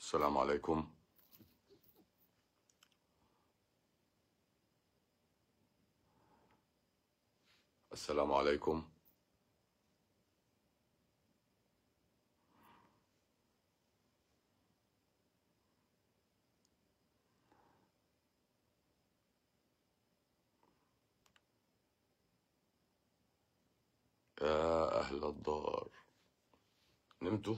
السلام عليكم السلام عليكم يا أهل الدار نمتوا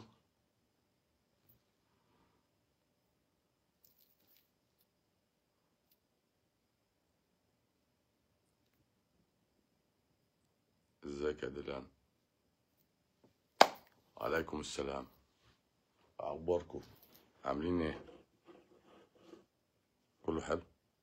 ازيك يا دلان عليكم السلام اخباركم عاملين ايه كله حلو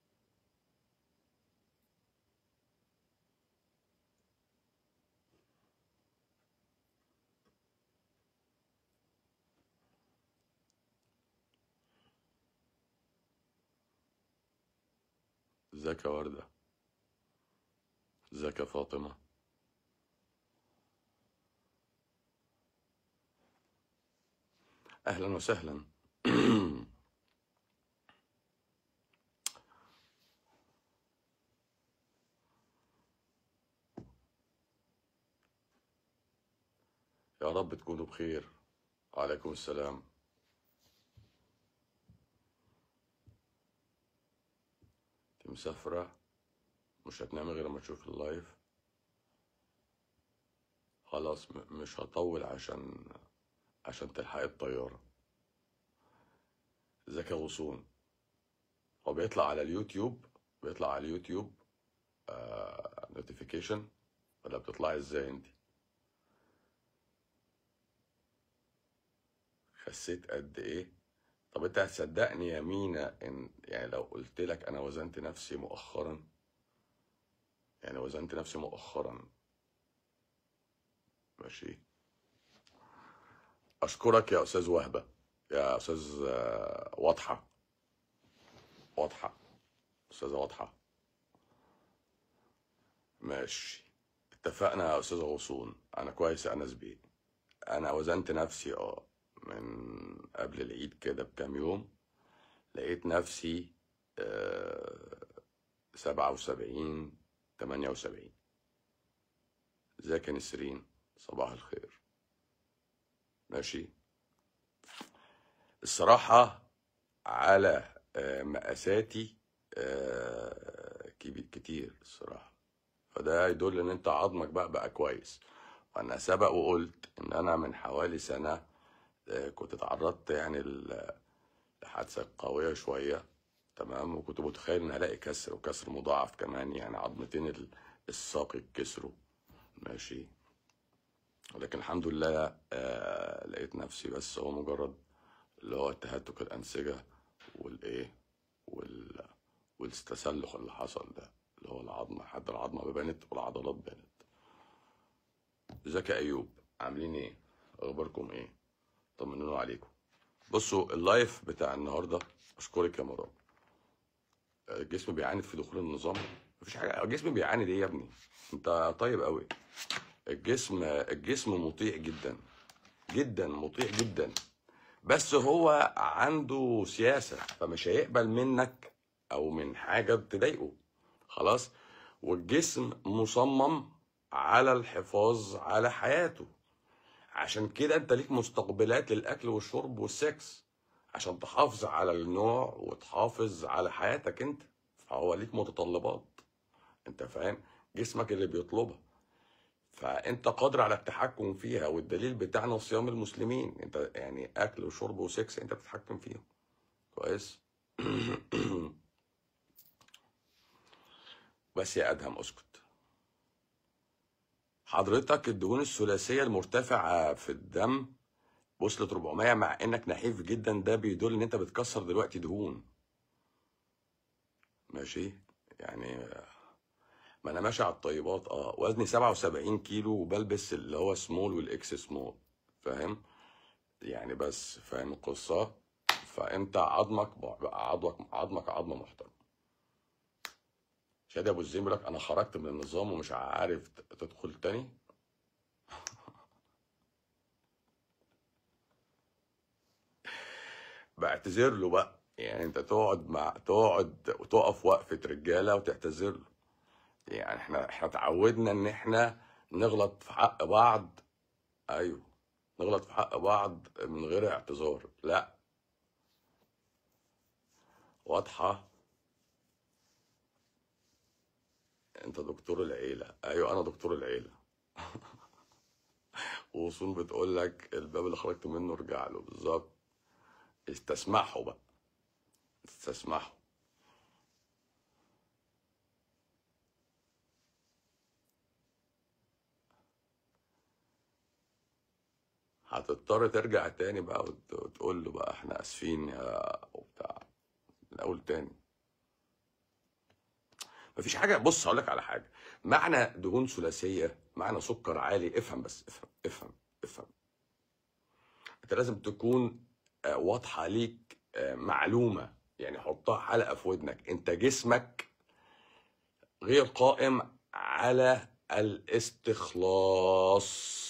ازيك يا وردة ازيك يا فاطمة اهلا وسهلا يا رب تكونوا بخير وعليكم السلام انت مسافرة مش هتنامي غير لما تشوف اللايف خلاص م- مش هطول عشان عشان تلحقي الطيارة ازيك يا غصون هو بيطلع على اليوتيوب بيطلع على اليوتيوب نوتيفيكيشن ولا بتطلعي ازاي انت خسيت قد ايه طب انت هتصدقني يا مينا ان يعني لو قلت لك انا وزنت نفسي مؤخرا يعني وزنت نفسي مؤخرا ماشي اشكرك يا استاذ وهبة يا استاذ آه، واضحة واضحة استاذة واضحة ماشي اتفقنا يا استاذ غصون انا كويس يا انس بيه انا وزنت نفسي اه من قبل العيد كده بكام يوم لقيت نفسي سبعة وسبعين تمانية وسبعين ازيك يا نسرين صباح الخير ماشي الصراحة على آه، مقاساتي آه، كبير كتير الصراحة فده يدل ان انت عظمك بقى بقى كويس وانا سبق وقلت ان انا من حوالي سنة آه، كنت اتعرضت يعني ل- لحادثة قوية شوية تمام وكنت متخيل ان هلاقي كسر وكسر مضاعف كمان يعني عظمتين ال- الساق اتكسروا ماشي ولكن الحمد لله آه لقيت نفسي بس هو مجرد اللي هو تهتك الأنسجة والإيه وال والتسلخ اللي حصل ده اللي هو العظمة حتى العظمة بانت والعضلات بانت ازيك يا أيوب عاملين إيه؟ أخباركم إيه؟ طمنوني عليكم بصوا اللايف بتاع النهاردة أشكرك يا مرام الجسم بيعاند في دخول النظام مفيش حاجة الجسم بيعاند إيه يا ابني؟ أنت طيب قوي الجسم الجسم مطيع جدا جدا مطيع جدا بس هو عنده سياسة فمش هيقبل منك أو من حاجة تضايقه خلاص والجسم مصمم على الحفاظ على حياته عشان كده انت ليك مستقبلات للأكل والشرب والسكس عشان تحافظ على النوع وتحافظ على حياتك انت فهو ليك متطلبات انت فاهم جسمك اللي بيطلبها فانت قادر على التحكم فيها والدليل بتاعنا صيام المسلمين انت يعني اكل وشرب وسكس انت بتتحكم فيهم كويس بس يا ادهم اسكت حضرتك الدهون الثلاثيه المرتفعه في الدم وصلت 400 مع انك نحيف جدا ده بيدل ان انت بتكسر دلوقتي دهون ماشي يعني ما انا ماشي على الطيبات اه وزني 77 كيلو وبلبس اللي هو سمول والاكس سمول فاهم يعني بس فاهم القصه فانت عظمك بقى عظمك عظمك عظمه محترمه شادي ابو الزين بيقول لك انا خرجت من النظام ومش عارف ت- تدخل تاني بقت تعتذر له بقى يعني انت تقعد مع تقعد وتقف وقفه رجاله وتعتذر له يعني احنا احنا اتعودنا ان احنا نغلط في حق بعض ايوه نغلط في حق بعض من غير اعتذار لا واضحه انت دكتور العيله ايوه انا دكتور العيله وصول بتقول لك الباب اللي خرجت منه ارجع له بالظبط استسمحوا بقى استسمحوا هتضطر ترجع تاني بقى وت- وتقول له بقى احنا اسفين يا وبتاع من الاول تاني مفيش حاجه بص هقول لك على حاجه معنى دهون ثلاثيه معنى سكر عالي افهم بس افهم افهم افهم انت لازم تكون آه، واضحه ليك آه، معلومه يعني حطها حلقه في ودنك انت جسمك غير قائم على الاستخلاص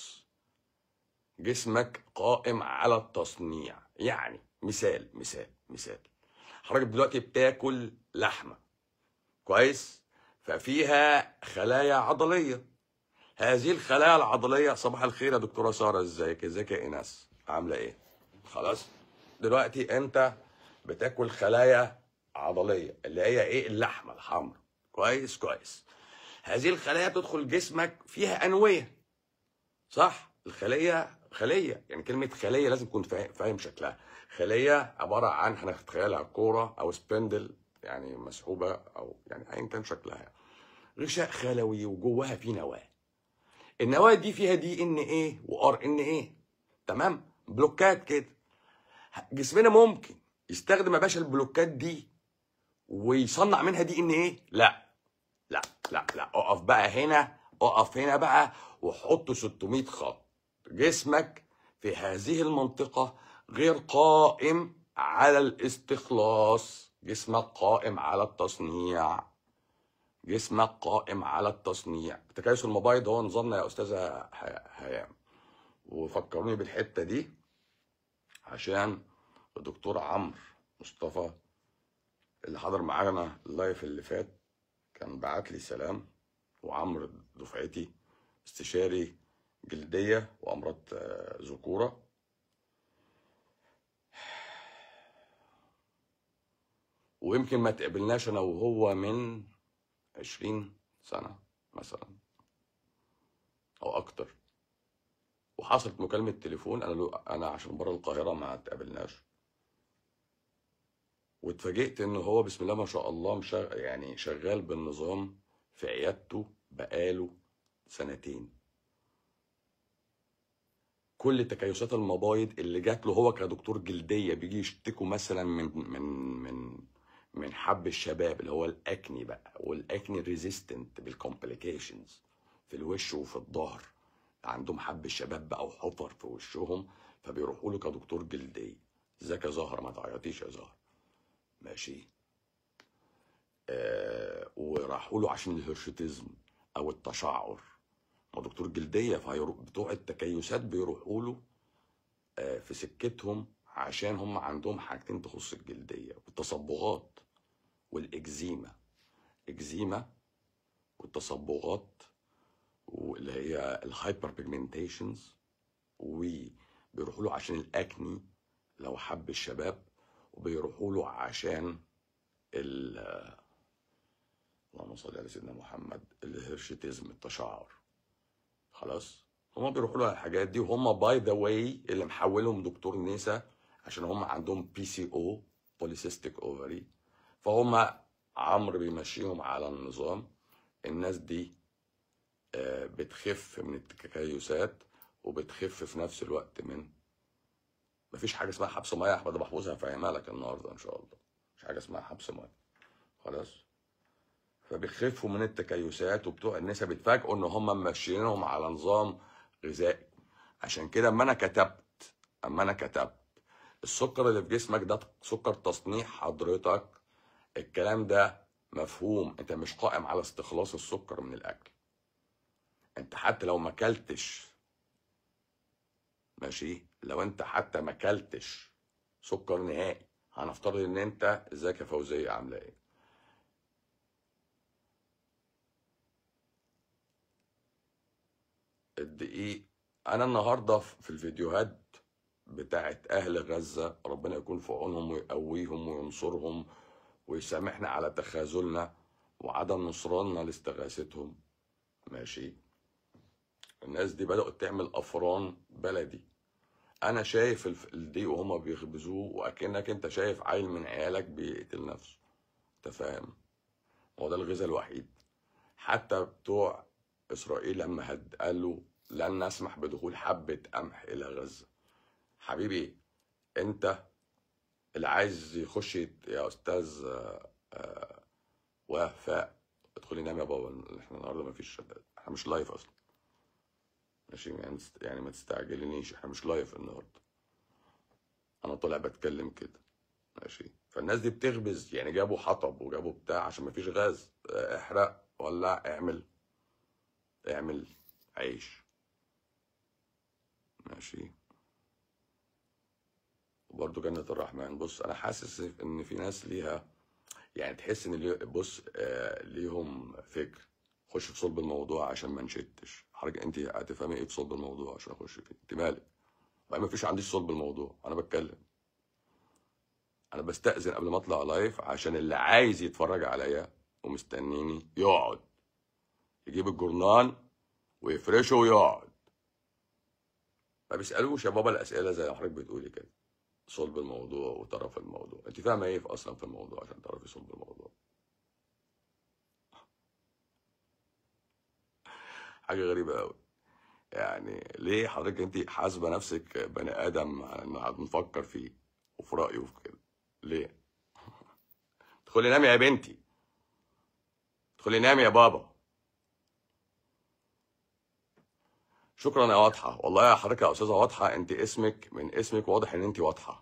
جسمك قائم على التصنيع يعني مثال مثال مثال حضرتك دلوقتي بتاكل لحمه كويس ففيها خلايا عضليه هذه الخلايا العضليه صباح الخير يا دكتوره ساره ازيك ازيك يا ايناس عامله ايه خلاص دلوقتي انت بتاكل خلايا عضليه اللي هي ايه اللحمه الحمراء كويس كويس هذه الخلايا تدخل جسمك فيها انويه صح الخليه خليه يعني كلمه خليه لازم تكون فا- فاهم شكلها خليه عباره عن هنتخيلها كوره او سبندل يعني مسحوبه او يعني ايا كان شكلها يعني. غشاء خلوي وجواها في نواه النواه دي فيها دي ان ايه وار ان ايه تمام بلوكات كده جسمنا ممكن يستخدم يا باشا البلوكات دي ويصنع منها دي ان ايه لا لا لا لا اقف بقى هنا اقف هنا بقى وحط 600 خط جسمك في هذه المنطقة غير قائم على الاستخلاص جسمك قائم على التصنيع جسمك قائم على التصنيع تكيس المبايض هو نظامنا يا أستاذة ه- هيام وفكروني بالحتة دي عشان الدكتور عمرو مصطفى اللي حضر معانا اللايف اللي فات كان بعت لي سلام وعمرو دفعتي استشاري جلدية وأمراض آه، ذكورة ويمكن ما تقابلناش أنا وهو من عشرين سنة مثلا أو أكتر وحصلت مكالمة تليفون أنا لو أنا عشان بره القاهرة ما تقابلناش واتفاجئت إن هو بسم الله ما شاء الله مشغ... يعني شغال بالنظام في عيادته بقاله سنتين كل تكيسات المبايض اللي جات له هو كدكتور جلديه بيجي يشتكوا مثلا من من من من حب الشباب اللي هو الاكني بقى والاكني ريزيستنت بالكومبليكيشنز في الوش وفي الظهر عندهم حب الشباب بقى وحفر في وشهم فبيروحوا له كدكتور جلديه ازيك يا زهره ما تعيطيش يا زهره ماشي آه وراحوا له عشان الهرشوتيزم او التشعر ما دكتور جلديه فهيروح بتوع التكيسات بيروحوا له آه، في سكتهم عشان هم عندهم حاجتين تخص الجلديه والتصبغات والاكزيما اكزيما والتصبغات واللي هي الهايبر بيجمنتيشنز وبيروحوا له عشان الاكني لو حب الشباب وبيروحوا له عشان ال اللهم صل على سيدنا محمد الهرشيتيزم التشعر خلاص هما بيروحوا له على الحاجات دي وهم باي ذا واي اللي محولهم دكتور نسا عشان هم عندهم بي سي او بوليسيستيك اوفري فهم عمرو بيمشيهم على النظام الناس دي آه، بتخف من التكيسات وبتخف في نفس الوقت من مفيش حاجه اسمها حبس ميه يا احمد محفوظ هفهمها لك النهارده ان شاء الله مش حاجه اسمها حبس ميه خلاص فبيخفوا من التكيسات وبتوع النسا بيتفاجئوا ان هم ماشيينهم على نظام غذائي عشان كده اما انا كتبت اما انا كتبت السكر اللي في جسمك ده سكر تصنيع حضرتك الكلام ده مفهوم انت مش قائم على استخلاص السكر من الاكل انت حتى لو ما اكلتش ماشي لو انت حتى ما اكلتش سكر نهائي هنفترض ان انت ازيك يا فوزيه عامله ايه الدقيق انا النهارده في الفيديوهات بتاعت اهل غزه ربنا يكون في عونهم ويقويهم وينصرهم ويسامحنا على تخاذلنا وعدم نصراننا لاستغاثتهم ماشي الناس دي بدأت تعمل أفران بلدي أنا شايف الف- الدقيق وهما بيخبزوه وأكنك أنت شايف عيل من عيالك بيقتل نفسه أنت فاهم هو ده الغذاء الوحيد حتى بتوع إسرائيل لما هد قالوا لن نسمح بدخول حبة قمح إلى غزة حبيبي أنت اللي عايز يخش يت- يا أستاذ آه، آه، وفاء ادخلي نام يا بابا احنا النهارده مفيش احنا مش لايف اصلا ماشي يعني تست- يعني ما تستعجلنيش احنا مش لايف النهارده انا طالع بتكلم كده ماشي فالناس دي بتخبز يعني جابوا حطب وجابوا بتاع عشان مفيش غاز اه، احرق ولع اعمل اعمل عيش ماشي وبرضه جنة الرحمن بص انا حاسس ان في ناس ليها يعني تحس ان ليه بص آه ليهم فكر خش في صلب الموضوع عشان ما نشتش حضرتك انت هتفهمي ايه في صلب الموضوع عشان اخش فيه انت مالك بقى ما فيش عنديش صلب الموضوع انا بتكلم انا بستأذن قبل ما اطلع لايف عشان اللي عايز يتفرج عليا ومستنيني يقعد يجيب الجورنال ويفرشه ويقعد ما بيسألوش يا بابا الأسئلة زي ما حضرتك بتقولي كده صلب الموضوع وطرف الموضوع انت فاهمه ايه في اصلا في الموضوع عشان تعرفي صلب الموضوع حاجه غريبه قوي يعني ليه حضرتك انت حاسبه نفسك بني ادم على ان قاعد بنفكر فيه وفي رايه وفي كده ليه ادخلي نامي يا بنتي ادخلي نامي يا بابا شكرا يا واضحه والله يا حضرتك يا استاذه واضحه انت اسمك من اسمك واضح ان انت واضحه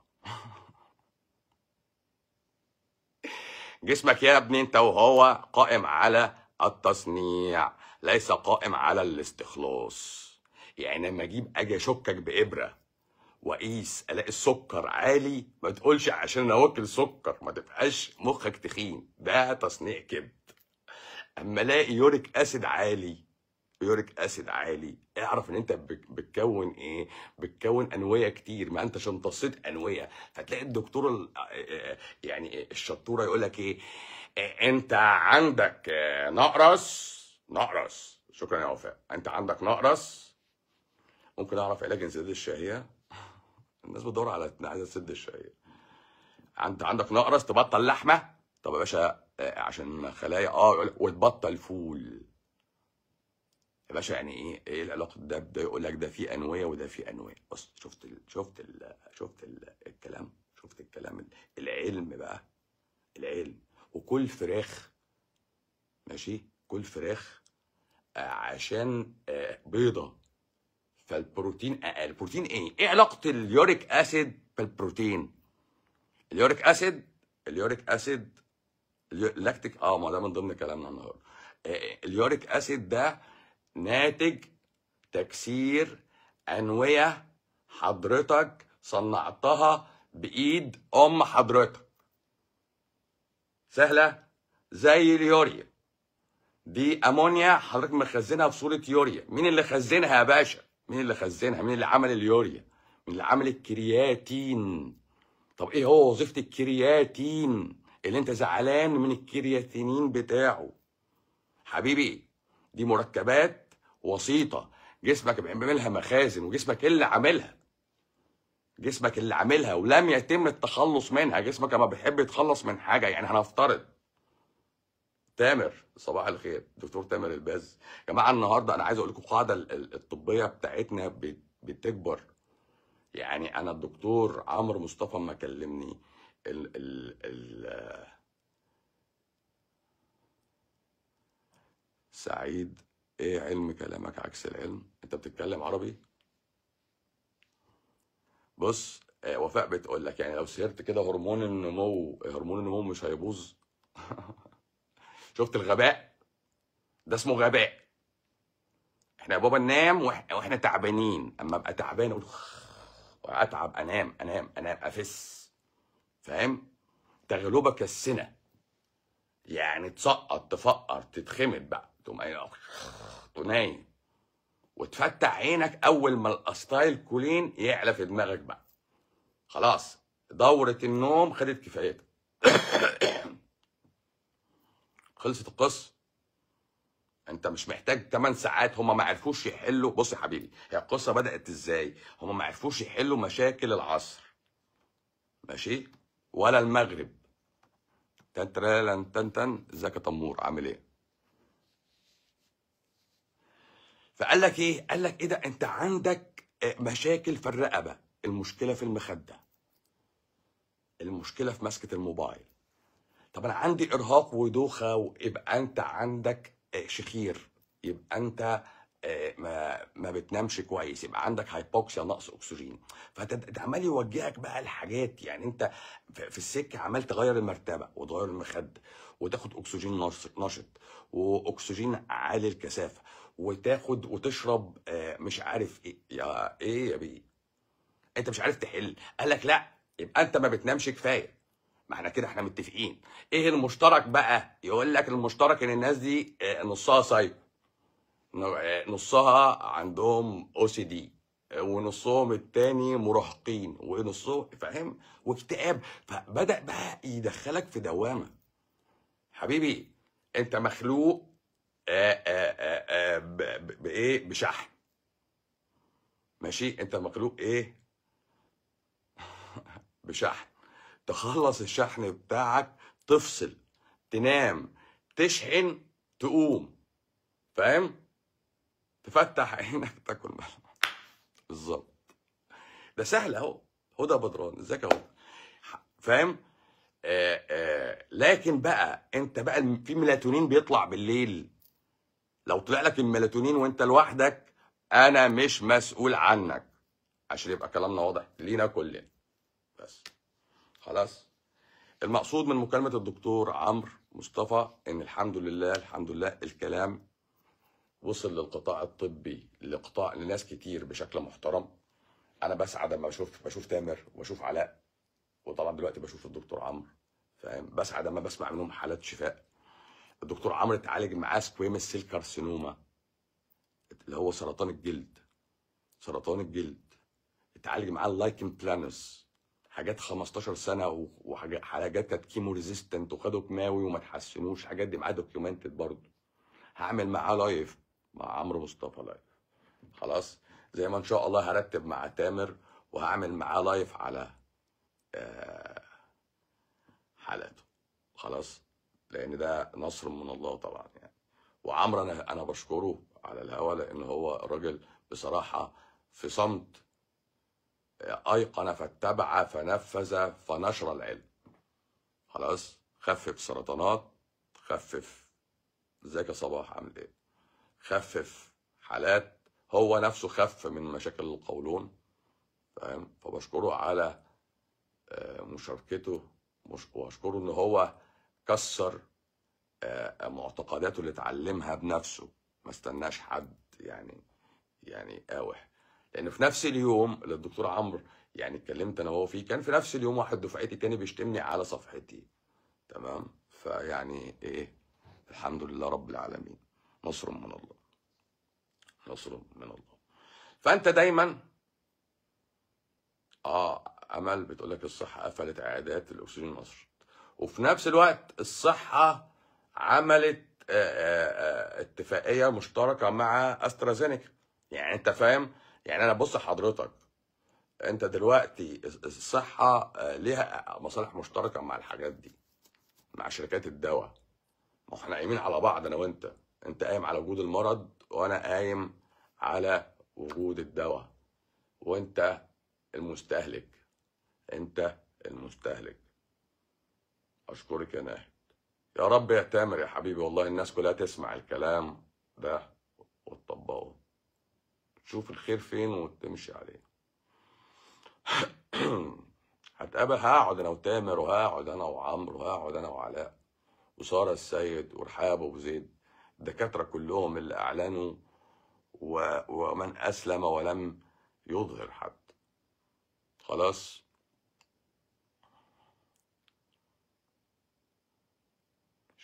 جسمك يا ابني انت وهو قائم على التصنيع ليس قائم على الاستخلاص يعني لما اجيب اجي اشكك بابره واقيس الاقي السكر عالي ما تقولش عشان انا واكل سكر ما تبقاش مخك تخين ده تصنيع كبد اما الاقي يوريك اسيد عالي يوريك اسيد عالي اعرف ان انت بك- بتكون ايه بتكون انويه كتير ما انت امتصيت انويه فتلاقي الدكتور ال- يعني الشطوره يقول لك ايه انت عندك نقرس نقرس شكرا يا وفاء انت عندك نقرس ممكن اعرف علاج انسداد الشهيه الناس بتدور على عايزه تسد الشهيه انت عندك نقرس تبطل لحمه طب يا باشا آه، عشان خلايا اه يقول- وتبطل فول يا باشا يعني ايه ايه العلاقه ده بده يقول لك ده في انويه وده في انويه بص شفت ال... شفت ال... شفت ال... الكلام شفت الكلام ال- العلم بقى العلم وكل فراخ ماشي كل فراخ آه، عشان آه، بيضه فالبروتين اقل بروتين ايه ايه علاقه اليوريك اسيد بالبروتين اليوريك اسيد اليوريك اسيد اليو- اللاكتيك اه ما ده من ضمن كلامنا النهارده آه، اليوريك اسيد ده ناتج تكسير انويه حضرتك صنعتها بايد ام حضرتك سهله زي اليوريا دي امونيا حضرتك مخزنها في صوره يوريا مين اللي خزنها يا باشا مين اللي خزنها مين اللي عمل اليوريا مين اللي عمل الكرياتين طب ايه هو وظيفه الكرياتين اللي انت زعلان من الكرياتينين بتاعه حبيبي دي مركبات وسيطه جسمك بيعملها مخازن وجسمك اللي عاملها جسمك اللي عاملها ولم يتم التخلص منها جسمك لما بيحب يتخلص من حاجه يعني هنفترض تامر صباح الخير دكتور تامر الباز يا جماعه النهارده انا عايز اقول لكم القاعده ال- ال- الطبيه بتاعتنا بت- بتكبر يعني انا الدكتور عمرو مصطفى ما كلمني ال ال ال سعيد ايه علم كلامك عكس العلم انت بتتكلم عربي بص آه، وفاء بتقول لك يعني لو سهرت كده هرمون النمو هرمون النمو مش هيبوظ شفت الغباء ده اسمه غباء احنا يا بابا ننام وإح- واحنا تعبانين اما ابقى تعبان اقول اتعب انام انام انام افس فاهم تغلبك كالسنه يعني تسقط تفقر تتخمد بقى تقوم قايل نايم وتفتح عينك اول ما الاستايل كولين يعلى في دماغك بقى خلاص دورة النوم خدت كفايتها خلصت القصة انت مش محتاج 8 ساعات هما ما عرفوش يحلوا بص يا حبيبي هي القصة بدأت ازاي هما ما عرفوش يحلوا مشاكل العصر ماشي ولا المغرب تن ترالن تن تن ازيك يا تمور عامل ايه فقال لك ايه قال لك ايه ده انت عندك آه، مشاكل في الرقبه المشكله في المخده المشكله في مسكه الموبايل طب انا عندي ارهاق ودوخه ويبقى انت عندك آه، شخير يبقى انت آه، ما ما بتنامش كويس يبقى عندك هايبوكسيا نقص اكسجين فانت عمال يوجهك بقى الحاجات يعني انت في في السكه عمال تغير المرتبه وتغير المخده وتاخد اكسجين نشط نشط واكسجين عالي الكثافه وتاخد وتشرب آه، مش عارف ايه يا ايه يا بيه انت مش عارف تحل قال لك لا يبقى انت ما بتنامش كفايه ما احنا كده احنا متفقين ايه المشترك بقى يقول لك المشترك ان الناس دي آه، نصها سايكو ن- نصها عندهم او سي دي ونصهم التاني مراهقين ونصهم فاهم واكتئاب فبدأ بقى يدخلك في دوامة حبيبي انت مخلوق آه، آه، آه، آه، ب- ب- بايه بشحن ماشي انت مخلوق ايه بشحن تخلص الشحن بتاعك تفصل تنام تشحن تقوم فاهم تفتح عينك تاكل ملح بالظبط ده سهل اهو هدى بدران ازيك اهو فاهم آه آه لكن بقى انت بقى الم- في ميلاتونين بيطلع بالليل لو طلع لك الميلاتونين وانت لوحدك انا مش مسؤول عنك عشان يبقى كلامنا واضح لينا كلنا بس خلاص المقصود من مكالمة الدكتور عمرو مصطفى ان الحمد لله الحمد لله الكلام وصل للقطاع الطبي لقطاع لناس كتير بشكل محترم انا بسعد لما بشوف بشوف تامر وبشوف علاء وطبعا دلوقتي بشوف الدكتور عمرو فاهم بسعد لما بسمع منهم حالات شفاء الدكتور عمرو اتعالج معاه سكويمس سيل كارسينوما اللي هو سرطان الجلد سرطان الجلد اتعالج معاه اللايكن بلانس حاجات 15 سنه و- وحاجات حاجات كانت كيمو ريزيستنت وخدوا كيماوي وما تحسنوش الحاجات دي معاه دوكيومنتد برضه هعمل معاه لايف مع عمرو مصطفى لايف خلاص زي ما ان شاء الله هرتب مع تامر وهعمل معاه لايف على آه، حالاته خلاص لان ده نصر من الله طبعا يعني وعمرو انا انا بشكره على الهوا لان هو راجل بصراحه في صمت آه، ايقن فاتبع فنفذ فنشر العلم خلاص خفف سرطانات خفف ازيك يا صباح عامل ايه خفف حالات هو نفسه خف من مشاكل القولون فاهم فبشكره على آه، مشاركته مش- واشكره ان هو كسر آه، معتقداته اللي اتعلمها بنفسه ما استناش حد يعني يعني قاوح لان في نفس اليوم اللي الدكتور عمرو يعني اتكلمت انا وهو فيه كان في نفس اليوم واحد دفعتي تاني بيشتمني على صفحتي تمام فيعني ايه الحمد لله رب العالمين نصر من الله نصر من الله فانت دايما اه امل بتقول لك الصحه قفلت عيادات الاكسجين مصر وفي نفس الوقت الصحه عملت آه، آه، آه، اتفاقيه مشتركه مع استرازينيكا يعني انت فاهم يعني انا بص حضرتك انت دلوقتي الصحه آه، ليها مصالح مشتركه مع الحاجات دي مع شركات الدواء ما احنا قايمين على بعض انا وانت انت قايم على وجود المرض وانا قايم على وجود الدواء وانت المستهلك انت المستهلك اشكرك يا ناهد يا رب يا تامر يا حبيبي والله الناس كلها تسمع الكلام ده وتطبقه تشوف الخير فين وتمشي عليه هتقابل هقعد انا وتامر وهقعد انا وعمرو وهقعد انا وعلاء وساره السيد ورحاب ابو زيد الدكاتره كلهم اللي اعلنوا و... ومن اسلم ولم يظهر حد خلاص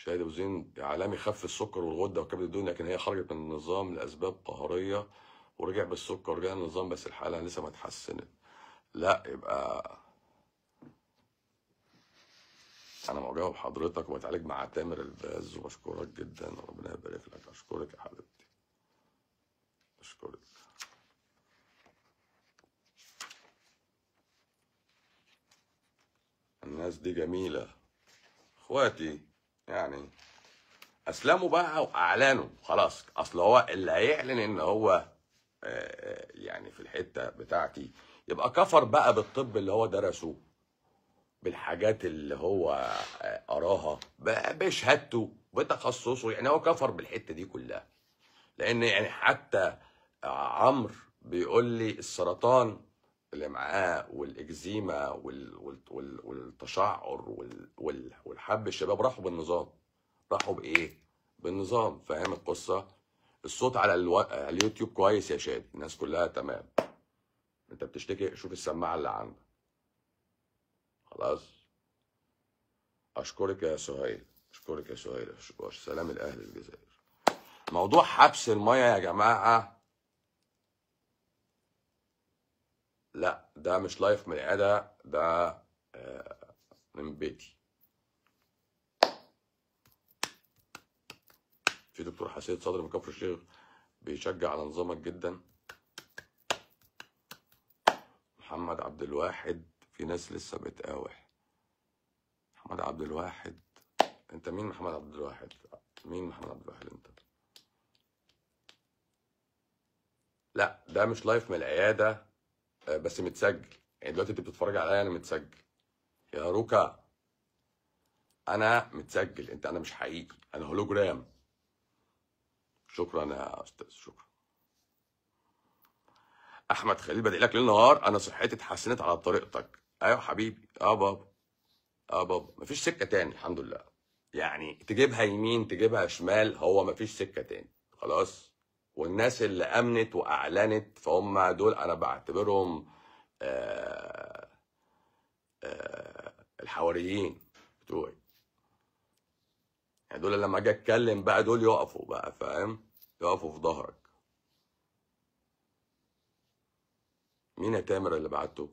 شاهد ابو زين عالمي خف السكر والغده وكبد الدهون لكن هي خرجت من النظام لاسباب قهريه ورجع بالسكر ورجع النظام بس الحاله لسه ما اتحسنت لا يبقى انا معجبه بحضرتك وبتعالج مع تامر الباز وبشكرك جدا ربنا يبارك لك اشكرك يا حبيبتي اشكرك الناس دي جميله اخواتي يعني اسلموا بقى واعلنوا خلاص اصل هو اللي هيعلن ان هو آه، آه، يعني في الحته بتاعتي يبقى كفر بقى بالطب اللي هو درسه بالحاجات اللي هو آه، قراها ب- بشهادته بتخصصه يعني هو كفر بالحته دي كلها لان يعني حتى عمرو بيقول لي السرطان اللي معاه والاكزيما وال... وال... وال... والتشعر وال... وال... والحب الشباب راحوا بالنظام راحوا بايه بالنظام فاهم القصه الصوت على الو... على اليوتيوب كويس يا شادي الناس كلها تمام انت بتشتكي شوف السماعه اللي عندك خلاص اشكرك يا سهيل اشكرك يا سهيل أشكرك. سلام الاهل الجزائر موضوع حبس الميه يا جماعه لا ده مش لايف من العياده ده آه، من بيتي في دكتور حسين صدري من كفر الشيخ بيشجع على نظامك جدا محمد عبد الواحد في ناس لسه بتقاوح محمد عبد الواحد انت مين محمد عبد الواحد مين محمد عبد الواحد انت لا ده مش لايف من العياده آه، بس متسجل يعني دلوقتي انت بتتفرج عليا انا متسجل يا روكا انا متسجل انت انا مش حقيقي انا هولوجرام شكرا يا استاذ شكرا احمد خليل بدعي لك ليل نهار انا صحتي اتحسنت على طريقتك ايوه حبيبي اه بابا اه بابا مفيش سكه تاني الحمد لله يعني تجيبها يمين تجيبها شمال هو مفيش سكه تاني خلاص والناس اللي امنت واعلنت فهم دول انا بعتبرهم آه آه الحواريين بتوعي يعني دول لما اجي اتكلم بقى دول يقفوا بقى فاهم يقفوا في ظهرك مين يا تامر اللي بعته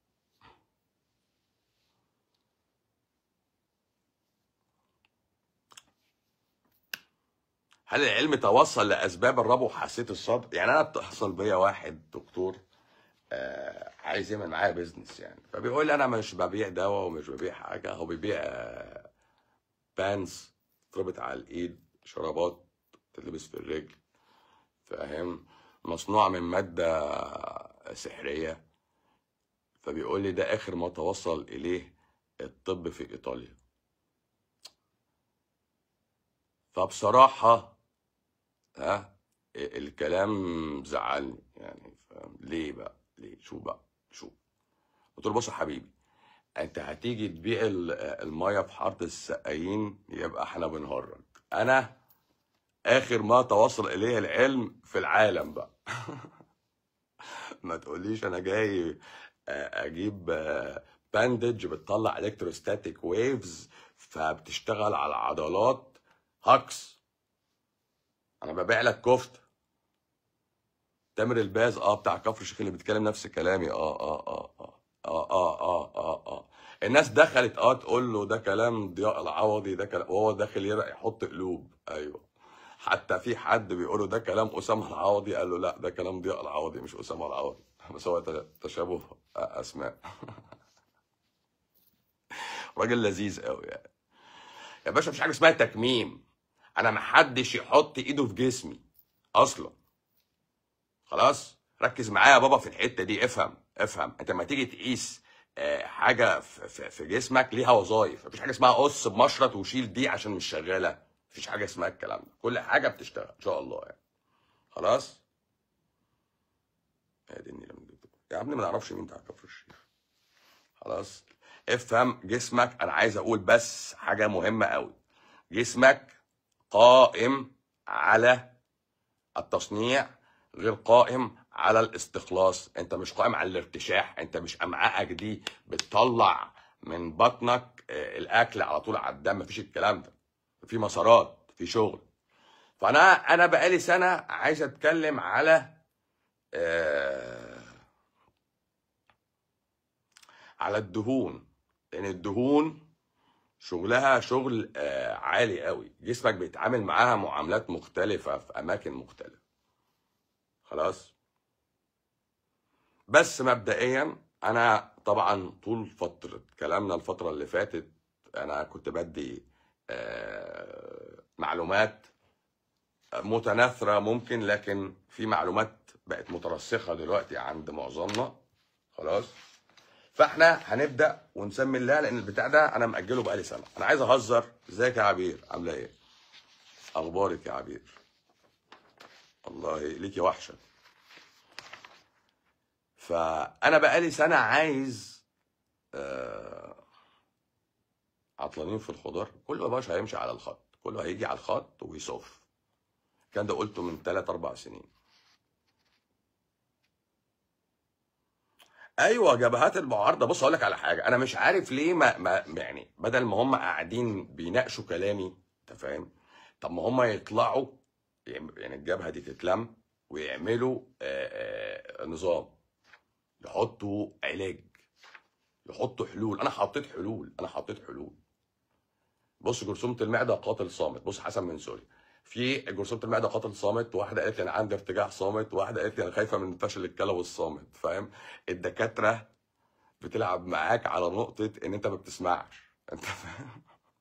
هل العلم توصل لاسباب الربو وحساسيه الصدر يعني انا بتحصل بيا واحد دكتور آه عايز يعمل معايا بيزنس يعني فبيقول لي انا مش ببيع دواء ومش ببيع حاجه هو بيبيع آه بانز تربط على الايد شرابات تلبس في الرجل فاهم مصنوعه من ماده سحريه فبيقول لي ده اخر ما توصل اليه الطب في ايطاليا فبصراحه ها الكلام زعلني يعني فاهم ليه بقى ليه شو بقى شو قلت له بص يا حبيبي انت هتيجي تبيع ال- الميه في حاره السقايين يبقى احنا بنهرج انا اخر ما توصل اليه العلم في العالم بقى ما تقوليش انا جاي آه، اجيب آه، باندج بتطلع الكتروستاتيك ويفز فبتشتغل على العضلات هكس انا ببيع لك كفته تامر الباز اه بتاع كفر الشيخ اللي بيتكلم نفس كلامي اه اه اه اه اه اه اه اه اه الناس دخلت اه تقول له ده كلام ضياء العوضي ده كلام وهو داخل يرق يحط قلوب ايوه حتى في حد بيقول له ده كلام اسامه العوضي قال له لا ده كلام ضياء العوضي مش اسامه العوضي بس هو ت- تشابه اسماء راجل لذيذ قوي يعني يا باشا مفيش حاجه اسمها تكميم انا محدش يحط ايده في جسمي اصلا خلاص ركز معايا يا بابا في الحته دي افهم افهم انت لما تيجي تقيس آه، حاجه في في- في جسمك ليها وظائف مفيش حاجه اسمها قص بمشرط وشيل دي عشان مش شغاله مفيش حاجه اسمها الكلام ده كل حاجه بتشتغل ان شاء الله يعني خلاص يا دي النيله من دول. يا ابني ما نعرفش مين بتاع كفر الشيخ خلاص افهم جسمك انا عايز اقول بس حاجه مهمه قوي جسمك قائم على التصنيع غير قائم على الاستخلاص انت مش قائم على الارتشاح انت مش امعائك دي بتطلع من بطنك آه، الاكل على طول على الدم مفيش الكلام ده في مسارات في شغل فانا انا بقالي سنه عايز اتكلم على آه على الدهون لان الدهون شغلها شغل آه عالي قوي جسمك بيتعامل معاها معاملات مختلفه في اماكن مختلفه خلاص بس مبدئيا انا طبعا طول فتره كلامنا الفتره اللي فاتت انا كنت بدي آه معلومات متناثره ممكن لكن في معلومات بقت مترسخه دلوقتي عند معظمنا خلاص فاحنا هنبدا ونسمي الله لان البتاع ده انا ماجله بقالي سنه انا عايز اهزر ازيك يا عبير عامله ايه اخبارك يا عبير والله ليكي وحشه فانا بقالي سنه عايز آه، عطلانين في الخضار كله يا باشا هيمشي على الخط كله هيجي على الخط ويصف كان ده قلته من 3 4 سنين ايوه جبهات المعارضه بص اقول لك على حاجه انا مش عارف ليه ما, ما يعني بدل ما هم قاعدين بيناقشوا كلامي انت فاهم طب ما هم يطلعوا يعني الجبهه دي تتلم ويعملوا آه، آه، نظام يحطوا علاج يحطوا حلول انا حطيت حلول انا حطيت حلول بص جرثومه المعده قاتل صامت بص حسن من سوريا في جرثومه المعده قاتل صامت واحده قالت لي انا عندي ارتجاع صامت واحده قالت لي انا خايفه من فشل الكلى والصامت فاهم الدكاتره بتلعب معاك على نقطه ان انت ما بتسمعش انت فاهم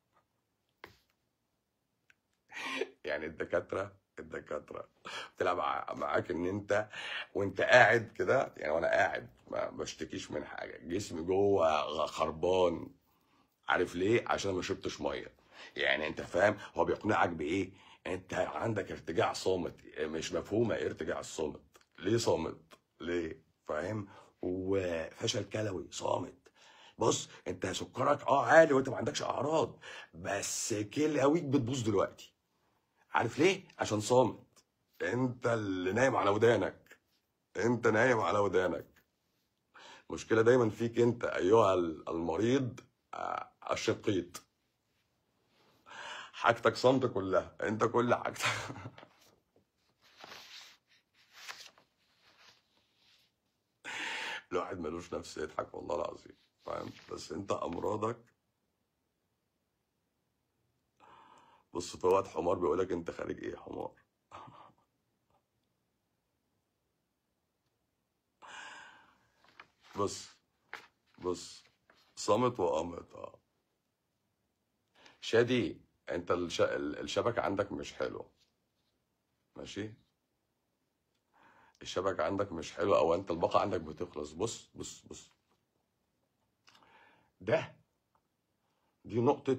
يعني الدكاتره الدكاتره بتلعب ع- معاك ان انت وانت قاعد كده يعني وانا قاعد ما بشتكيش من حاجه جسمي جوه غ- خربان عارف ليه عشان أنا ما شربتش ميه يعني انت فاهم هو بيقنعك بايه انت عندك ارتجاع صامت مش مفهومه ايه ارتجاع الصامت ليه صامت ليه فاهم وفشل كلوي صامت بص انت سكرك اه عالي وانت ما عندكش اعراض بس كلويك بتبوظ دلوقتي عارف ليه عشان صامت انت اللي نايم على ودانك انت نايم على ودانك مشكلة دايما فيك انت ايها المريض آه، الشقيط حاجتك صمت كلها انت كل حاجتك الواحد ملوش نفس يضحك والله العظيم فاهم بس انت امراضك بص في وقت حمار بيقولك انت خارج ايه حمار بص بص صمت وقامت اه شادي انت الش... الشبكة عندك مش حلو ماشي الشبكة عندك مش حلو او انت الباقة عندك بتخلص بص بص بص ده دي نقطة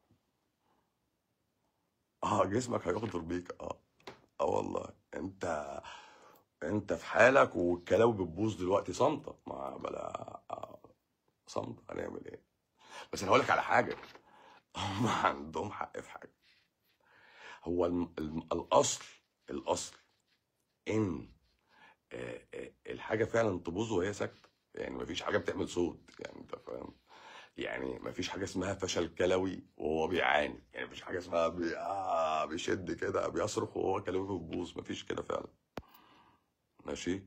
اه جسمك هيغدر بيك اه اه والله انت انت في حالك والكلاوي بتبوظ دلوقتي صامتة ما بلا آه، صامتة هنعمل ايه بس انا هقول لك على حاجة هم عندهم حق في حاجة هو الم... الم... الاصل الاصل ان آه، آه، الحاجة فعلا تبوظ وهي ساكتة يعني مفيش حاجة بتعمل صوت يعني انت فاهم يعني مفيش حاجة اسمها فشل كلوي وهو بيعاني يعني مفيش حاجة اسمها بي... آه بيشد كده بيصرخ وهو كلوي بتبوظ مفيش كده فعلا ماشي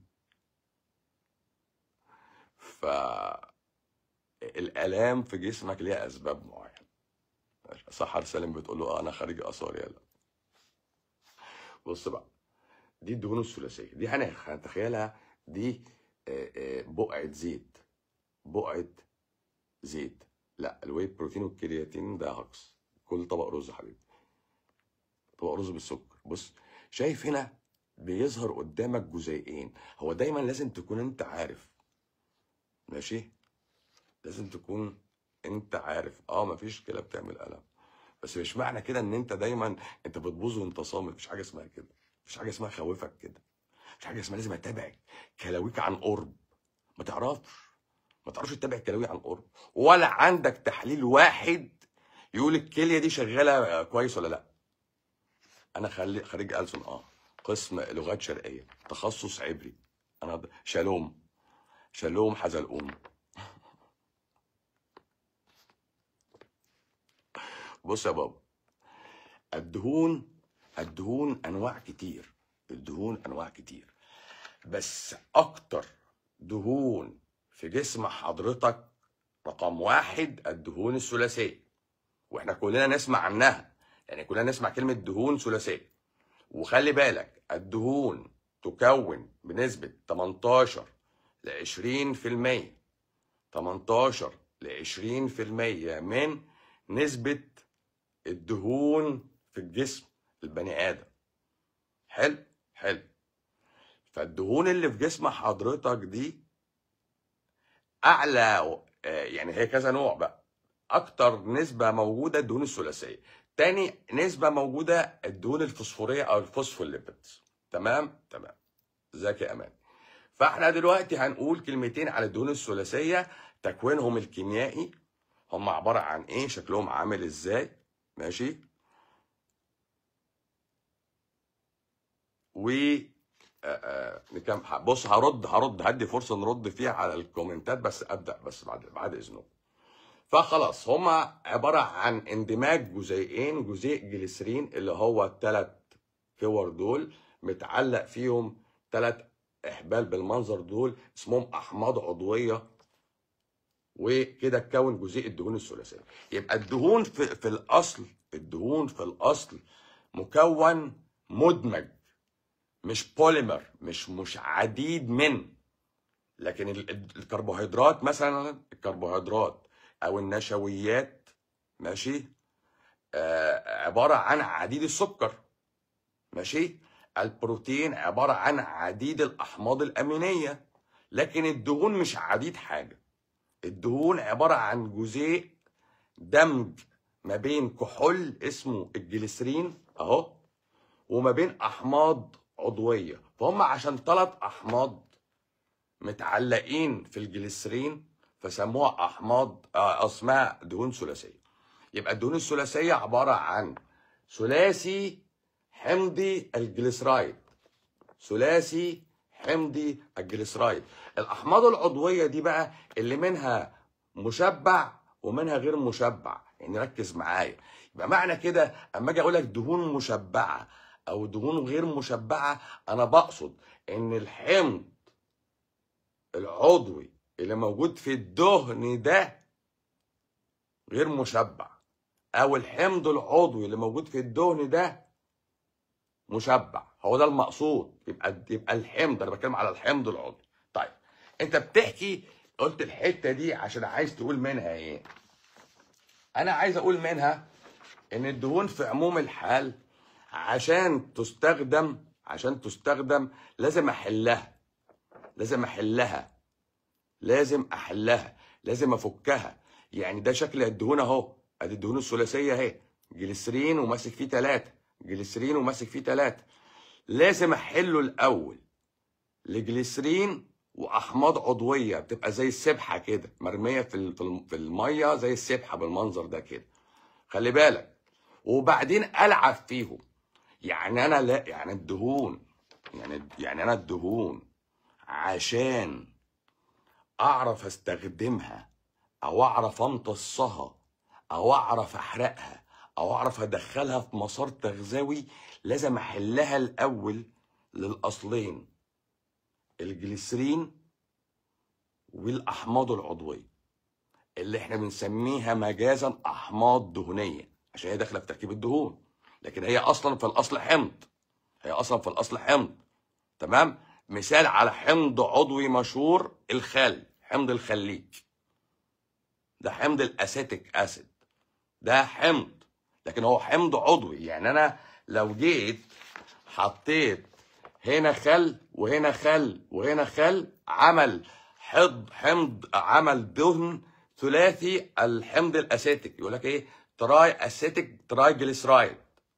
فالآلام في جسمك ليها أسباب معينة ماشي. سحر سالم بتقول له اه انا خارج اثار يلا بص بقى دي الدهون الثلاثيه دي هن- هنتخيلها دي آه، آه، بقعه زيت بقعه زيت لا الواي بروتين والكرياتين ده هجص كل طبق رز يا حبيبي طبق رز بالسكر بص شايف هنا بيظهر قدامك جزيئين هو دايما لازم تكون انت عارف ماشي لازم تكون انت عارف اه مفيش كلى بتعمل الم بس مش معنى كده ان انت دايما انت بتبوظ وانت صامت مفيش حاجه اسمها كده مفيش حاجه اسمها خوفك كده مفيش حاجه اسمها لازم اتابع كلاويك عن قرب ما تعرفش ما تعرفش تتابع كلاوي عن قرب ولا عندك تحليل واحد يقول الكليه دي شغاله كويس ولا لا انا خلي خريج ألسن اه قسم لغات شرقيه تخصص عبري انا د- شالوم شالوم حزلقوم بص يا بابا الدهون الدهون انواع كتير الدهون انواع كتير بس اكتر دهون في جسم حضرتك رقم واحد الدهون الثلاثيه واحنا كلنا نسمع عنها يعني كلنا نسمع كلمه دهون ثلاثيه وخلي بالك الدهون تكون بنسبه 18 ل 20% 18 ل 20% من نسبه الدهون في الجسم البني ادم حلو حلو فالدهون اللي في جسم حضرتك دي اعلى آه، يعني هي كذا نوع بقى اكتر نسبه موجوده الدهون الثلاثيه تاني نسبه موجوده الدهون الفوسفوريه او الفوسفوليبيدز تمام تمام ازيك يا امان فاحنا دلوقتي هنقول كلمتين على الدهون الثلاثيه تكوينهم الكيميائي هم عباره عن ايه شكلهم عامل ازاي ماشي و آه، آه، نكم بص هرد هرد هدي فرصه نرد فيها على الكومنتات بس ابدا بس بعد بعد اذنكم فخلاص هما عباره عن اندماج جزيئين جزيء جليسرين اللي هو الثلاث كور دول متعلق فيهم ثلاث احبال بالمنظر دول اسمهم احماض عضويه وكده تكون جزيء الدهون الثلاثيه يبقى الدهون في, في الاصل الدهون في الاصل مكون مدمج مش بوليمر مش مش عديد من لكن ال- ال- الكربوهيدرات مثلا الكربوهيدرات او النشويات ماشي آه عباره عن عديد السكر ماشي البروتين عباره عن عديد الاحماض الامينيه لكن الدهون مش عديد حاجه الدهون عباره عن جزيء دمج ما بين كحول اسمه الجليسرين اهو وما بين احماض عضويه فهم عشان ثلاث احماض متعلقين في الجليسرين فسموها احماض آه، اسمها دهون ثلاثيه يبقى الدهون الثلاثيه عباره عن ثلاثي حمضي الجليسرايد ثلاثي حمضي الجليسرايد الاحماض العضويه دي بقى اللي منها مشبع ومنها غير مشبع يعني ركز معايا يبقى معنى كده اما اجي اقول لك دهون مشبعه او دهون غير مشبعه انا بقصد ان الحمض العضوي اللي موجود في الدهن ده غير مشبع او الحمض العضوي اللي موجود في الدهن ده مشبع هو ده المقصود يبقى يبقى الحمض انا بتكلم على الحمض العضوي طيب انت بتحكي قلت الحته دي عشان عايز تقول منها ايه انا عايز اقول منها ان الدهون في عموم الحال عشان تستخدم عشان تستخدم لازم احلها لازم احلها لازم احلها لازم افكها يعني ده شكل الدهون اهو ادي الدهون الثلاثيه اهي جليسرين وماسك فيه ثلاثه جليسرين وماسك فيه ثلاثه لازم احله الاول لجليسرين واحماض عضويه بتبقى زي السبحه كده مرميه في ال- في الم- في الميه زي السبحه بالمنظر ده كده خلي بالك وبعدين العب فيهم يعني انا لا يعني الدهون يعني يعني انا الدهون عشان اعرف استخدمها او اعرف امتصها او اعرف احرقها او اعرف ادخلها في مسار تغذوي لازم احلها الاول للاصلين الجليسرين والاحماض العضويه اللي احنا بنسميها مجازا احماض دهنيه عشان هي داخله في تركيب الدهون لكن هي اصلا في الاصل حمض هي اصلا في الاصل حمض تمام مثال على حمض عضوي مشهور الخل حمض الخليج ده حمض الاسيتيك اسيد ده حمض لكن هو حمض عضوي يعني انا لو جيت حطيت هنا خل وهنا خل وهنا خل عمل حض حمض عمل دهن ثلاثي الحمض الاسيتيك يقول لك ايه تراي اسيتيك تراي جليسرايد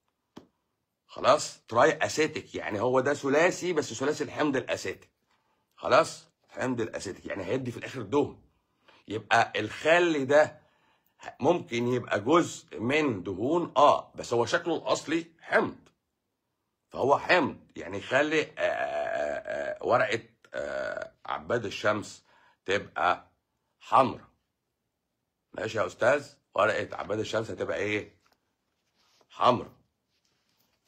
خلاص تراي اسيتيك يعني هو ده ثلاثي بس ثلاثي الحمض الاسيتيك خلاص حمض الاسيتيك يعني هيدي في الاخر دهن يبقى الخل ده ممكن يبقى جزء من دهون اه بس هو شكله الاصلي حمض فهو حمض يعني يخلي آه، آه، آه، ورقه آه، عباد الشمس تبقى حمراء ماشي يا استاذ ورقه عباد الشمس هتبقى ايه حمراء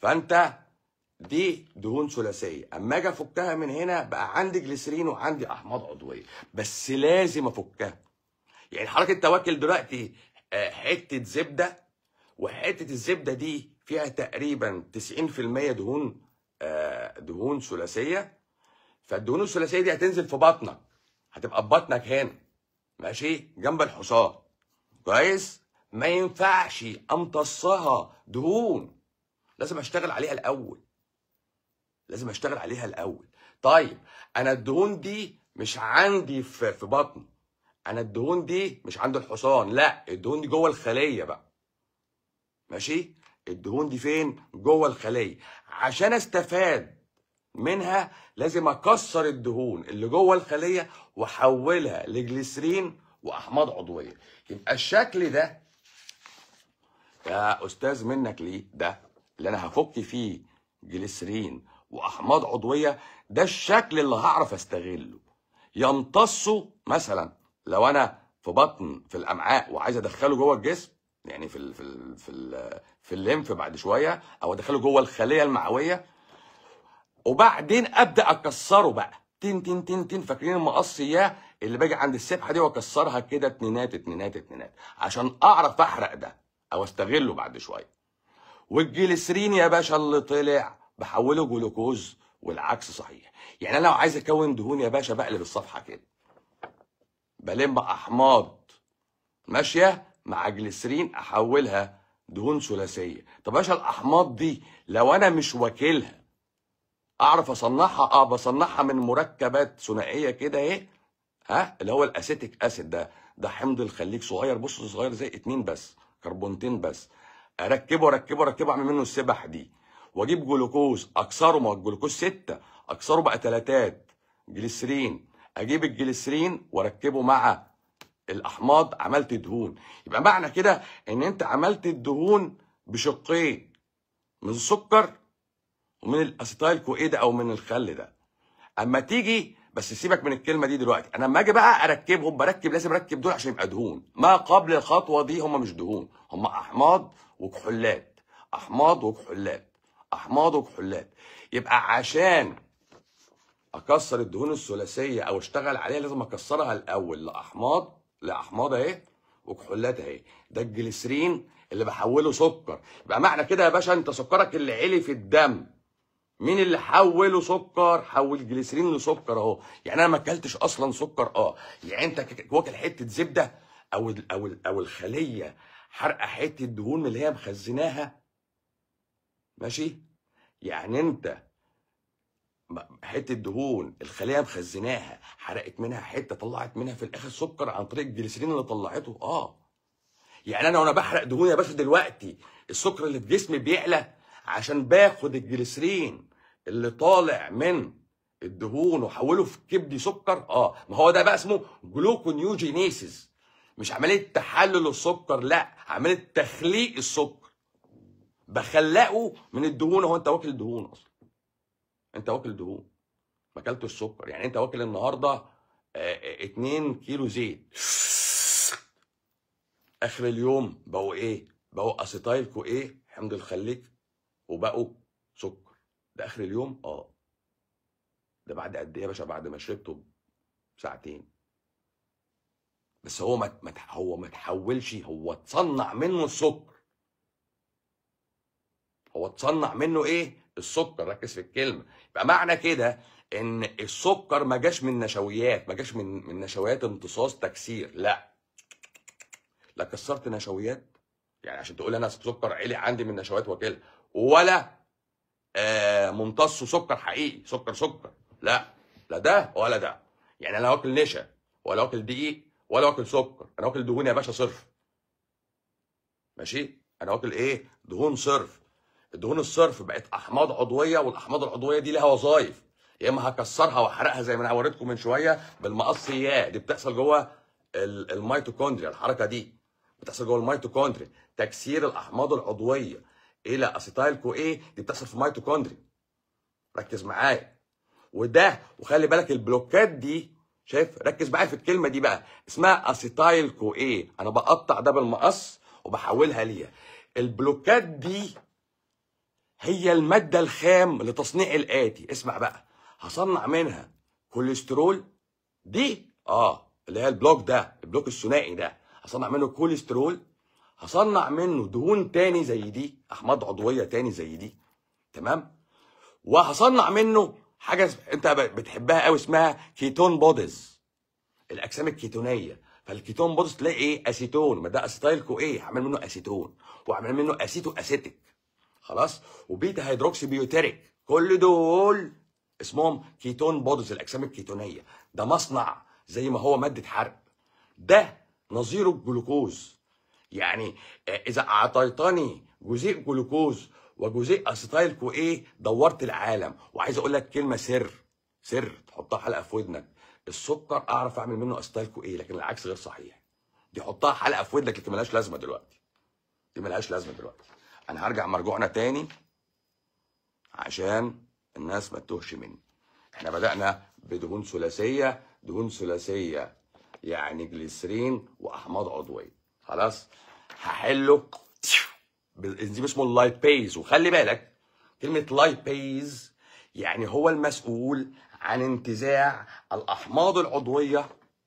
فانت دي دهون ثلاثيه اما اجي افكها من هنا بقى عندي جليسرين وعندي احماض عضويه بس لازم افكها يعني حضرتك انت واكل دلوقتي آه، حته زبده وحته الزبده دي فيها تقريبا 90% دهون آه، دهون ثلاثيه فالدهون الثلاثيه دي هتنزل في بطنك هتبقى في بطنك هنا ماشي جنب الحصان كويس ما ينفعش امتصها دهون لازم اشتغل عليها الاول لازم اشتغل عليها الاول طيب انا الدهون دي مش عندي في في بطن انا الدهون دي مش عند الحصان لا الدهون دي جوه الخليه بقى ماشي الدهون دي فين جوه الخليه عشان استفاد منها لازم اكسر الدهون اللي جوه الخليه واحولها لجليسرين واحماض عضويه يبقى الشكل ده يا استاذ منك ليه ده اللي انا هفك فيه جليسرين واحماض عضويه ده الشكل اللي هعرف استغله يمتصه مثلا لو انا في بطن في الامعاء وعايز ادخله جوه الجسم يعني في ال في ال في ال في الليمف بعد شويه او ادخله جوه الخليه المعويه وبعدين ابدا اكسره بقى تن تن تن تن فاكرين المقص اياه اللي باجي عند السبحه دي واكسرها كده اتنينات اتنينات اتنينات عشان اعرف احرق ده او استغله بعد شويه والجليسرين يا باشا اللي طلع بحوله جلوكوز والعكس صحيح يعني انا لو عايز اكون دهون يا باشا بقلب الصفحه كده بلم احماض ماشيه مع جليسرين احولها دهون ثلاثيه طب يا باشا الاحماض دي لو انا مش واكلها اعرف اصنعها اه بصنعها من مركبات ثنائيه كده اهي ها اللي هو الاسيتيك اسيد ده ده حمض الخليج صغير بص صغير زي اتنين بس كربونتين بس اركبه اركبه اركبه اعمل منه السبح دي واجيب جلوكوز اكسره ما هو الجلوكوز ستة اكسره بقى تلاتات جليسرين اجيب الجليسرين واركبه مع الاحماض عملت دهون يبقى معنى كده ان انت عملت الدهون بشقين من السكر ومن الاسيتايل كو ده او من الخل ده اما تيجي بس سيبك من الكلمه دي دلوقتي انا لما اجي بقى اركبهم بركب لازم اركب دول عشان يبقى دهون ما قبل الخطوه دي هم مش دهون هم احماض وكحولات احماض وكحولات احماض وكحولات يبقى عشان اكسر الدهون الثلاثيه او اشتغل عليها لازم اكسرها الاول لاحماض لاحماض اهي وكحولات اهي ده الجليسرين اللي بحوله سكر يبقى معنى كده يا باشا انت سكرك اللي علي في الدم مين اللي حوله سكر حول جليسرين لسكر اهو يعني انا ما اكلتش اصلا سكر اه يعني انت ك- واكل حته زبده او ال او ال او الخليه حرقه حته دهون اللي هي مخزناها ماشي يعني انت م- حته دهون الخليه مخزناها حرقت منها حته طلعت منها في الاخر سكر عن طريق الجليسرين اللي طلعته اه يعني انا وانا بحرق دهون يا باشا دلوقتي السكر اللي في جسمي بيعلى عشان باخد الجليسرين اللي طالع من الدهون وحوله في كبدي سكر اه ما هو ده بقى اسمه جلوكونيوجينيسيس مش عمليه تحلل السكر لا عمليه تخليق السكر بخلقه من الدهون هو انت واكل دهون اصلا انت واكل دهون ما اكلتش السكر يعني انت واكل النهارده 2 كيلو زيت اخر اليوم بقوا ايه بقوا اسيتايل كو ايه حمض الخليج وبقوا سكر ده اخر اليوم اه ده بعد قد ايه يا باشا بعد ما شربته ساعتين بس هو ما ما- هو ما تحولش هو اتصنع منه السكر هو اتصنع منه ايه السكر ركز في الكلمه يبقى معنى كده ان السكر ما جاش من نشويات ما جاش من من نشويات امتصاص تكسير لا لا كسرت نشويات يعني عشان تقول انا سكر عالي عندي من نشويات واكلها ولا آه ممتص سكر حقيقي سكر سكر لا لا ده ولا ده يعني انا واكل نشا ولا واكل دقيق ولا واكل سكر انا واكل دهون يا باشا صرف ماشي انا واكل ايه دهون صرف الدهون الصرف بقت احماض عضويه والاحماض العضويه دي لها وظائف يا اما هكسرها واحرقها زي ما انا وريتكم من شويه بالمقصيات دي بتحصل جوه ال- الميتوكوندريا الحركه دي بتحصل جوه الميتوكوندريا تكسير الاحماض العضويه الى اسيتايل كو ايه دي بتحصل في الميتوكوندريا ركز معايا وده وخلي بالك البلوكات دي شايف ركز معايا في الكلمه دي بقى اسمها اسيتايل كو ايه انا بقطع ده بالمقص وبحولها ليها البلوكات دي هي الماده الخام لتصنيع الاتي اسمع بقى هصنع منها كوليسترول دي اه اللي هي البلوك ده البلوك الثنائي ده هصنع منه كوليسترول هصنع منه دهون تاني زي دي احماض عضويه تاني زي دي تمام وهصنع منه حاجه اس- انت ب- بتحبها قوي اسمها كيتون بوديز الاجسام الكيتونيه فالكيتون بوديز تلاقي ايه اسيتون ما ده اسيتايل كو ايه هعمل منه اسيتون واعمل منه اسيتو اسيتيك خلاص وبيتا هيدروكسي بيوتيريك كل دول اسمهم كيتون بوديز الاجسام الكيتونيه ده مصنع زي ما هو ماده حرق ده نظيره الجلوكوز يعني آه، اذا اعطيتني جزيء جلوكوز وجزيء اسيتايل كو ايه دورت العالم وعايز اقول لك كلمه سر سر تحطها حلقه في ودنك السكر اعرف اعمل منه اسيتايل كو ايه لكن العكس غير صحيح دي حطها حلقه في ودنك لكن ملهاش لازمه دلوقتي دي ملهاش لازمه دلوقتي انا هرجع مرجوعنا تاني عشان الناس ما تتوهش مني احنا بدأنا بدهون ثلاثية دهون ثلاثية يعني جليسرين وأحماض عضوية خلاص هحله بالانزيم اسمه اللايبيز وخلي بالك كلمة لايبيز يعني هو المسؤول عن انتزاع الأحماض العضوية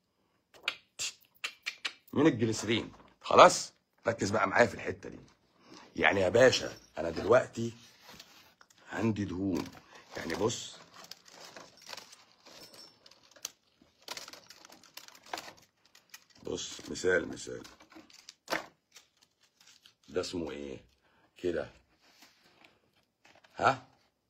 من الجليسرين خلاص ركز بقى معايا في الحتة دي يعني يا باشا أنا دلوقتي عندي دهون يعني بص بص مثال مثال ده اسمه ايه كده ها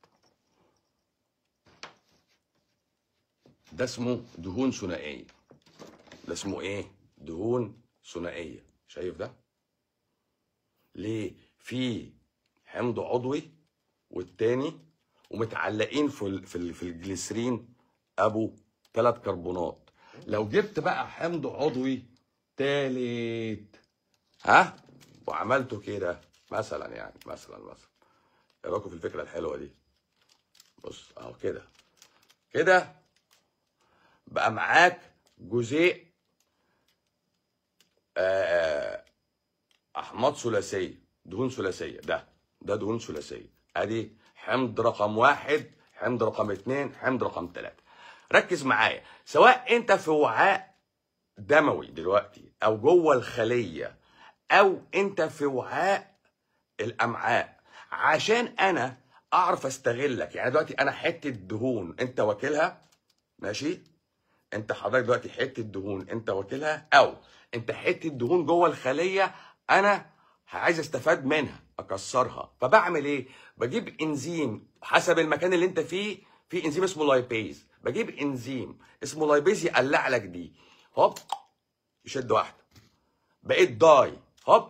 ده اسمه دهون ثنائيه ده اسمه ايه دهون ثنائيه شايف ده ليه في حمض عضوي والتاني ومتعلقين في ال- في ال- في الجليسرين ابو ثلاث كربونات لو جبت بقى حمض عضوي تالت ها وعملته كده مثلا يعني مثلا مثلا ايه رايكم في الفكره الحلوه دي بص اهو كده كده بقى معاك جزيء آه، احماض ثلاثيه دهون ثلاثيه ده ده دهون ثلاثيه ادي حمض رقم واحد حمض رقم اتنين حمض رقم تلاته ركز معايا سواء انت في وعاء دموي دلوقتي او جوه الخليه او انت في وعاء الامعاء عشان انا اعرف استغلك يعني دلوقتي انا حته دهون انت واكلها ماشي انت حضرتك دلوقتي حته دهون انت واكلها او انت حته دهون جوه الخليه انا عايز استفاد منها اكسرها فبعمل ايه بجيب انزيم حسب المكان اللي انت فيه في انزيم اسمه لايبيز بجيب انزيم اسمه لايبيز يقلع لك دي هوب يشد واحده بقيت داي هوب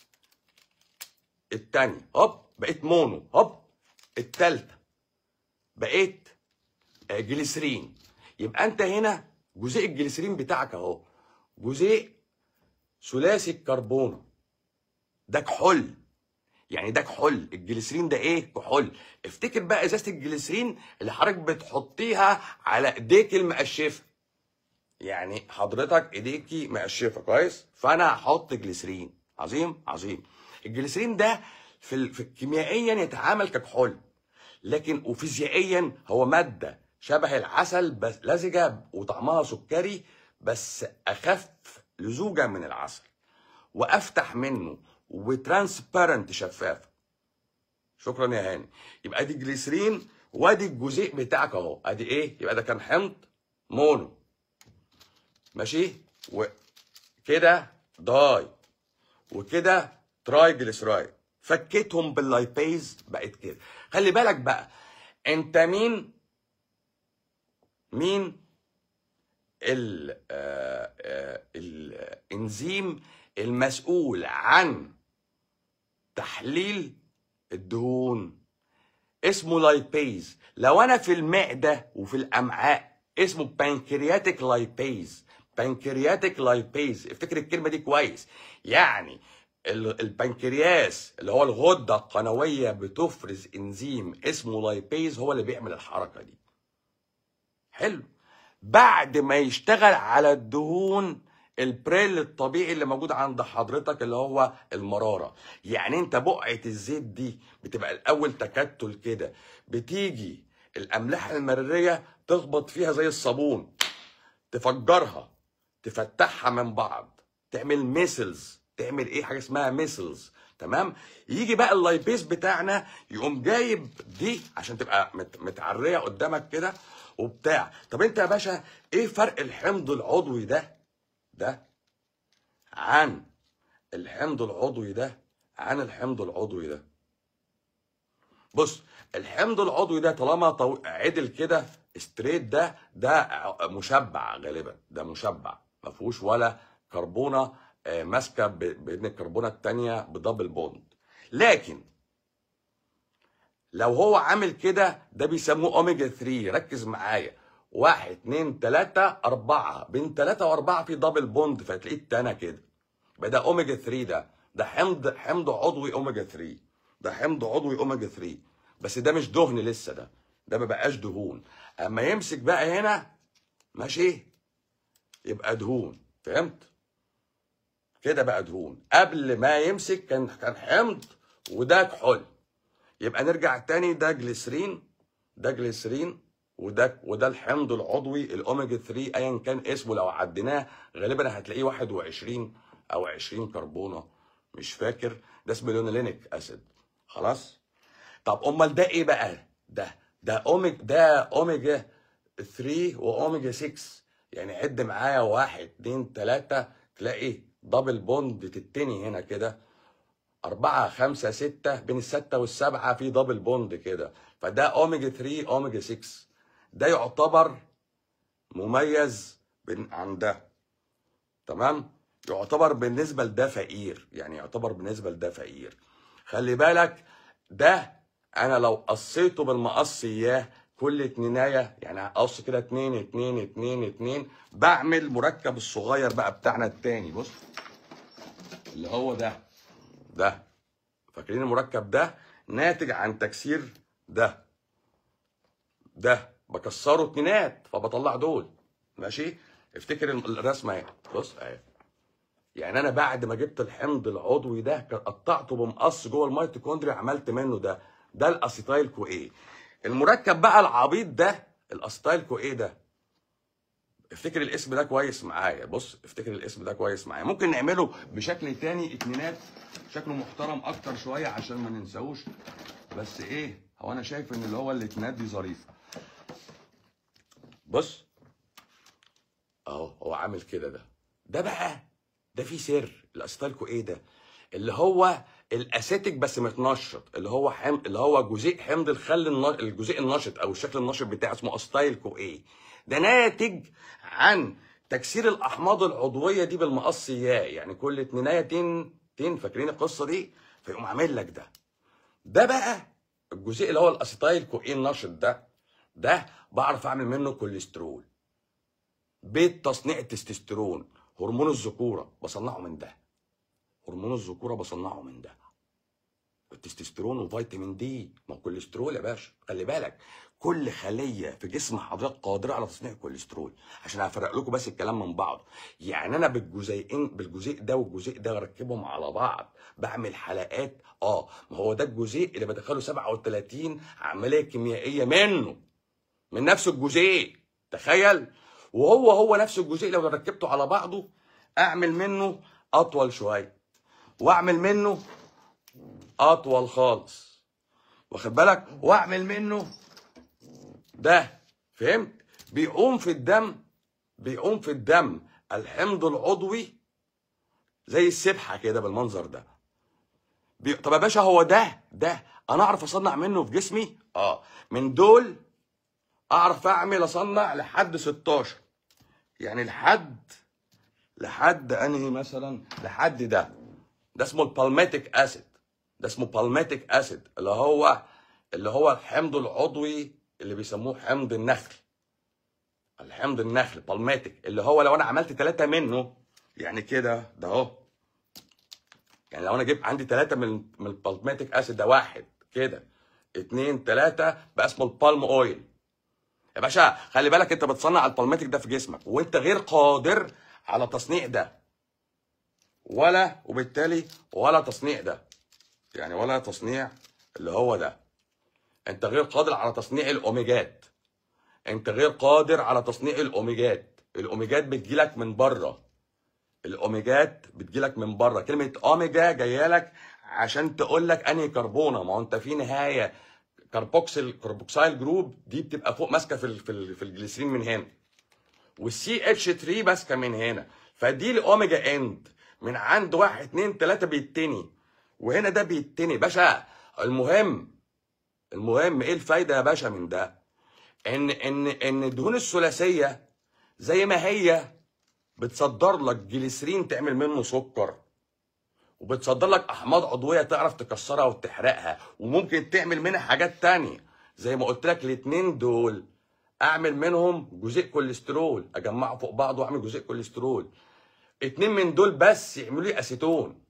التانية هوب بقيت مونو هوب التالتة بقيت آه، جليسرين يبقى انت هنا جزيء الجليسرين بتاعك اهو جزيء ثلاثي الكربون ده كحول يعني ده كحول الجليسرين ده ايه كحول افتكر بقى ازازه الجليسرين اللي حضرتك بتحطيها على ايديك المقشفه يعني حضرتك ايديكي مقشفه كويس فانا هحط جليسرين عظيم عظيم الجليسرين ده في, ال... في كيميائيا يتعامل ككحول لكن وفيزيائيا هو ماده شبه العسل بس لزجه وطعمها سكري بس اخف لزوجه من العسل وافتح منه وترانسبيرنت شفاف شكرا يا هاني يبقى ادي جليسرين وادي الجزيء بتاعك اهو ادي ايه يبقى ده كان حمض مونو ماشي وكده داي وكده تراي جليسرايد فكيتهم باللايبيز بقت كده خلي بالك بقى انت مين مين ال آه، آه، الانزيم المسؤول عن تحليل الدهون اسمه لايبيز لو انا في المعده وفي الامعاء اسمه بانكرياتيك لايبيز بانكرياتيك لايبيز افتكر الكلمه دي كويس يعني ال- البنكرياس اللي هو الغده القنويه بتفرز انزيم اسمه لايبيز هو اللي بيعمل الحركه دي حلو بعد ما يشتغل على الدهون البريل الطبيعي اللي موجود عند حضرتك اللي هو المراره يعني انت بقعه الزيت دي بتبقى الاول تكتل كده بتيجي الاملاح المراريه تخبط فيها زي الصابون تفجرها تفتحها من بعض تعمل ميسلز تعمل ايه حاجه اسمها ميسلز تمام يجي بقى اللايبيز بتاعنا يقوم جايب دي عشان تبقى مت- متعريه قدامك كده وبتاع طب انت يا باشا ايه فرق الحمض العضوي ده ده عن الحمض العضوي ده عن الحمض العضوي ده بص الحمض العضوي ده طالما طو... عدل كده ستريت ده ده ع- مشبع غالبا ده مشبع ما فيهوش ولا كربونه آه، ماسكه ب- بين الكربونه الثانيه بدبل بوند لكن لو هو عامل كده ده بيسموه اوميجا 3 ركز معايا واحد اتنين تلاتة أربعة بين تلاتة وأربعة في دبل بوند فتلاقيه التانى كده يبقى ده أوميجا 3 ده ده حمض حمض عضوي أوميجا 3 ده حمض عضوي أوميجا 3 بس ده مش دهن لسه ده ده ما بقاش دهون أما يمسك بقى هنا ماشي يبقى دهون فهمت؟ كده بقى دهون قبل ما يمسك كان كان حمض وده كحول يبقى نرجع تاني ده جليسرين ده جليسرين وده وده الحمض العضوي الاوميجا 3 ايا كان اسمه لو عديناه غالبا هتلاقيه 21 او 20 كربونه مش فاكر ده اسمه لينولينيك اسيد خلاص طب امال ده ايه بقى ده ده اوميجا ده اوميجا 3 واوميجا 6 يعني عد معايا واحد اتنين تلاته تلاقي دبل بوند تتني هنا كده أربعة خمسة ستة بين الستة والسبعة في دبل بوند كده فده أوميجا 3 أوميجا 6 ده يعتبر مميز بين عن ده تمام يعتبر بالنسبة لده فقير يعني يعتبر بالنسبة لده فقير خلي بالك ده أنا لو قصيته بالمقص إياه كل اتنيناية يعني أقص كده اتنين اتنين اتنين اتنين بعمل مركب الصغير بقى بتاعنا التاني بص اللي هو ده ده فاكرين المركب ده ناتج عن تكسير ده ده بكسره اتنينات فبطلع دول ماشي افتكر الرسمه اهي بص اهي يعني انا بعد ما جبت الحمض العضوي ده كان قطعته بمقص جوه الميتوكوندريا عملت منه ده ده الاسيتايل كو ايه المركب بقى العبيط ده الاسيتايل كو ايه ده افتكر الاسم ده كويس معايا بص افتكر الاسم ده كويس معايا ممكن نعمله بشكل تاني اتنينات شكله محترم اكتر شويه عشان ما ننساهوش بس ايه هو انا شايف ان اللي هو الاتنينات دي ظريفه بص اهو هو عامل كده ده ده بقى ده فيه سر الاسيتالكو ايه ده اللي هو الاسيتيك بس متنشط اللي هو حم... اللي هو جزيء حمض الخل الن... الجزيء النشط او الشكل النشط بتاعه اسمه اسيتايلكو ايه ده ناتج عن تكسير الاحماض العضويه دي بالمقص ياه يعني كل اتنينايه تين تين فاكرين القصه دي فيقوم عامل لك ده ده بقى الجزيء اللي هو الاسيتايل كوين النشط ده ده بعرف اعمل منه كوليسترول بيت تصنيع التستوستيرون هرمون الذكوره بصنعه من ده هرمون الذكوره بصنعه من ده التستوستيرون وفيتامين دي ما هو كوليسترول يا باشا خلي بالك كل خليه في جسم حضرتك قادره على تصنيع الكوليسترول عشان هفرق لكم بس الكلام من بعض يعني انا بالجزيئين بالجزيء ده والجزيء ده بركبهم على بعض بعمل حلقات اه ما هو ده الجزيء اللي بدخله 37 عمليه كيميائيه منه من نفس الجزيء تخيل وهو هو نفس الجزيء لو ركبته على بعضه اعمل منه اطول شويه واعمل منه اطول خالص واخد بالك واعمل منه ده فهمت بيقوم في الدم بيقوم في الدم الحمض العضوي زي السبحه كده بالمنظر ده بي... طب يا باشا هو ده ده انا اعرف اصنع منه في جسمي اه من دول اعرف اعمل اصنع لحد 16 يعني لحد لحد انهي مثلا لحد ده ده اسمه البالماتيك اسيد ده اسمه بالماتيك اسيد اللي هو اللي هو الحمض العضوي اللي بيسموه حمض النخل الحمض النخل بالماتيك اللي هو لو انا عملت ثلاثة منه يعني كده ده اهو يعني لو انا جبت عندي ثلاثة من من البالماتيك اسيد ده واحد كده اتنين ثلاثة بقى اسمه البالم اويل يا باشا خلي بالك انت بتصنع البالماتيك ده في جسمك وانت غير قادر على تصنيع ده ولا وبالتالي ولا تصنيع ده يعني ولا تصنيع اللي هو ده انت غير قادر على تصنيع الاوميجات انت غير قادر على تصنيع الاوميجات الاوميجات بتجيلك من بره الاوميجات بتجيلك من بره كلمه اوميجا جايه لك عشان تقول لك انهي كربونه ما هو انت في نهايه كربوكسيل كربوكسيل جروب دي بتبقى فوق ماسكه في ال- في ال- في الجليسرين من هنا والسي اتش 3 ماسكه من هنا فدي الاوميجا اند من عند واحد اتنين تلاته بيتني وهنا ده بيتني باشا المهم المهم ايه الفايده يا باشا من ده ان ان ان الدهون الثلاثيه زي ما هي بتصدر لك جليسرين تعمل منه سكر وبتصدر لك احماض عضويه تعرف تكسرها وتحرقها وممكن تعمل منها حاجات تانية زي ما قلت لك الاتنين دول اعمل منهم جزيء كوليسترول اجمعه فوق بعض واعمل جزيء كوليسترول اتنين من دول بس يعملوا لي اسيتون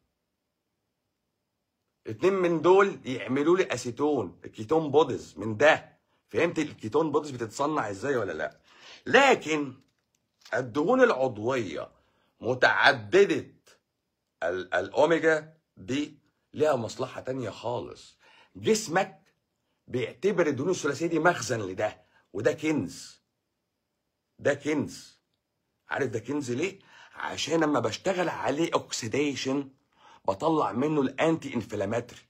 اتنين من دول يعملوا لي اسيتون الكيتون بوديز من ده فهمت الكيتون بوديز بتتصنع ازاي ولا لا لكن الدهون العضويه متعدده ال- الاوميجا دي ليها مصلحه تانية خالص جسمك بيعتبر الدهون الثلاثيه دي مخزن لده وده كنز ده كنز عارف ده كنز ليه عشان لما بشتغل عليه اوكسيديشن بطلع منه الانتي انفلاماتري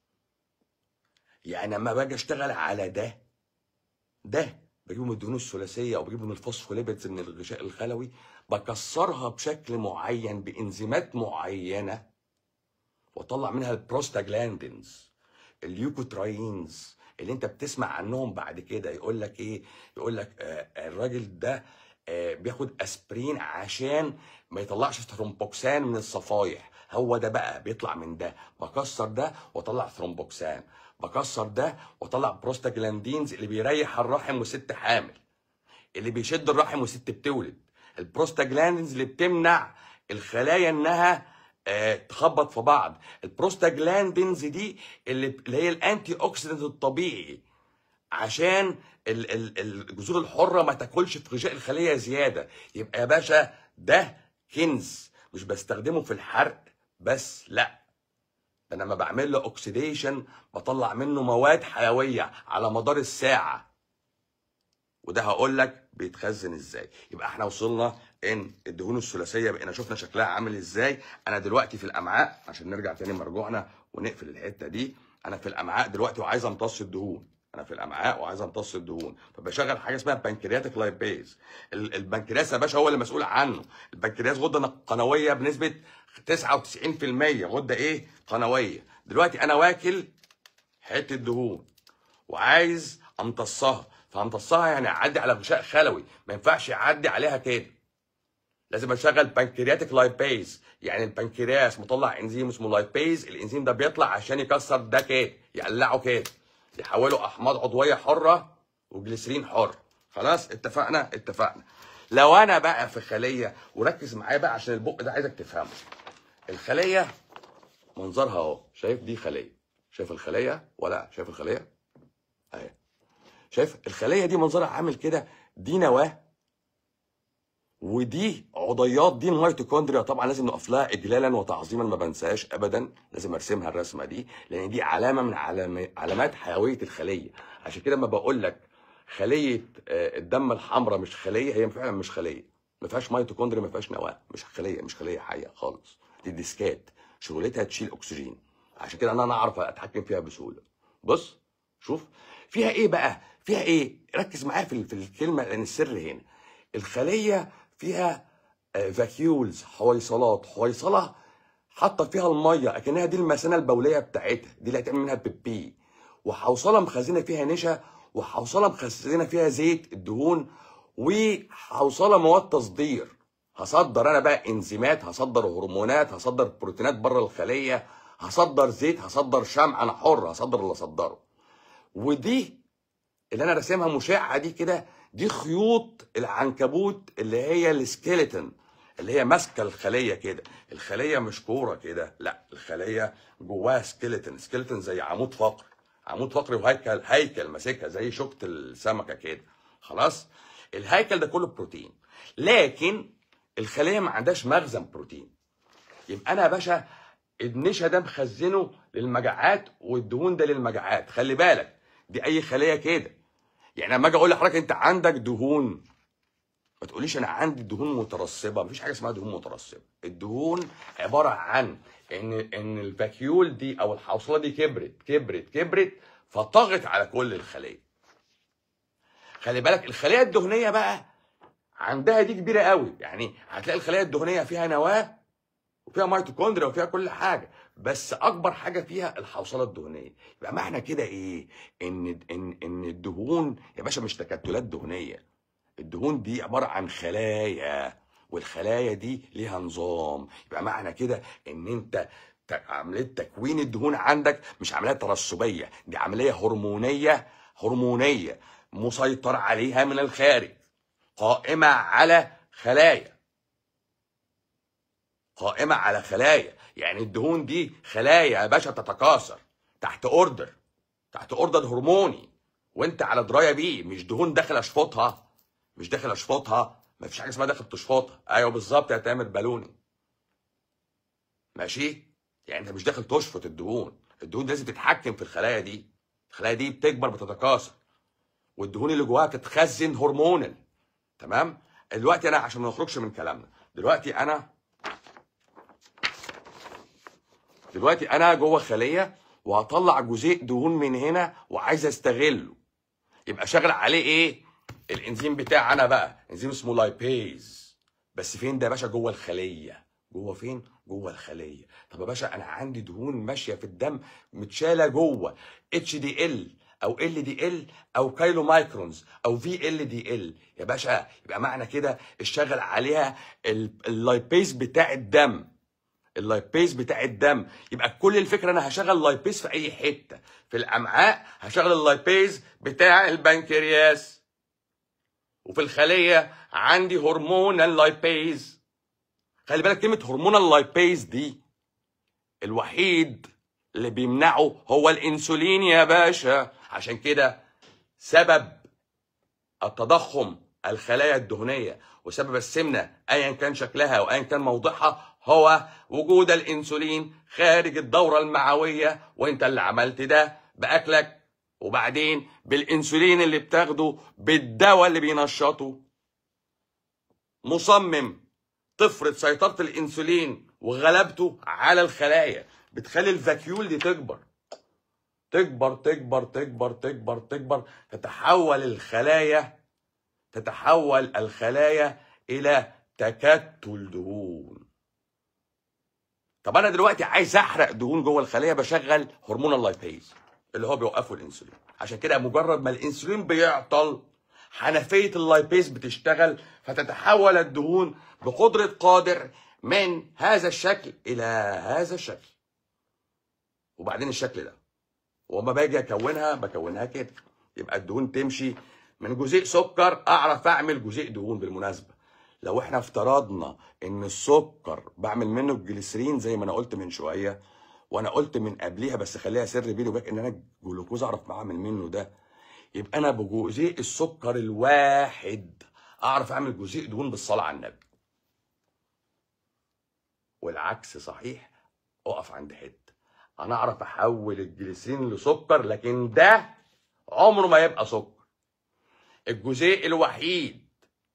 يعني لما باجي اشتغل على ده ده بجيبه من الدهون الثلاثيه او بجيبه من الفوسفوليبيدز من الغشاء الخلوي بكسرها بشكل معين بانزيمات معينه واطلع منها البروستاجلاندينز اليوكوتراينز اللي انت بتسمع عنهم بعد كده يقول لك ايه يقول لك آه الراجل ده آه بياخد اسبرين عشان ما يطلعش ثرومبوكسان من الصفايح هو ده بقى بيطلع من ده بكسر ده واطلع ثرومبوكسان بكسر ده واطلع بروستاجلاندينز اللي بيريح الرحم والست حامل اللي بيشد الرحم والست بتولد البروستاجلاندينز اللي بتمنع الخلايا انها آه، تخبط في بعض البروستاجلاندينز دي اللي اللي هي الانتي اوكسيدنت الطبيعي عشان ال- ال- الجذور الحره ما تاكلش في غشاء الخليه زياده يبقى يا باشا ده كنز مش بستخدمه في الحرق بس لا ده انا لما بعمل له اوكسيديشن بطلع منه مواد حيويه على مدار الساعه وده هقول لك بيتخزن ازاي يبقى احنا وصلنا ان الدهون الثلاثيه بقينا شفنا شكلها عامل ازاي انا دلوقتي في الامعاء عشان نرجع تاني مرجوعنا ونقفل الحته دي انا في الامعاء دلوقتي وعايز امتص الدهون انا في الامعاء وعايز امتص الدهون فبشغل حاجه اسمها بنكرياتيك لايبيز ال- البنكرياس يا باشا هو اللي مسؤول عنه البنكرياس غده قنويه بنسبه 99% غده ايه قنويه دلوقتي انا واكل حته دهون وعايز امتصها فامتصها يعني اعدي على غشاء خلوي ما ينفعش يعدي عليها كده لازم اشغل بنكرياتيك لايبيز يعني البنكرياس مطلع انزيم اسمه لايبيز الانزيم ده بيطلع عشان يكسر ده كده يقلعه كده يحوله احماض عضويه حره وجليسرين حر خلاص اتفقنا اتفقنا لو انا بقى في خليه وركز معايا بقى عشان البق ده عايزك تفهمه الخليه منظرها اهو شايف دي خليه شايف الخليه ولا شايف الخليه اهي شايف الخليه دي منظرها عامل كده دي نواه ودي عضيات دي الميتوكوندريا طبعا لازم نقف لها اجلالا وتعظيما ما بنساهاش ابدا لازم ارسمها الرسمه دي لان دي علامه من علام- علامات حيويه الخليه عشان كده ما بقول لك خليه آه، الدم الحمراء مش خليه هي فعلا مش خليه ما فيهاش ميتوكوندريا ما فيهاش نواه مش خليه مش خليه حيه خالص دي ديسكات شغلتها تشيل اكسجين عشان كده انا اعرف اتحكم فيها بسهوله بص شوف فيها ايه بقى فيها ايه ركز معايا في في الكلمه لان السر هنا الخليه فيها فاكيولز حويصلات حويصله حاطه فيها الميه اكنها دي المثانه البوليه بتاعتها دي اللي هتعمل منها بيبي وحوصله مخزنه فيها نشا وحوصله مخزنه فيها زيت الدهون وحوصله مواد تصدير هصدر انا بقى انزيمات هصدر هرمونات هصدر بروتينات بره الخليه هصدر زيت هصدر شمع انا حر هصدر اللي اصدره ودي اللي انا راسمها مشعه دي كده دي خيوط العنكبوت اللي هي السكيلتون اللي هي ماسكه الخليه كده الخليه مش كوره كده لا الخليه جواها سكيلتون سكيلتون زي عمود فقري عمود فقري وهيكل هيكل ماسكها زي شوكه السمكه كده خلاص الهيكل ده كله بروتين لكن الخليه ما عندهاش مخزن بروتين يبقى انا يا باشا النشا ده مخزنه للمجاعات والدهون ده للمجاعات خلي بالك دي اي خليه كده يعني لما اجي اقول لحضرتك انت عندك دهون ما تقوليش انا عندي دهون مترسبه مفيش حاجه اسمها دهون مترسبه الدهون عباره عن ان ان الفاكيول دي او الحوصله دي كبرت كبرت كبرت فطغت على كل الخليه خلي بالك الخليه الدهنيه بقى عندها دي كبيره قوي يعني هتلاقي الخليه الدهنيه فيها نواه وفيها ميتوكوندريا وفيها كل حاجه بس اكبر حاجه فيها الحوصله الدهنيه يبقى معنى كده ايه ان ان ان الدهون يا باشا مش تكتلات دهنيه الدهون دي عباره عن خلايا والخلايا دي ليها نظام يبقى معنى كده ان انت ت- عمليه تكوين الدهون عندك مش عمليه ترسبيه دي عمليه هرمونيه هرمونيه مسيطر عليها من الخارج قائمه على خلايا قائمه على خلايا يعني الدهون دي خلايا يا باشا تتكاثر تحت اوردر تحت اوردر هرموني وانت على درايه بيه مش دهون داخل اشفطها مش داخل اشفطها مفيش حاجه اسمها داخل تشفطها ايوه بالظبط يا تامر بالوني ماشي يعني انت مش داخل تشفط الدهون الدهون دي لازم تتحكم في الخلايا دي الخلايا دي بتكبر بتتكاثر والدهون اللي جواها بتتخزن هرمونال تمام دلوقتي انا عشان ما نخرجش من كلامنا دلوقتي انا دلوقتي انا جوه خليه وهطلع جزيء دهون من هنا وعايز استغله يبقى شغل عليه ايه الانزيم بتاعنا بقى انزيم اسمه لايبيز بس فين ده يا باشا جوه الخليه جوه فين جوه الخليه طب يا باشا انا عندي دهون ماشيه في الدم متشاله جوه اتش دي ال او ال دي ال او كايلو مايكرونز او في ال دي ال يا باشا يبقى معنى كده اشتغل عليها ال- اللايبيز بتاع الدم اللايبيز بتاع الدم يبقى كل الفكره انا هشغل لايبيز في اي حته في الامعاء هشغل اللايبيز بتاع البنكرياس وفي الخليه عندي هرمون اللايبيز خلي بالك كلمه هرمون اللايبيز دي الوحيد اللي بيمنعه هو الانسولين يا باشا عشان كده سبب التضخم الخلايا الدهنيه وسبب السمنه ايا كان شكلها وايا كان موضعها هو وجود الانسولين خارج الدوره المعويه وانت اللي عملت ده باكلك وبعدين بالانسولين اللي بتاخده بالدواء اللي بينشطه مصمم تفرض سيطره الانسولين وغلبته على الخلايا بتخلي الفاكيول دي تكبر تكبر تكبر تكبر تكبر تكبر تتحول الخلايا تتحول الخلايا الى تكتل دهون طب انا دلوقتي عايز احرق دهون جوه الخليه بشغل هرمون اللايبيز اللي هو بيوقفه الانسولين عشان كده مجرد ما الانسولين بيعطل حنفيه اللايبيز بتشتغل فتتحول الدهون بقدره قادر من هذا الشكل الى هذا الشكل وبعدين الشكل ده وما باجي اكونها بكونها كده يبقى الدهون تمشي من جزيء سكر اعرف اعمل جزيء دهون بالمناسبه لو احنا افترضنا ان السكر بعمل منه الجليسرين زي ما انا قلت من شويه وانا قلت من قبليها بس خليها سر بيني وبينك ان انا الجلوكوز اعرف اعمل منه ده يبقى انا بجزيء السكر الواحد اعرف اعمل جزيء دهون بالصلاه على النبي والعكس صحيح اقف عند حته انا اعرف احول الجليسرين لسكر لكن ده عمره ما يبقى سكر الجزيء الوحيد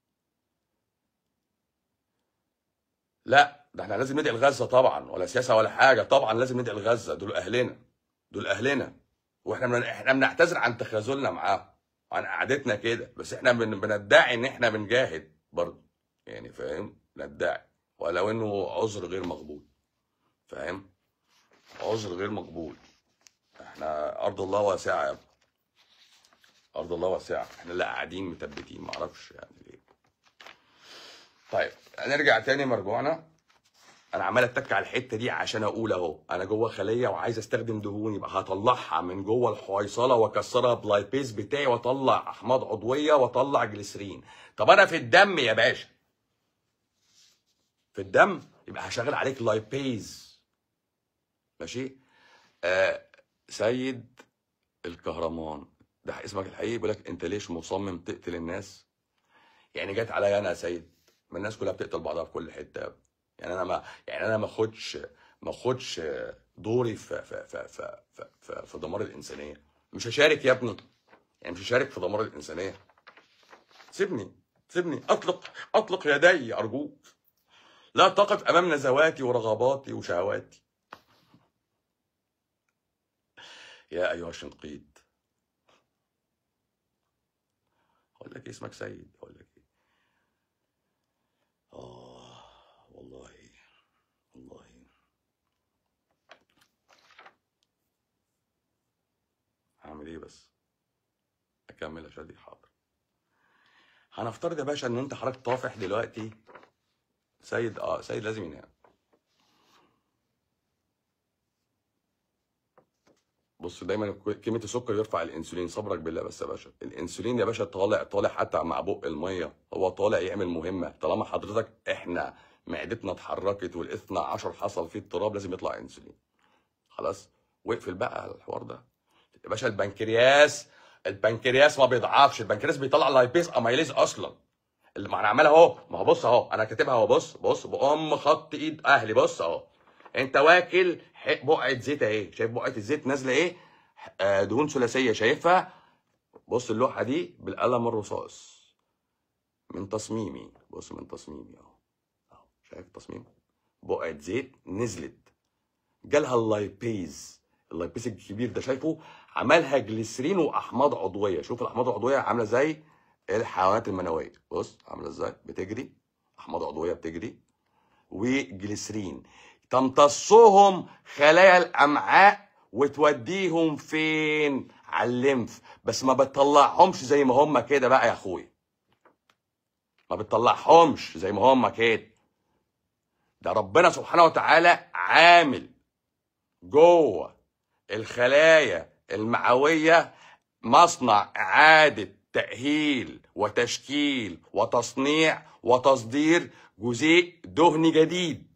لا ده احنا لازم ندعي الغزه طبعا ولا سياسه ولا حاجه طبعا لازم ندعي الغزه دول اهلنا دول اهلنا واحنا من احنا بنعتذر عن تخاذلنا معاهم عن قعدتنا كده بس احنا بن... بندعي ان احنا بنجاهد برضه يعني فاهم ندعي ولو انه عذر غير مقبول فاهم عذر غير مقبول احنا ارض الله واسعه يا ابني ارض الله واسعه احنا لا قاعدين مثبتين معرفش يعني ليه طيب هنرجع تاني مرجوعنا انا عمال اتك على الحته دي عشان اقول اهو انا جوه خليه وعايز استخدم دهون يبقى هطلعها من جوه الحويصله واكسرها بلايبيز بتاعي واطلع احماض عضويه واطلع جليسرين طب انا في الدم يا باشا في الدم يبقى هشغل عليك لايبيز ماشي آه سيد الكهرمان ده اسمك الحقيقي بيقول لك انت ليش مصمم تقتل الناس يعني جت عليا انا يا سيد ما الناس كلها بتقتل بعضها في كل حته يعني انا ما يعني انا ما اخدش ما اخدش دوري في في في في في, في, في دمار الانسانيه مش هشارك يا ابني يعني مش هشارك في دمار الانسانيه سيبني سيبني اطلق اطلق يدي ارجوك لا تقف امام نزواتي ورغباتي وشهواتي يا ايها الشنقيط اقول لك إيه اسمك سيد اقول لك ايه اه والله والله هعمل ايه بس اكمل يا شادي حاضر هنفترض يا باشا ان انت حضرتك طافح دلوقتي سيد اه سيد لازم ينام بص دايما كميه السكر يرفع الانسولين صبرك بالله بس يا باشا الانسولين يا باشا طالع طالع حتى مع بق الميه هو طالع يعمل مهمه طالما حضرتك احنا معدتنا اتحركت والاثنى عشر حصل فيه اضطراب لازم يطلع انسولين خلاص واقفل بقى على الحوار ده يا باشا البنكرياس البنكرياس ما بيضعفش البنكرياس بيطلع لايبيز اميليز اصلا اللي ما انا عمال اهو ما هو بص اهو انا كاتبها اهو بص بص بأم خط ايد اهلي بص اهو انت واكل ح- بقعه زيت اهي شايف بقعه الزيت نازله ايه آه، دهون ثلاثيه شايفها بص اللوحه دي بالقلم الرصاص من تصميمي بص من تصميمي اهو اهو شايف تصميم بقعه زيت نزلت جالها اللايبيز اللايبيز الكبير ده شايفه عملها جليسرين واحماض عضويه شوف الاحماض العضويه عامله زي الحيوانات المنويه بص عامله ازاي بتجري احماض عضويه بتجري وجليسرين تمتصهم خلايا الامعاء وتوديهم فين على الليمف بس ما بتطلعهمش زي ما هم كده بقى يا اخويا ما بتطلعهمش زي ما هم كده ده ربنا سبحانه وتعالى عامل جوه الخلايا المعويه مصنع اعاده تاهيل وتشكيل وتصنيع وتصدير جزيء دهني جديد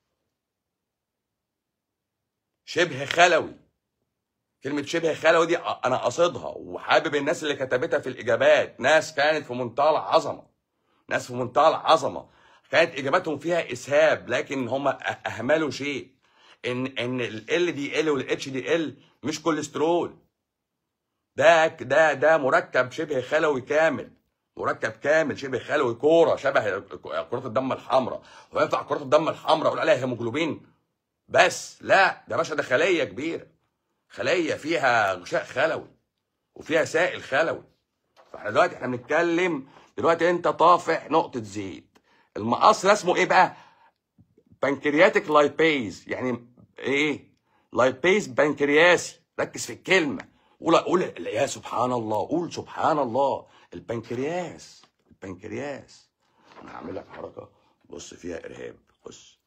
شبه خلوي كلمة شبه خلوي دي أنا قاصدها وحابب الناس اللي كتبتها في الإجابات ناس كانت في منتهى العظمة ناس في منتهى العظمة كانت إجاباتهم فيها إسهاب لكن هم أهملوا شيء إن إن ال دي ال والاتش دي ال مش كوليسترول ده ده ده مركب شبه خلوي كامل مركب كامل شبه خلوي كوره شبه كرات الدم الحمراء هو ينفع كرات الدم الحمراء اقول عليها هيموجلوبين بس لا ده باشا ده خليه كبيره خليه فيها غشاء خلوي وفيها سائل خلوي فاحنا دلوقتي احنا بنتكلم دلوقتي انت طافح نقطه زيت المقص ده اسمه ايه بقى بنكرياتيك لايبيز يعني ايه لايبيز بنكرياسي ركز في الكلمه قول قول يا سبحان الله قول سبحان الله البنكرياس البنكرياس انا هعمل لك حركه بص فيها ارهاب بص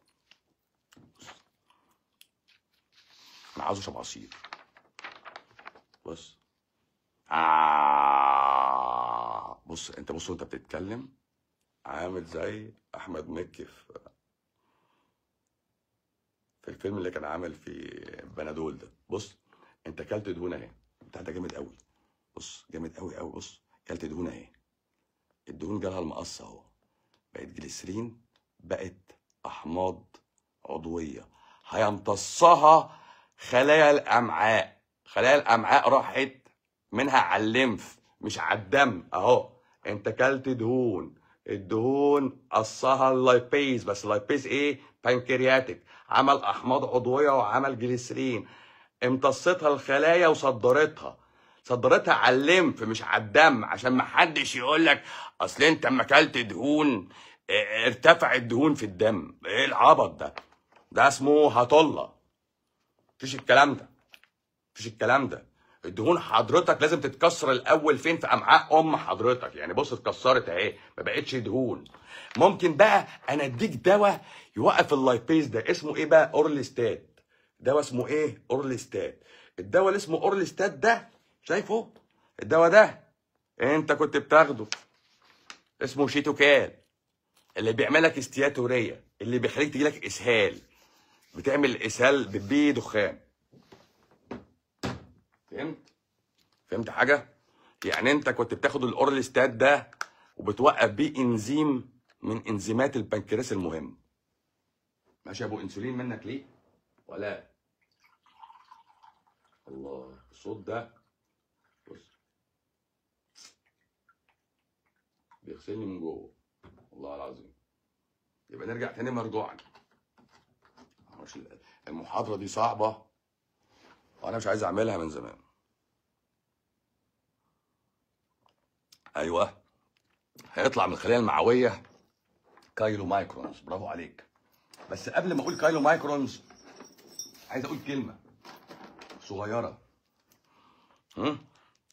انا عاوز اشرب عصير بص آه. بص انت بص وانت بتتكلم عامل زي احمد مكي في في الفيلم اللي كان عامل فيه بنادول ده بص انت كلت دهون اهي بتاع ده جامد قوي بص جامد قوي قوي بص كلت دهون اهي الدهون جالها المقص اهو بقت جليسرين بقت احماض عضويه هيمتصها خلايا الامعاء خلايا الامعاء راحت منها على الليمف مش على الدم اهو انت كلت دهون الدهون قصها اللايبيز بس اللايبيز ايه بانكرياتيك عمل احماض عضويه وعمل جليسرين امتصتها الخلايا وصدرتها صدرتها على الليمف مش على الدم عشان ما حدش يقول لك اصل انت اما اكلت دهون اه، ارتفع الدهون في الدم ايه العبط ده ده اسمه هطله مفيش الكلام ده مفيش الكلام ده الدهون حضرتك لازم تتكسر الاول فين في امعاء ام حضرتك يعني بص اتكسرت اهي ما بقتش دهون ممكن بقى انا اديك دواء يوقف اللايبيز ده اسمه ايه بقى اورليستات دواء اسمه ايه اورليستات الدواء اللي اسمه اورليستات ده شايفه الدواء ده انت كنت بتاخده اسمه شيتوكال اللي بيعملك استياتوريه اللي بيخليك تجيلك اسهال بتعمل اسهال بتبيه دخان فهمت فهمت حاجه يعني انت كنت بتاخد الاورليستات ده وبتوقف بيه انزيم من انزيمات البنكرياس المهم ماشي يا ابو انسولين منك ليه ولا الله الصوت ده بص بيغسلني من جوه والله العظيم يبقى نرجع تاني مرجوعا مش المحاضرة دي صعبة وأنا مش عايز أعملها من زمان أيوه هيطلع من الخلية المعوية كايلو مايكرونز برافو عليك بس قبل ما أقول كايلو مايكرونز عايز أقول كلمة صغيرة هم؟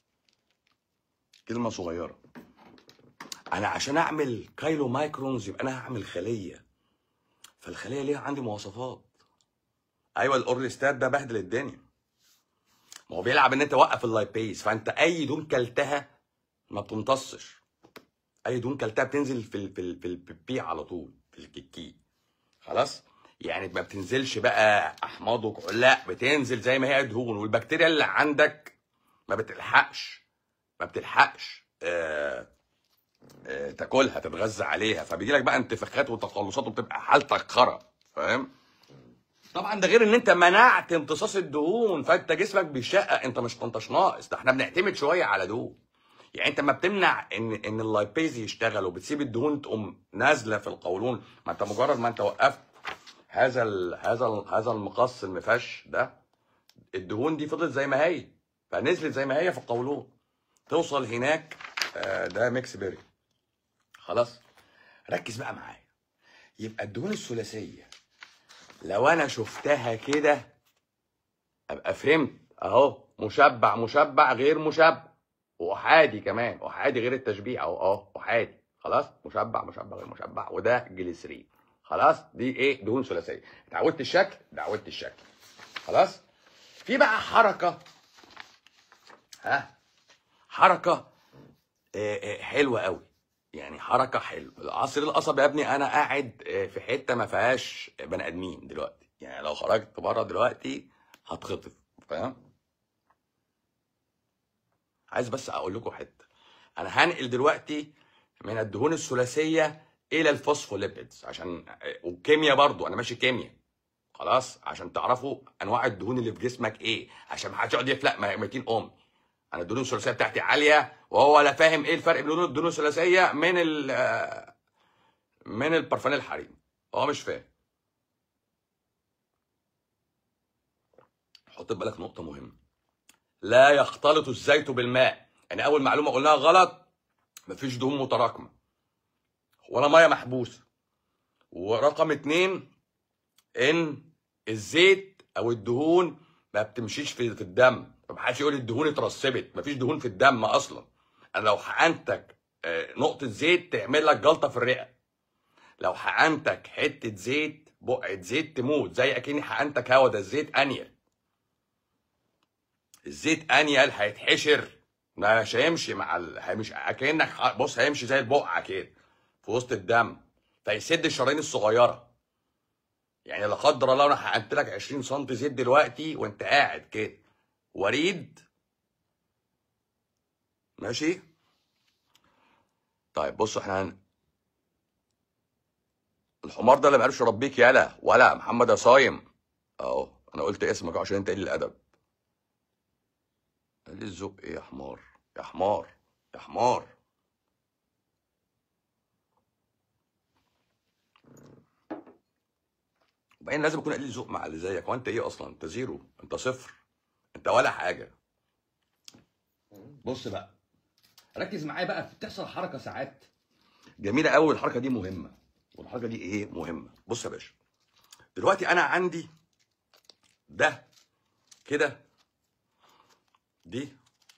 كلمة صغيرة أنا عشان أعمل كايلو مايكرونز يبقى أنا هعمل خلية فالخلية ليها عندي مواصفات ايوه الاورليستات ده بهدل الدنيا ما هو بيلعب ان انت وقف اللايبيز فانت اي دهون كلتها ما بتمتصش اي دهون كلتها بتنزل في ال في ال في البي على طول في الكيكي خلاص يعني ما بتنزلش بقى احماض وكحول لا بتنزل زي ما هي دهون والبكتيريا اللي عندك ما بتلحقش ما بتلحقش آه آه تاكلها تتغذى عليها فبيجي لك بقى انتفاخات وتقلصات وبتبقى حالتك خرا فاهم طبعا ده غير ان انت منعت امتصاص الدهون فانت جسمك بيشقق انت مش انتش ناقص ده احنا بنعتمد شويه على دهون يعني انت ما بتمنع ان ان اللايبيز يشتغل وبتسيب الدهون تقوم نازله في القولون ما انت مجرد ما انت وقفت هذا ال هذا ال هذا المقص المفش ده الدهون دي فضلت زي ما هي فنزلت زي ما هي في القولون توصل هناك آه، ده ميكس بيري خلاص ركز بقى معايا يبقى الدهون الثلاثيه لو انا شفتها كده ابقى فهمت اهو مشبع مشبع غير مشبع واحادي كمان احادي غير التشبيع اهو اهو احادي خلاص مشبع مشبع غير مشبع وده جليسرين خلاص دي ايه دهون ثلاثيه اتعودت الشكل اتعودت الشكل خلاص في بقى حركه ها حركه آه، آه، حلوه قوي يعني حركه حلوه عصير القصب يا ابني انا قاعد آه، في حته ما فيهاش بني ادمين دلوقتي يعني لو خرجت بره دلوقتي هتخطف فاهم عايز بس اقول لكم حته انا هنقل دلوقتي من الدهون الثلاثيه الى الفوسفوليبيدز عشان والكيمياء برضو انا ماشي كيمياء خلاص عشان تعرفوا انواع الدهون اللي في جسمك ايه عشان ما حدش يقعد يفلق 200 ام انا الدهون الثلاثيه بتاعتي عاليه وهو لا فاهم ايه الفرق بين الدهون الثلاثيه من ال من البرفان الحريم هو مش فاهم حط في بالك نقطه مهمه لا يختلط الزيت بالماء يعني اول معلومه قلناها غلط مفيش دهون متراكمه ولا ميه محبوسه ورقم اتنين ان الزيت او الدهون ما بتمشيش في في الدم ما حدش يقول الدهون اترسبت مفيش دهون في الدم اصلا انا لو حقنتك آه، نقطه زيت تعمل لك جلطه في الرئه لو حقنتك حته زيت بقعه زيت تموت زي اكني حقنتك هوا ده الزيت انيل الزيت انيل هيتحشر مش هيمشي مع ال... هيمشي اكنك ح- بص هيمشي زي البقعه كده في وسط الدم فيسد الشرايين الصغيره يعني لا قدر الله انا حقنت لك 20 سم زيت دلوقتي وانت قاعد كده وريد ماشي طيب بص احنا هن... الحمار ده اللي ما عرفش يربيك يالا ولا محمد يا صايم اهو انا قلت اسمك عشان انت قليل الادب قال لي الذوق ايه يا حمار يا حمار يا حمار وبعدين لازم يكون قليل ذوق مع اللي زيك وانت ايه اصلا انت زيرو انت صفر انت ولا حاجه بص بقى ركز معايا بقى بتحصل حركه ساعات جميله قوي الحركه دي مهمه والحركه دي ايه مهمه بص يا باشا دلوقتي انا عندي ده كده دي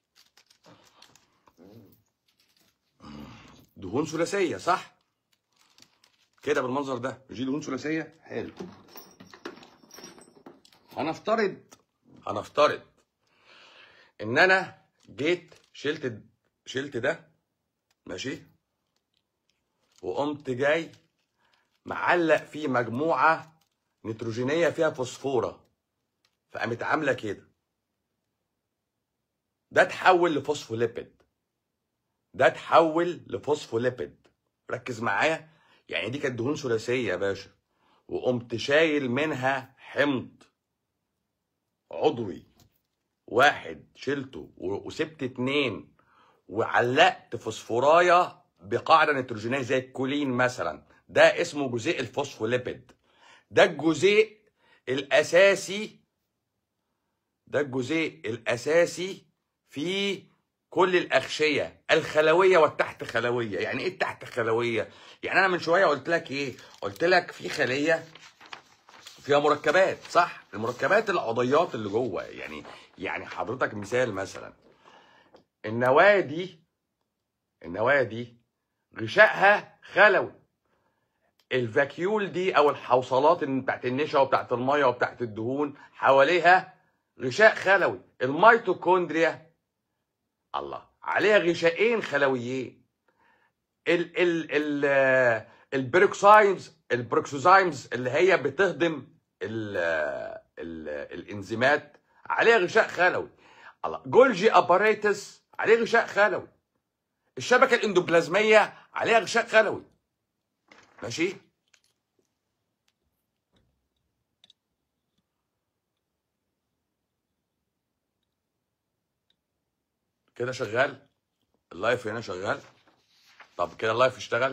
دهون ثلاثيه صح كده بالمنظر ده مش دي دهون ثلاثيه حلو هنفترض هنفترض ان انا جيت شلت شلت ده ماشي وقمت جاي معلق فيه مجموعه نيتروجينيه فيها فوسفوره فقامت عامله كده ده اتحول لفوسفوليبيد ده اتحول لفوسفوليبيد ركز معايا يعني دي كانت دهون ثلاثيه يا باشا وقمت شايل منها حمض عضوي واحد شلته و- وسبت اتنين وعلقت فوسفورايه بقاعده نيتروجينيه زي الكولين مثلا ده اسمه جزيء الفوسفوليبيد ده الجزيء الاساسي ده الجزيء الاساسي في كل الاغشيه الخلويه والتحت خلويه يعني ايه التحت خلويه يعني انا من شويه قلت لك ايه قلت لك في خليه فيها مركبات صح المركبات العضيات اللي جوه يعني يعني حضرتك مثال مثلا النواه دي النواه دي غشائها خلوي الفاكيول دي او الحوصلات اللي بتاعت النشا وبتاعت الميه وبتاعت الدهون حواليها غشاء خلوي الميتوكوندريا الله عليها غشائين خلويين ال ال ال البروكسايمز البروكسوزايمز اللي هي بتهضم ال ال الانزيمات عليها غشاء خلوي الله جولجي اباريتس عليه غشاء خلوي الشبكه الاندوبلازميه عليها غشاء خلوي ماشي كده شغال اللايف هنا شغال طب كده اللايف اشتغل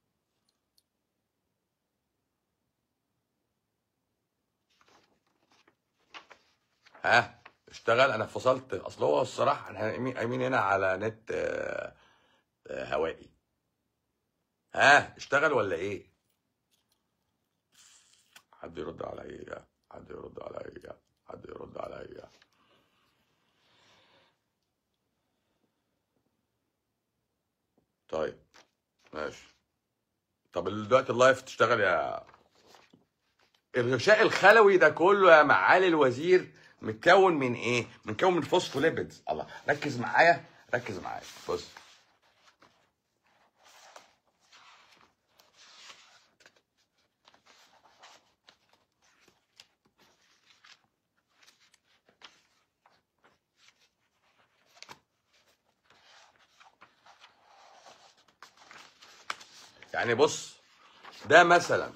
ها اشتغل انا فصلت اصل هو الصراحه احنا قايمين قايمين هنا على نت آه، آه، هوائي ها اشتغل ولا ايه حد يرد عليا حد يرد عليا حد يرد عليا طيب ماشي طب دلوقتي اللايف تشتغل يا الغشاء الخلوي ده كله يا معالي الوزير متكون من ايه؟ متكون من فوسفوليبيدز الله ركز معايا ركز معايا بص يعني بص ده مثلا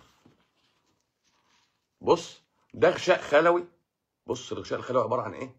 بص ده غشاء خلوي بص الغشاء الخلوي عباره عن ايه؟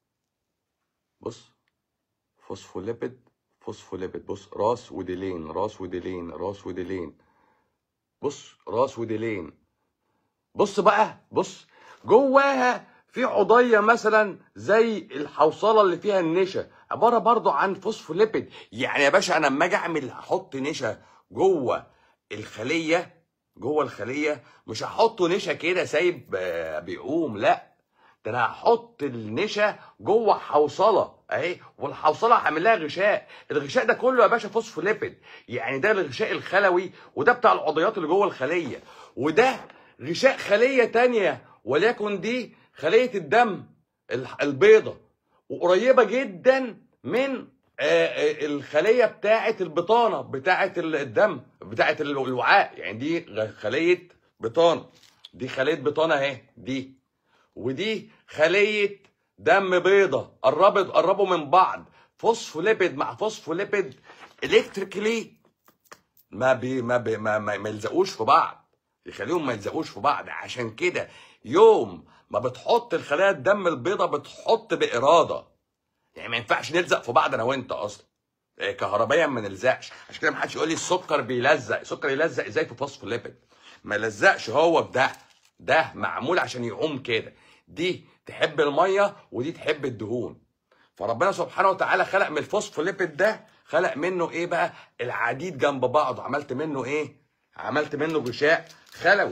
بص فوسفوليبيد فوسفوليبيد بص راس وديلين راس وديلين راس وديلين بص راس وديلين بص بقى بص جواها في عضية مثلا زي الحوصلة اللي فيها النشا عبارة برضو عن فوسفوليبيد يعني يا باشا انا لما اجي اعمل احط نشا جوه الخلية جوه الخلية مش هحطه نشا كده سايب آه، بيقوم لا ده انا هحط النشا جوه حوصله اهي والحوصله هعمل لها غشاء الغشاء ده كله يا باشا فوسفوليبيد يعني ده الغشاء الخلوي وده بتاع العضيات اللي جوه الخليه وده غشاء خليه تانية وليكن دي خليه الدم الح- البيضه وقريبه جدا من آه، آه، الخليه بتاعه البطانه بتاعه ال- الدم بتاعه ال- الوعاء يعني دي غ- خليه بطانه دي خليه بطانه اهي دي ودي خليه دم بيضة قربت قربوا من بعض فوسفوليبيد مع فوسفوليبيد الكتريكلي ما بي ما بي ما, ما, ما يلزقوش في بعض يخليهم ما يلزقوش في بعض عشان كده يوم ما بتحط الخلايا الدم البيضة بتحط بإرادة يعني ما ينفعش نلزق في بعض انا وانت اصلا إيه، كهربائيا ما نلزقش عشان كده ما حدش يقول لي السكر بيلزق السكر يلزق ازاي في فوسفوليبيد ما يلزقش هو في ده ده معمول عشان يقوم كده دي تحب الميه ودي تحب الدهون فربنا سبحانه وتعالى خلق من الفوسفوليبيد ده خلق منه ايه بقى العديد جنب بعضه عملت منه ايه عملت منه غشاء خلوي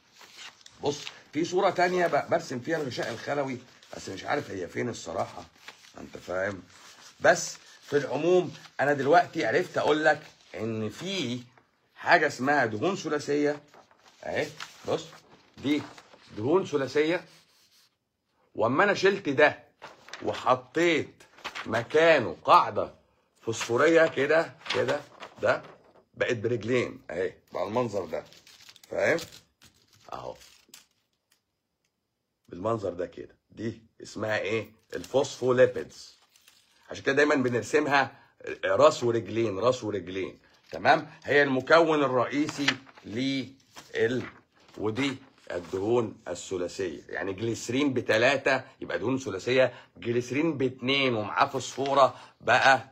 بص في صورة تانية ب- برسم فيها الغشاء الخلوي بس مش عارف هي فين الصراحة انت فاهم بس في العموم انا دلوقتي عرفت اقول لك ان في حاجة اسمها دهون ثلاثية اهي بص دي دهون ثلاثية واما انا شلت ده وحطيت مكانه قاعدة فوسفورية كده كده ده بقت برجلين اهي بقى المنظر ده فاهم اهو بالمنظر ده كده دي اسمها ايه الفوسفوليبيدز عشان كده دايما بنرسمها راس ورجلين راس ورجلين تمام هي المكون الرئيسي لل ودي الدهون الثلاثيه يعني جليسرين بثلاثه يبقى دهون ثلاثيه جليسرين باثنين ومعاه فوسفوره بقى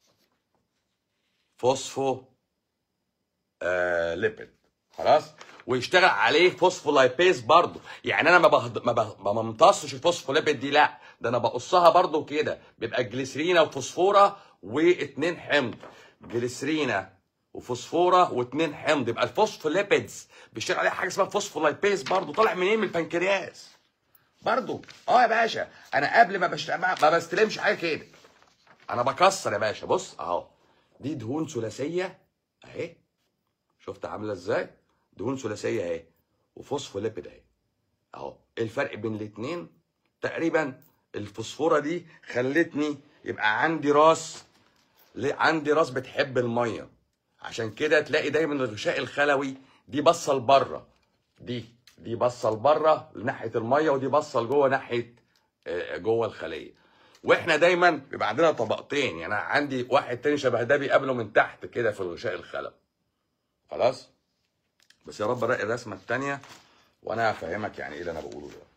فوسفو آه ليبيد خلاص ويشتغل عليه فوسفولايبيز برضه يعني انا ما بهض... ما, بح... ما بمتصش الفوسفوليبيد دي لا ده انا بقصها برضه كده بيبقى جليسرينه وفوسفوره واثنين حمض جليسرينه وفوسفوره واثنين حمض يبقى الفوسفوليبيدز بيشتغل عليها حاجه اسمها فوسفولايبيز برضه طالع منين من البنكرياس برضه اه يا باشا انا قبل ما بشت... ما بستلمش حاجه كده انا بكسر يا باشا بص اهو دي دهون ثلاثيه اهي شفت عامله ازاي دهون ثلاثيه اهي وفوسفوليبيد اهي اهو ايه الفرق بين الاثنين تقريبا الفوسفوره دي خلتني يبقى عندي راس ل- عندي راس بتحب الميه عشان كده تلاقي دايما الغشاء الخلوي دي باصه لبره دي دي باصه لبره ناحيه الميه ودي باصه لجوه ناحيه آه، جوه الخليه واحنا دايما بيبقى عندنا طبقتين يعني أنا عندي واحد تاني شبه ده بيقابله من تحت كده في الغشاء الخلوي خلاص بس يا رب الاقي الرسمه الثانيه وانا هفهمك يعني ايه اللي انا بقوله ده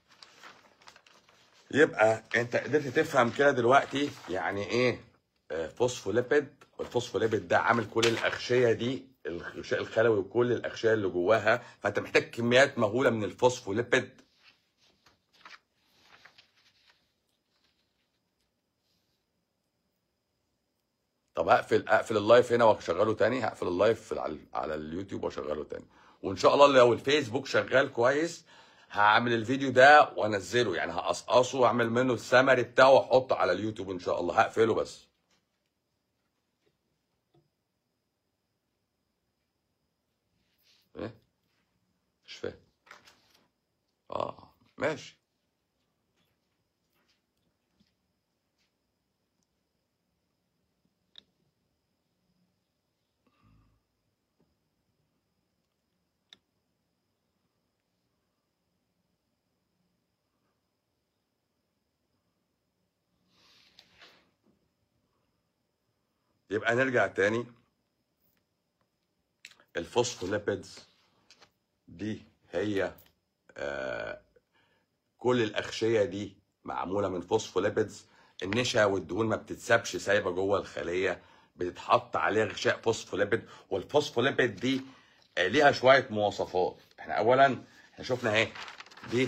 يبقى انت قدرت تفهم كده دلوقتي يعني ايه آه، فوسفوليبيد والفوسفوليبيد ده عامل كل الاغشيه دي الغشاء الخلوي وكل الاغشيه اللي جواها فانت محتاج كميات مهوله من الفوسفوليبيد طب هقفل اقفل اللايف هنا واشغله تاني هقفل اللايف في- على على اليوتيوب واشغله تاني وان شاء الله لو الفيسبوك شغال كويس هعمل الفيديو ده وانزله يعني هقصقصه واعمل منه السمري بتاعه واحطه على اليوتيوب ان شاء الله هقفله بس ايه مش فاهم اه ماشي يبقى نرجع تاني الفوسفوليبيدز دي هي آه كل الاغشيه دي معموله من فوسفوليبيدز النشا والدهون ما بتتسابش سايبه جوه الخليه بتتحط عليها غشاء فوسفوليبيد والفوسفوليبيد دي آه، ليها شويه مواصفات احنا اولا احنا شفنا اهي دي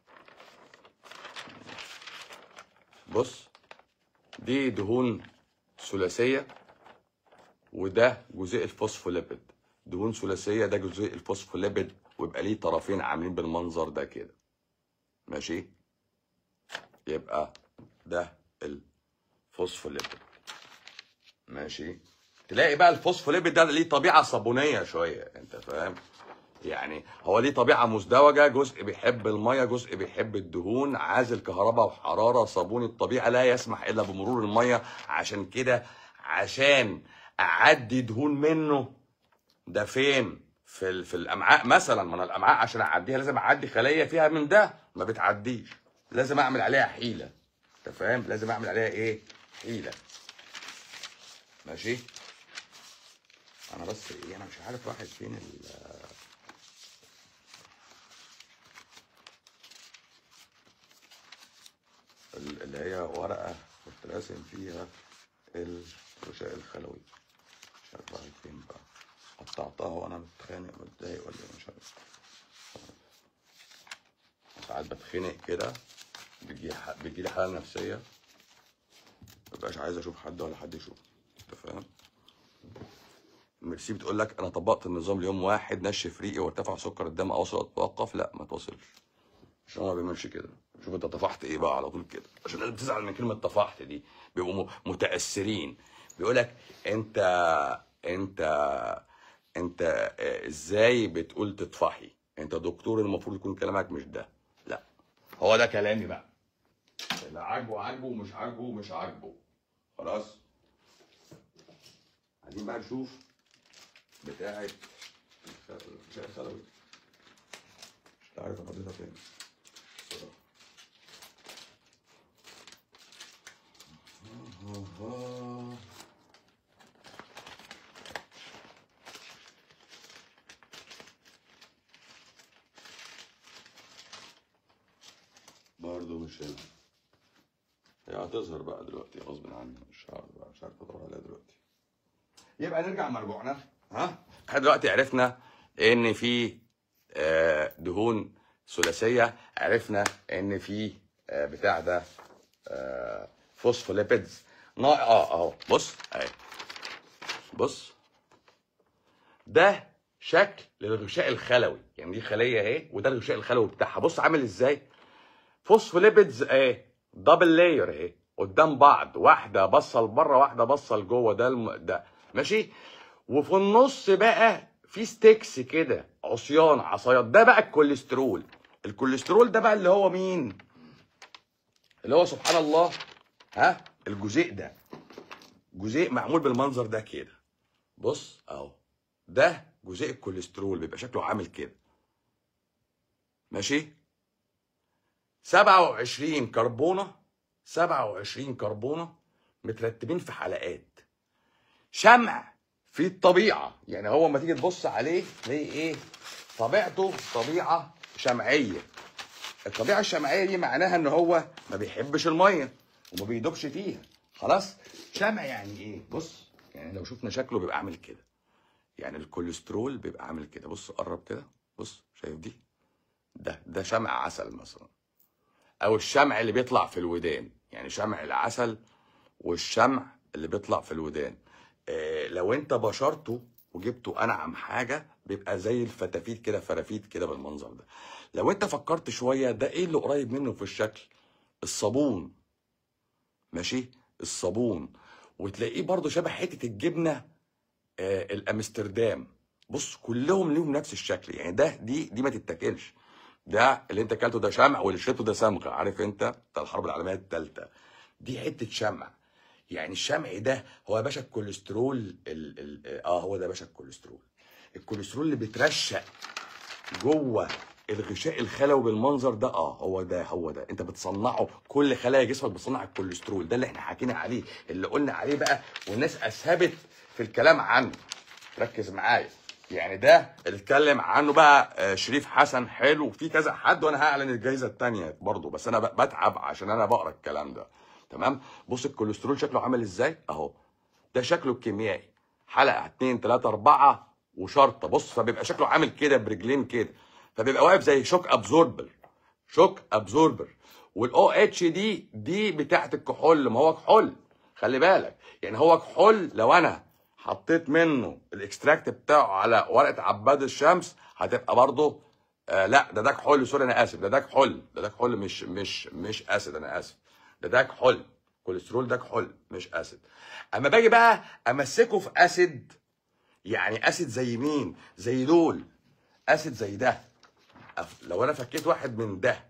بص دي دهون ثلاثيه وده جزيء الفوسفوليبيد دهون ثلاثيه ده جزيء الفوسفوليبيد ويبقى ليه طرفين عاملين بالمنظر ده كده ماشي يبقى ده الفوسفوليبيد ماشي تلاقي بقى الفوسفوليبيد ده ليه طبيعه صابونيه شويه انت فاهم يعني هو ليه طبيعه مزدوجه جزء بيحب الميه جزء بيحب الدهون عازل كهرباء وحراره صابون الطبيعه لا يسمح الا بمرور الميه عشان كده عشان اعدي دهون منه ده فين في ال- في الامعاء مثلا ما انا الامعاء عشان اعديها لازم اعدي خليه فيها من ده ما بتعديش لازم اعمل عليها حيله انت فاهم لازم اعمل عليها ايه حيله ماشي انا بس ايه انا مش عارف راحت فين ال ال- اللي هي ورقه كنت راسم فيها الغشاء الخلوي مش عارف راحت فين بقى قطعتها وانا متخانق متضايق ولا إيه، مش عارف ساعات بتخنق كده بيجي ح- بيجي لي حاله نفسيه مبقاش عايز اشوف حد ولا حد يشوف انت فاهم ميرسي بتقول لك انا طبقت النظام ليوم واحد نشف ريقي وارتفع سكر الدم اوصل اتوقف لا ما توصلش عشان هو ما بيعملش كده شوف انت طفحت ايه بقى على طول كده عشان الناس بتزعل من كلمه طفحت دي بيبقوا م- متاثرين بيقول لك انت انت انت آه، ازاي بتقول تطفحي انت دكتور المفروض يكون كلامك مش ده لا هو ده كلامي بقى اللي عاجبه عاجبه ومش عاجبه مش عاجبه خلاص عايزين بقى نشوف بتاعه الشيخ خلوي مش عارف انا حطيتها فين الصراحة. آه. برضه مش هنا هي هتظهر بقى دلوقتي غصب عني مش عارف بقى مش عارف ادور عليها دلوقتي يبقى نرجع مرجوعنا ها احنا دلوقتي عرفنا ان في آه، دهون ثلاثيه عرفنا ان في آه، بتاع ده آه، فوسفوليبيدز نا اه اهو بص اهي بص ده شكل للغشاء الخلوي يعني دي خليه اهي وده الغشاء الخلوي بتاعها بص عامل ازاي فوسفوليبيدز اهي دبل لاير اهي قدام بعض واحده باصه لبره واحده باصه لجوه ده الم... ده ماشي وفي النص بقى في ستيكس كده عصيان عصايات ده بقى الكوليسترول الكوليسترول ده بقى اللي هو مين اللي هو سبحان الله ها الجزيء ده جزيء معمول بالمنظر ده كده بص اهو ده جزيء الكوليسترول بيبقى شكله عامل كده ماشي 27 كربونه 27 كربونه مترتبين في حلقات شمع في الطبيعه يعني هو لما تيجي تبص عليه تلاقي ايه طبيعته طبيعه شمعيه الطبيعه الشمعيه دي معناها ان هو ما بيحبش الميه وما بيدوبش فيها خلاص شمع يعني ايه بص يعني لو شفنا شكله بيبقى عامل كده يعني الكوليسترول بيبقى عامل كده بص قرب كده بص شايف دي ده ده شمع عسل مثلا او الشمع اللي بيطلع في الودان يعني شمع العسل والشمع اللي بيطلع في الودان إيه لو انت بشرته وجبته انعم حاجه بيبقى زي الفتافيت كده فرافيت كده بالمنظر ده لو انت فكرت شويه ده ايه اللي قريب منه في الشكل الصابون ماشي الصابون وتلاقيه برضو شبه حته الجبنه آه الامستردام بص كلهم ليهم نفس الشكل يعني ده دي دي ما تتاكلش ده اللي انت اكلته ده شمع واللي شربته ده صمغ عارف انت بتاع الحرب العالميه الثالثه دي حته شمع يعني الشمع ده هو يا باشا الكوليسترول ال ال اه هو ده يا باشا الكوليسترول الكوليسترول اللي بيترشق جوه الغشاء الخلوي بالمنظر ده اه هو ده هو ده انت بتصنعه كل خلايا جسمك بتصنع الكوليسترول ده اللي احنا حكينا عليه اللي قلنا عليه بقى والناس اسهبت في الكلام عنه ركز معايا يعني ده اللي اتكلم عنه بقى آه، شريف حسن حلو في كذا حد وانا هعلن الجائزه الثانيه برضه بس انا ب- بتعب عشان انا بقرا الكلام ده تمام بص الكوليسترول شكله عامل ازاي اهو ده شكله الكيميائي حلقه 2 3 4 وشرطه بص فبيبقى شكله عامل كده برجلين كده فبيبقى واقف زي شوك ابزوربر شوك ابزوربر والاو اتش دي دي بتاعت الكحول ما هو كحول خلي بالك يعني هو كحول لو انا حطيت منه الاكستراكت بتاعه على ورقه عباد الشمس هتبقى برضه آه لا ده ده كحول سوري انا اسف ده ده كحول ده ده كحول مش مش مش اسيد انا اسف ده ده كحول كوليسترول ده كحول مش اسيد اما باجي بقى امسكه في اسيد يعني اسيد زي مين زي دول اسيد زي ده أف- لو انا فكيت واحد من ده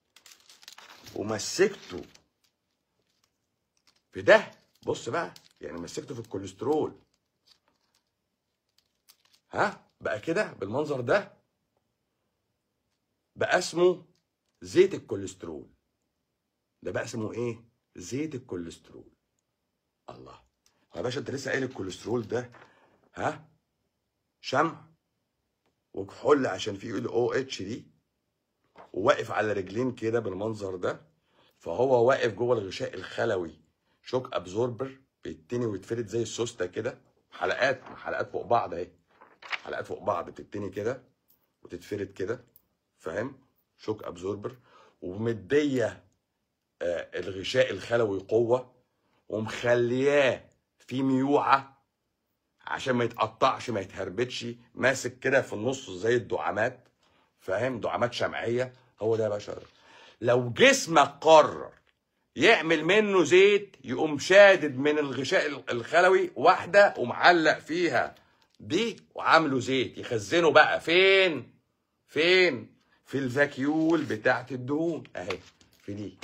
ومسكته في ده بص بقى يعني مسكته في الكوليسترول ها بقى كده بالمنظر ده بقى اسمه زيت الكوليسترول ده بقى اسمه ايه زيت الكوليسترول الله هو يا باشا انت لسه قايل الكوليسترول ده ها شمع وكحول عشان فيه الاو اتش دي وواقف على رجلين كده بالمنظر ده فهو واقف جوه الغشاء الخلوي شوك ابزوربر بيتني ويتفرد زي السوسته كده حلقات حلقات فوق بعض اهي حلقات فوق بعض بتتني كده وتتفرد كده فاهم شوك ابزوربر ومديه آه الغشاء الخلوي قوه ومخلياه في ميوعه عشان ما يتقطعش ما يتهربتش ماسك كده في النص زي الدعامات فاهم دعامات شمعيه هو ده يا باشا لو جسمك قرر يعمل منه زيت يقوم شادد من الغشاء الخلوي واحده ومعلق فيها دي وعامله زيت يخزنه بقى فين فين في الفاكيول بتاعت الدهون اهي في دي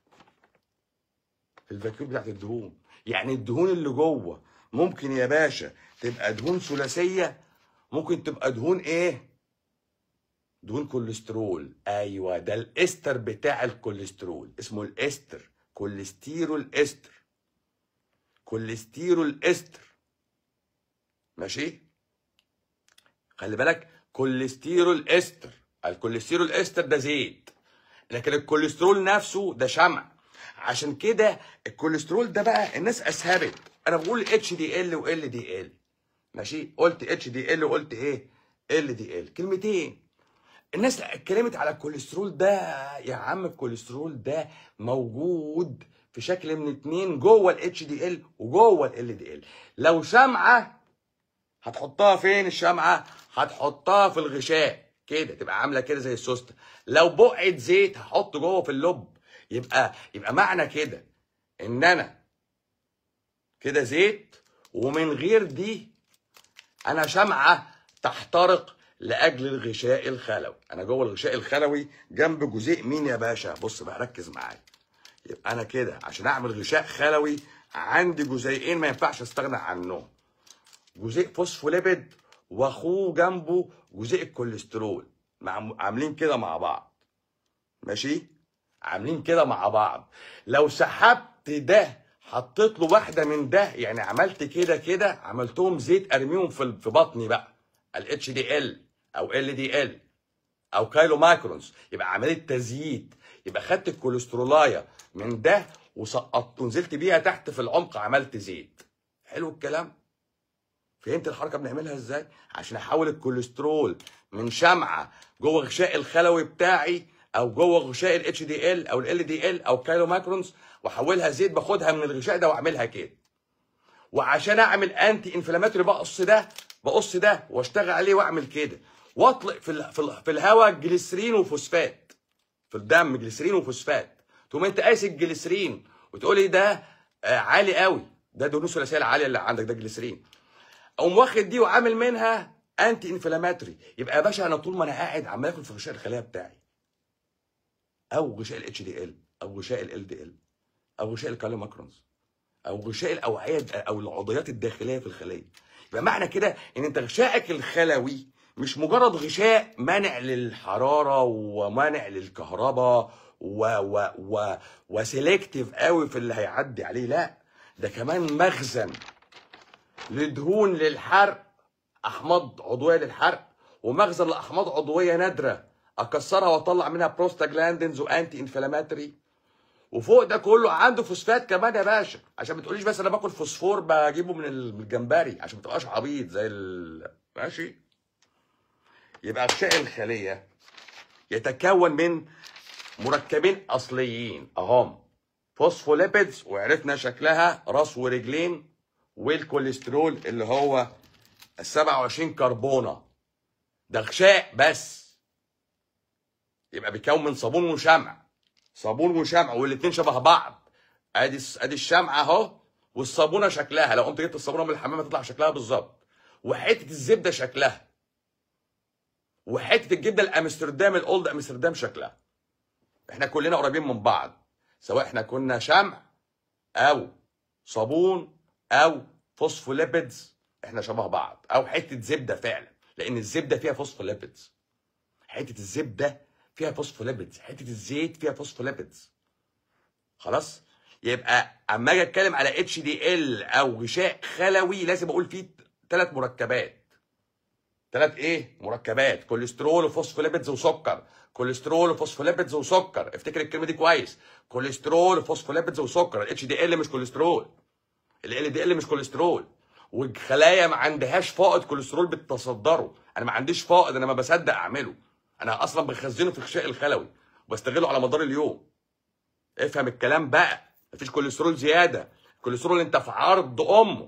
في الفاكيول بتاعت الدهون يعني الدهون اللي جوه ممكن يا باشا تبقى دهون ثلاثيه ممكن تبقى دهون ايه دهون كوليسترول ايوه ده الاستر بتاع الكوليسترول اسمه الاستر كوليسترول استر كوليسترول استر ماشي خلي بالك كوليسترول استر الكوليسترول استر ده زيت لكن الكوليسترول نفسه ده شمع عشان كده الكوليسترول ده بقى الناس اسهبت انا بقول اتش دي ال وال دي ال ماشي قلت اتش دي ال وقلت ايه ال دي ال كلمتين الناس اتكلمت على الكوليسترول ده يا عم الكوليسترول ده موجود في شكل من اتنين جوه الاتش دي ال وجوه ال دي ال لو شمعه هتحطها فين الشمعه هتحطها في الغشاء كده تبقى عامله كده زي السوسته لو بقعه زيت هحط جوه في اللب يبقى يبقى معنى كده ان انا كده زيت ومن غير دي انا شمعه تحترق لاجل الغشاء الخلوي انا جوه الغشاء الخلوي جنب جزيء مين يا باشا بص بقى ركز معايا يبقى انا كده عشان اعمل غشاء خلوي عندي جزيئين ما ينفعش استغنى عنهم جزيء فوسفوليبيد واخوه جنبه جزيء الكوليسترول مع عاملين كده مع بعض ماشي عاملين كده مع بعض لو سحبت ده حطيت له واحده من ده يعني عملت كده كده عملتهم زيت ارميهم في في بطني بقى الاتش دي ال او ال دي ال او كايلو مايكرونز يبقى عمليه تزييت يبقى خدت الكوليسترولايه من ده وسقطت ونزلت بيها تحت في العمق عملت زيت حلو الكلام فهمت الحركه بنعملها ازاي عشان احول الكوليسترول من شمعه جوه غشاء الخلوي بتاعي او جوه غشاء الاتش دي ال او ال دي ال او كايلو ماكرونز واحولها زيت باخدها من الغشاء ده واعملها كده وعشان اعمل انتي انفلاماتوري بقص ده بقص ده واشتغل عليه واعمل كده واطلق في ال في, ال في الهواء جليسرين وفوسفات في الدم جليسرين وفوسفات تقوم انت قايس الجليسرين وتقول لي ده آه عالي قوي ده دهون الثلاثيه العاليه اللي عندك ده جليسرين اقوم واخد دي وعامل منها انتي انفلاماتوري يبقى يا باشا انا طول ما انا قاعد عمال اكل في غشاء الخلايا بتاعي او غشاء الاتش دي ال او غشاء ال دي ال او غشاء الكاليوم ماكرونز او غشاء الاوعيه او العضيات الداخليه في الخليه يبقى معنى كده ان انت غشائك الخلوي مش مجرد غشاء مانع للحراره ومانع للكهرباء و و و وسيلكتيف قوي في اللي هيعدي عليه لا ده كمان مخزن لدهون للحرق احماض عضويه للحرق ومخزن لاحماض عضويه نادره اكسرها واطلع منها بروستاجلاندينز وانتي انفلاماتوري وفوق ده كله عنده فوسفات كمان يا باشا عشان ما تقوليش بس انا باكل فوسفور بجيبه من الجمبري عشان ما تبقاش عبيط زي ال... ماشي يبقى غشاء الخليه يتكون من مركبين اصليين اهم فوسفوليبيدز وعرفنا شكلها راس ورجلين والكوليسترول اللي هو ال 27 كربونه ده غشاء بس يبقى بيكون من صابون وشمع صابون وشمع والاتنين شبه بعض ادي ادي الشمعه اهو والصابونه شكلها لو قمت جبت الصابونه من الحمام هتطلع شكلها بالظبط وحته الزبده شكلها وحته الجبنه الامستردام الاولد امستردام شكلها احنا كلنا قريبين من بعض سواء احنا كنا شمع او صابون او فوسفوليبيدز احنا شبه بعض او حته زبده فعلا لان الزبده فيها فوسفوليبيدز حته الزبده فيها فوسفوليبيدز حته الزيت فيها فوسفوليبيدز خلاص يبقى اما اجي اتكلم على اتش دي ال او غشاء خلوي لازم اقول فيه ثلاث مركبات ثلاث ايه مركبات كوليسترول وفوسفوليبيدز وسكر كوليسترول وفوسفوليبيدز وسكر افتكر الكلمه دي كويس كوليسترول وفوسفوليبيدز وسكر الاتش دي ال مش كوليسترول ال دي ال مش كوليسترول والخلايا ما عندهاش فائض كوليسترول بتصدره انا ما عنديش فائض انا ما بصدق اعمله انا اصلا بخزنه في الغشاء الخلوي وبستغله على مدار اليوم افهم الكلام بقى مفيش كوليسترول زياده الكوليسترول انت في عرض امه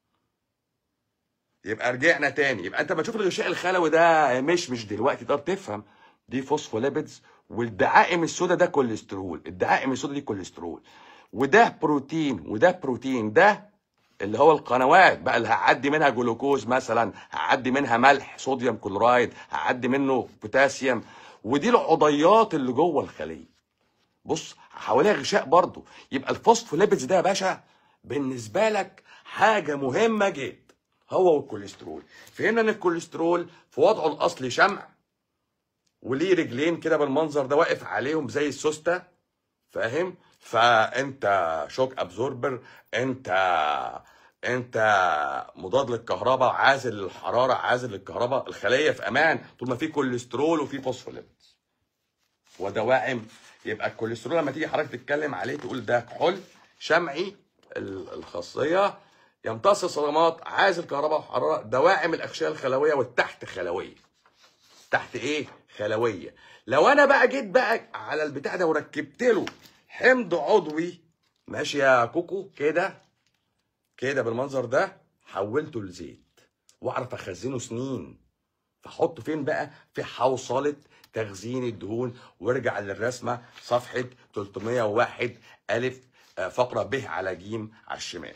يبقى رجعنا تاني يبقى انت ما تشوف الغشاء الخلوي ده مش مش دلوقتي تقدر تفهم دي فوسفوليبيدز والدعائم السوداء ده كوليسترول الدعائم السوداء دي كوليسترول وده بروتين وده بروتين ده اللي هو القنوات بقى اللي هعدي منها جلوكوز مثلا هعدي منها ملح صوديوم كلورايد هعدي منه بوتاسيوم ودي العضيات اللي جوه الخليه بص حواليها غشاء برضو يبقى الفوسفوليبيدز ده يا باشا بالنسبه لك حاجه مهمه جدا هو والكوليسترول فهمنا ان الكوليسترول في وضعه الاصلي شمع وليه رجلين كده بالمنظر ده واقف عليهم زي السوسته فاهم فانت شوك ابزوربر انت انت مضاد للكهرباء عازل للحراره عازل للكهرباء الخليه في امان طول ما في كوليسترول وفي فوسفوليبيدز ودواعم يبقى الكوليسترول لما تيجي حضرتك تتكلم عليه تقول ده كحول شمعي ال- الخاصيه يمتص صدمات عازل كهرباء وحراره دواعم الاغشيه الخلويه والتحت خلويه تحت ايه خلويه لو انا بقى جيت بقى على البتاع ده وركبت له حمض عضوي ماشي يا كوكو كده كده بالمنظر ده حولته لزيت واعرف اخزنه سنين فحطه فين بقى في حوصله تخزين الدهون وارجع للرسمه صفحه 301 الف آه، فقره ب على ج على الشمال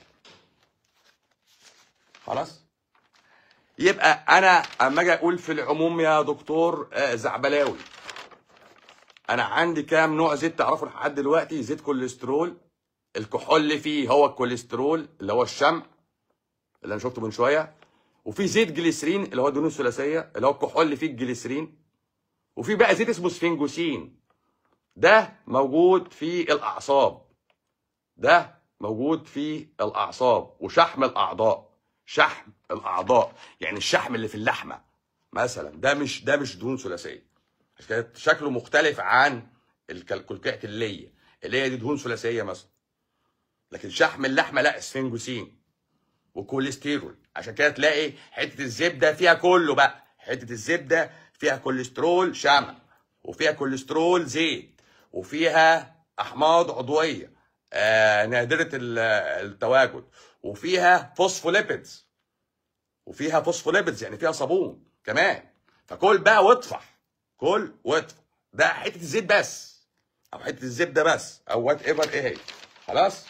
خلاص يبقى انا اما اجي اقول في العموم يا دكتور آه، زعبلاوي انا عندي كام نوع زيت تعرفوا لحد دلوقتي زيت كوليسترول الكحول اللي فيه هو الكوليسترول اللي هو الشمع اللي انا شفته من شويه وفي زيت جليسرين اللي هو الدهون الثلاثيه اللي هو الكحول اللي فيه الجليسرين وفي بقى زيت اسمه سفنجوسين ده موجود في الاعصاب ده موجود في الاعصاب وشحم الاعضاء شحم الاعضاء يعني الشحم اللي في اللحمه مثلا ده مش ده مش دهون ثلاثيه عشان كده شكله مختلف عن الكلكعه الليه اللي هي دي دهون ثلاثيه مثلا لكن شحم اللحمه لا اسفنجوسين وكوليسترول عشان كده تلاقي حته الزبده فيها كله بقى حته الزبده فيها كوليسترول شمع وفيها كوليسترول زيت وفيها احماض عضويه آه نادره ال- التواجد وفيها فوسفوليبيدز وفيها فوسفوليبيدز يعني فيها صابون كمان فكل بقى واطفح كل واطفح ده حته الزيت بس او حته الزبده بس او وات ايفر ايه هي خلاص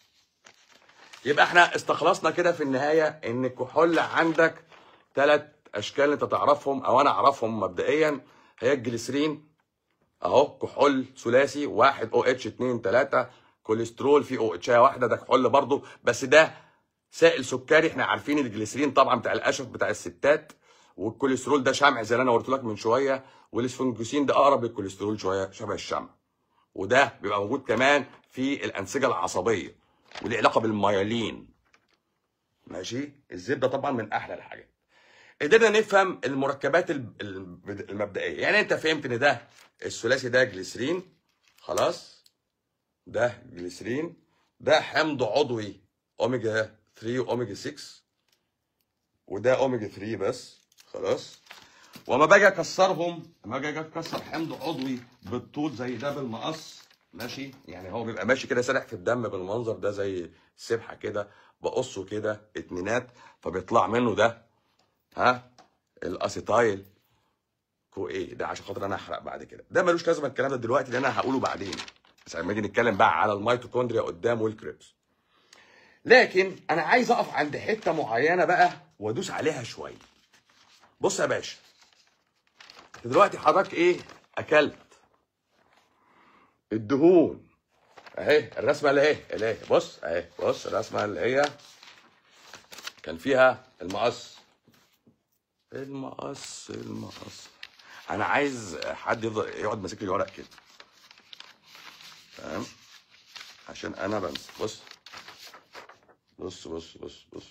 يبقى احنا استخلصنا كده في النهايه ان الكحول عندك ثلاث اشكال انت تعرفهم او انا اعرفهم مبدئيا هي الجليسرين اهو كحول ثلاثي واحد او اتش 2 3 كوليسترول في او اتش واحده ده كحول برضه بس ده سائل سكري احنا عارفين الجليسرين طبعا بتاع القشف بتاع الستات والكوليسترول ده شمع زي اللي انا قلت لك من شويه والاسفنجوسين ده اقرب للكوليسترول شويه شبه الشمع وده بيبقى موجود كمان في الانسجه العصبيه وليه علاقه بالميالين ماشي الزبده طبعا من احلى الحاجات قدرنا نفهم المركبات الب- الب- المبدئيه يعني انت فهمت ان ده الثلاثي ده جليسرين خلاص ده جليسرين ده حمض عضوي اوميجا 3 واوميجا 6 وده اوميجا 3 بس خلاص وما باجي اكسرهم لما باجي اكسر حمض عضوي بالطول زي ده بالمقص ماشي يعني هو بيبقى ماشي كده سارح في الدم بالمنظر ده زي السبحه كده بقصه كده اتنينات فبيطلع منه ده ها الاسيتايل كو ايه ده عشان خاطر انا احرق بعد كده ده ملوش لازمه الكلام ده دلوقتي لان انا هقوله بعدين بس لما نيجي نتكلم بقى على الميتوكوندريا قدام والكريبس لكن انا عايز اقف عند حته معينه بقى وادوس عليها شويه بص يا باشا انت دلوقتي حضرتك ايه اكلت الدهون اهي الرسمه اللي اهي اللي اهي بص اهي بص الرسمه اللي هي كان فيها المقص المقص المقص انا عايز حد يفضل يقعد ماسك لي الورق كده تمام عشان انا بنسى بص بص بص بص بص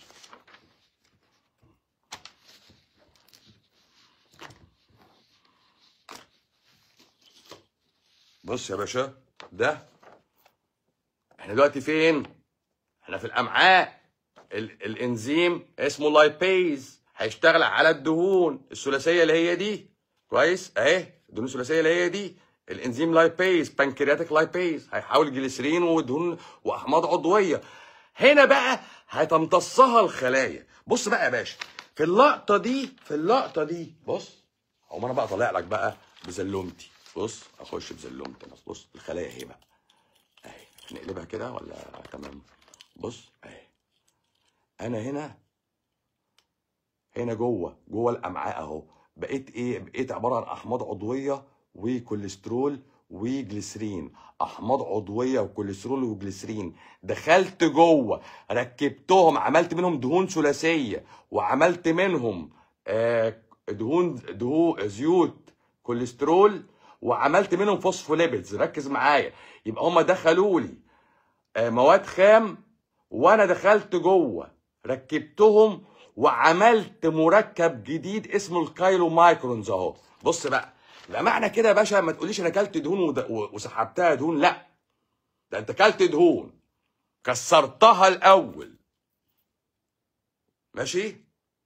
بص يا باشا ده احنا دلوقتي فين احنا في الامعاء ال الانزيم اسمه لايبيز هيشتغل على الدهون الثلاثيه اللي هي دي كويس اهي الدهون الثلاثيه اللي هي دي الانزيم لايبيز بانكرياتيك لايبيز هيحول جليسرين ودهون واحماض عضويه هنا بقى هتمتصها الخلايا بص بقى يا باشا في اللقطه دي في اللقطه دي بص هقوم انا بقى طالع لك بقى بزلومتي بص اخش بزلومتي بص بص الخلايا اهي بقى اهي نقلبها كده ولا تمام بص اهي انا هنا هنا جوه جوه الامعاء اهو بقيت ايه بقيت عباره عن احماض عضويه وكوليسترول وجليسرين احماض عضويه وكوليسترول وجليسرين دخلت جوه ركبتهم عملت منهم دهون ثلاثيه وعملت منهم آه دهون دهون زيوت كوليسترول وعملت منهم فوسفوليبيدز ركز معايا يبقى هم دخلوا لي آه مواد خام وانا دخلت جوه ركبتهم وعملت مركب جديد اسمه الكايلو مايكرونز اهو بص بقى لا معنى كده يا باشا ما تقوليش انا اكلت دهون ود- و- وسحبتها دهون لا ده انت اكلت دهون كسرتها الاول ماشي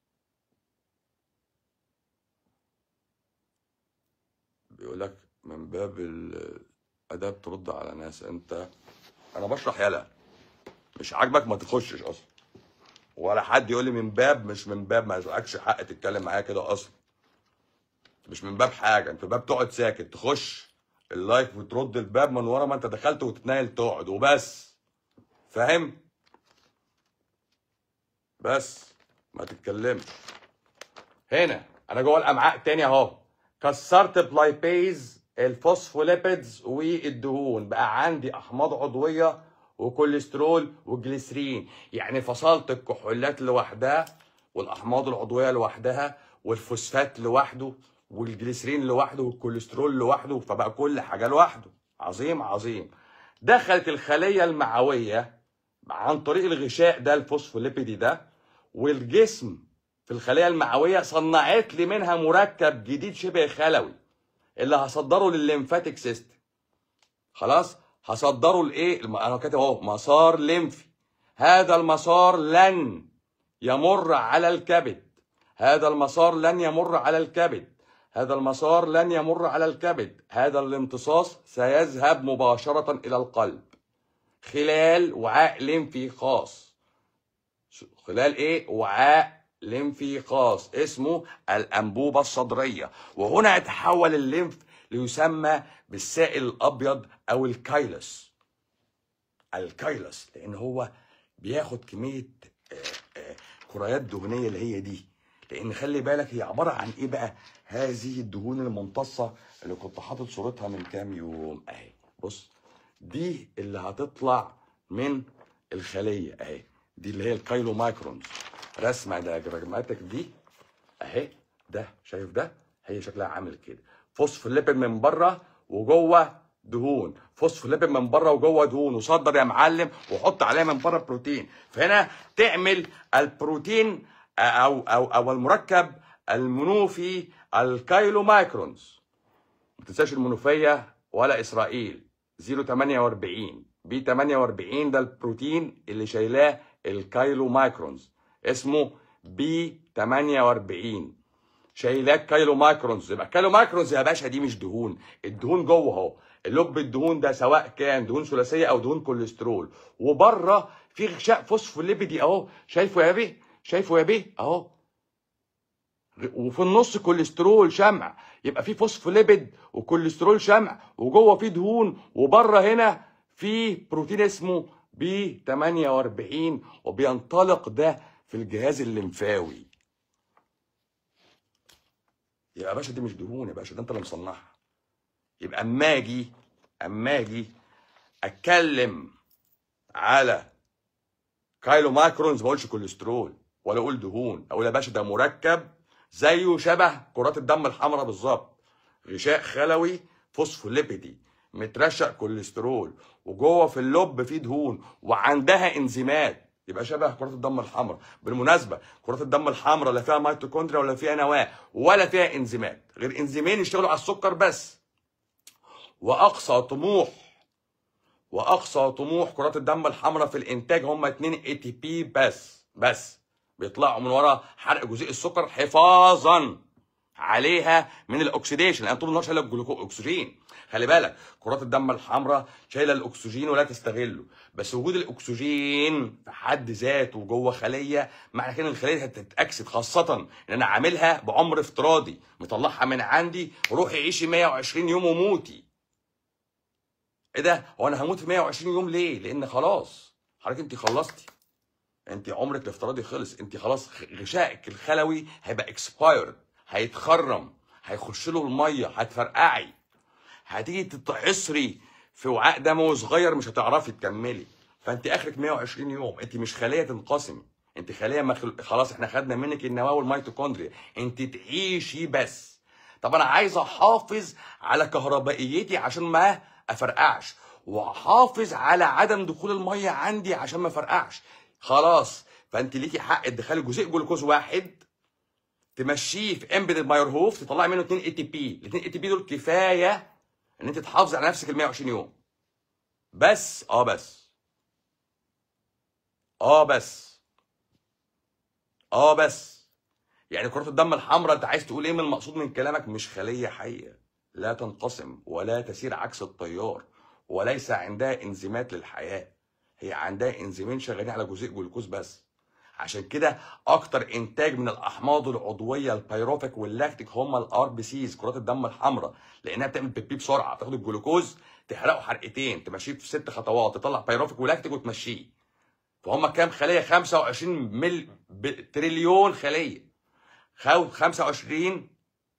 بيقول لك من باب الاداب ترد على ناس انت انا بشرح يلا مش عاجبك ما تخشش اصلا ولا حد يقول لي من باب مش من باب ما معكش حق تتكلم معايا كده اصلا مش من باب حاجه انت باب تقعد ساكت تخش اللايف وترد الباب من ورا ما انت دخلت وتتنايل تقعد وبس فاهم بس ما تتكلمش هنا انا جوه الامعاء تاني اهو كسرت بلايبيز الفوسفوليبيدز والدهون بقى عندي احماض عضويه وكوليسترول وجليسرين يعني فصلت الكحولات لوحدها والاحماض العضويه لوحدها والفوسفات لوحده والجليسرين لوحده والكوليسترول لوحده فبقى كل حاجه لوحده عظيم عظيم دخلت الخليه المعويه عن طريق الغشاء ده الفوسفوليبيدي ده والجسم في الخليه المعويه صنعت لي منها مركب جديد شبه خلوي اللي هصدره للليمفاتيك سيستم خلاص هصدره لايه الم- انا كاتب اهو مسار ليمفي هذا المسار لن يمر على الكبد هذا المسار لن يمر على الكبد هذا المسار لن يمر على الكبد هذا الامتصاص سيذهب مباشره الى القلب خلال وعاء ليمفي خاص خلال ايه وعاء ليمفي خاص اسمه الانبوبه الصدريه وهنا يتحول الليمف ليسمى بالسائل الابيض او الكايلس الكايلس لان هو بياخد كميه آه، آه، كريات دهنيه اللي هي دي لان خلي بالك هي عباره عن ايه بقى هذه الدهون الممتصه اللي كنت حاطط صورتها من كام يوم اهي بص دي اللي هتطلع من الخليه اهي دي اللي هي الكايلو مايكرونز رسمه دياجراماتيك دي اهي ده شايف ده هي شكلها عامل كده فوسفوليبيد من بره وجوه دهون فوسفوليبيد من بره وجوه دهون وصدر يا معلم وحط عليها من بره بروتين فهنا تعمل البروتين او او او المركب المنوفي الكايلو مايكرونز ما تنساش المنوفيه ولا اسرائيل 048 بي 48 ده البروتين اللي شايلاه الكايلو مايكرونز اسمه بي 48 شايلاه كايلو مايكرونز يبقى كايلو مايكرونز يا باشا دي مش دهون الدهون جوه اهو اللب الدهون ده سواء كان دهون ثلاثيه او دهون كوليسترول وبره في غشاء فوسفوليبيدي اهو شايفه يا بيه شايفه يا بيه اهو وفي النص كوليسترول شمع يبقى في فوسفوليبيد وكوليسترول شمع وجوه في دهون وبره هنا في بروتين اسمه بي 48 وبينطلق ده في الجهاز الليمفاوي يا باشا دي مش دهون يا باشا ده انت اللي مصنعها يبقى اما اجي اما اجي اتكلم على كايلو مايكرونز ما اقولش كوليسترول ولا اقول دهون اقول يا باشا ده مركب زيه شبه كرات الدم الحمراء بالظبط غشاء خلوي فوسفوليبيدي مترشق كوليسترول وجوه في اللب فيه دهون وعندها انزيمات يبقى شبه كرات الدم الحمراء بالمناسبه كرات الدم الحمراء لا فيها ميتوكوندريا ولا فيها نواه ولا فيها انزيمات غير انزيمين يشتغلوا على السكر بس واقصى طموح واقصى طموح كرات الدم الحمراء في الانتاج هم 2 اي تي بي بس بس بيطلعوا من ورا حرق جزيء السكر حفاظا عليها من الاكسيديشن لان طول النهار شايله الجلوكو اكسجين خلي بالك كرات الدم الحمراء شايله الاكسجين ولا تستغله بس وجود الاكسجين في حد ذاته جوه خليه معنى كده ان الخليه هتتاكسد خاصه ان انا عاملها بعمر افتراضي مطلعها من عندي روحي عيشي 120 يوم وموتي ايه ده هو انا هموت في 120 يوم ليه لان خلاص حضرتك انت خلصتي انت عمرك الافتراضي خلص انت خلاص غشائك الخلوي هيبقى اكسبايرد هيتخرم هيخش له الميه هتفرقعي هتيجي تتعصري في وعاء دموي صغير مش هتعرفي تكملي فانت اخرك 120 يوم انت مش خليه تنقسمي انت خليه مخل... خلاص احنا خدنا منك النواه والميتوكوندريا انت تعيشي بس طب انا عايز احافظ على كهربائيتي عشان ما افرقعش واحافظ على عدم دخول الميه عندي عشان ما افرقعش خلاص فانت ليكي حق تدخلي جزيء جلوكوز واحد تمشيه في امبيدد ماير هوف تطلعي منه 2 اي تي بي ال 2 اي تي بي دول كفايه ان انت تحافظي على نفسك ال 120 يوم بس اه بس اه بس اه بس يعني كرات الدم الحمراء انت عايز تقول ايه من المقصود من كلامك مش خليه حيه لا تنقسم ولا تسير عكس التيار وليس عندها انزيمات للحياه هي عندها انزيمين شغالين على جزيء جلوكوز بس عشان كده اكتر انتاج من الاحماض العضويه البيروفيك واللاكتيك هم الار بي سيز كرات الدم الحمراء لانها بتعمل بيبي بسرعه تاخد الجلوكوز تحرقه حرقتين تمشيه في ست خطوات تطلع بيروفيك ولاكتيك وتمشيه فهم كام خليه 25 مل ب- تريليون خليه خو 25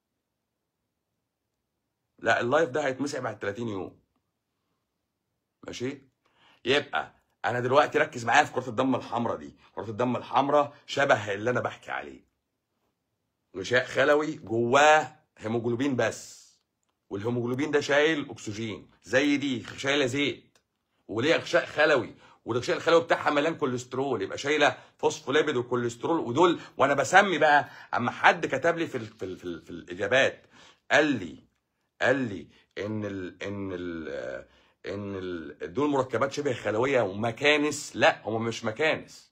لا اللايف ده هيتمسح بعد 30 يوم ماشي يبقى انا دلوقتي ركز معايا في كرة الدم الحمراء دي كرة الدم الحمراء شبه اللي انا بحكي عليه غشاء خلوي جواه هيموجلوبين بس والهيموجلوبين ده شايل اكسجين زي دي شايله زيت وليها غشاء خلوي والغشاء الخلوي بتاعها مليان كوليسترول يبقى شايله فوسفوليبيد وكوليسترول ودول وانا بسمي بقى اما حد كتب لي في ال في ال في, ال في الاجابات قال لي قال لي ان ال ان ال ان ال دول مركبات شبه خلويه ومكانس لا هم مش مكانس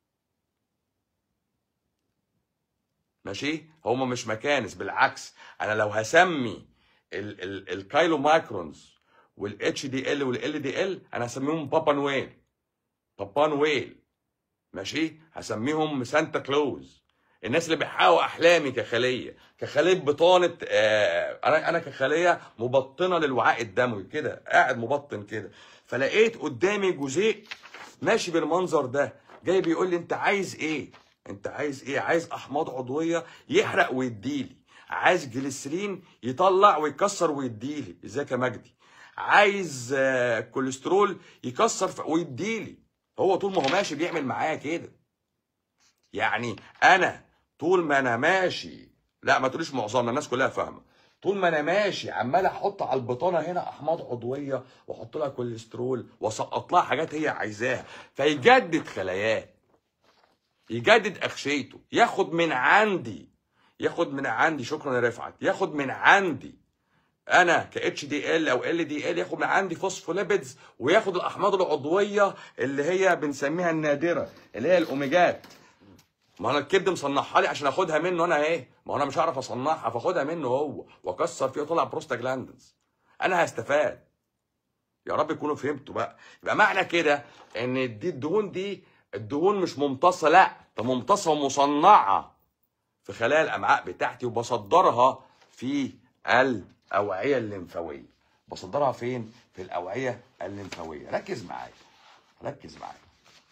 ماشي هم مش مكانس بالعكس انا لو هسمي ال ال الكايلو مايكرونز والاتش دي ال والال دي ال انا هسميهم بابا نويل بابا نويل ماشي هسميهم سانتا كلوز الناس اللي بيحققوا احلامي كخليه كخليه بطانه آه انا انا كخليه مبطنه للوعاء الدموي كده قاعد مبطن كده فلقيت قدامي جزيء ماشي بالمنظر ده جاي بيقول لي انت عايز ايه انت عايز ايه عايز احماض عضويه يحرق ويديلي عايز جليسرين يطلع ويكسر ويديلي ازيك يا مجدي عايز آه كوليسترول يكسر ف- ويديلي هو طول ما هو ماشي بيعمل معايا كده يعني انا طول ما انا ماشي لا ما تقوليش معظمنا الناس كلها فاهمه طول ما انا ماشي عمال احط على البطانه هنا احماض عضويه واحط لها كوليسترول واسقط لها حاجات هي عايزاها فيجدد خلاياه يجدد اغشيته ياخد من عندي ياخد من عندي شكرا يا رفعت ياخد من عندي انا ك اتش دي ال او ال دي ال ياخد من عندي فوسفوليبيدز وياخد الاحماض العضويه اللي هي بنسميها النادره اللي هي الاوميجات ما انا الكبد مصنعها لي عشان اخدها منه انا ايه ما هو انا مش هعرف اصنعها فاخدها منه هو واكسر فيها وطلع بروستاجلاندنز انا هستفاد يا رب يكونوا فهمتوا بقى يبقى معنى كده ان دي الدهون دي الدهون مش ممتصه لا ده ممتصه ومصنعه في خلايا الامعاء بتاعتي وبصدرها في الاوعيه الليمفاويه بصدرها فين في الاوعيه الليمفاويه ركز معايا ركز معايا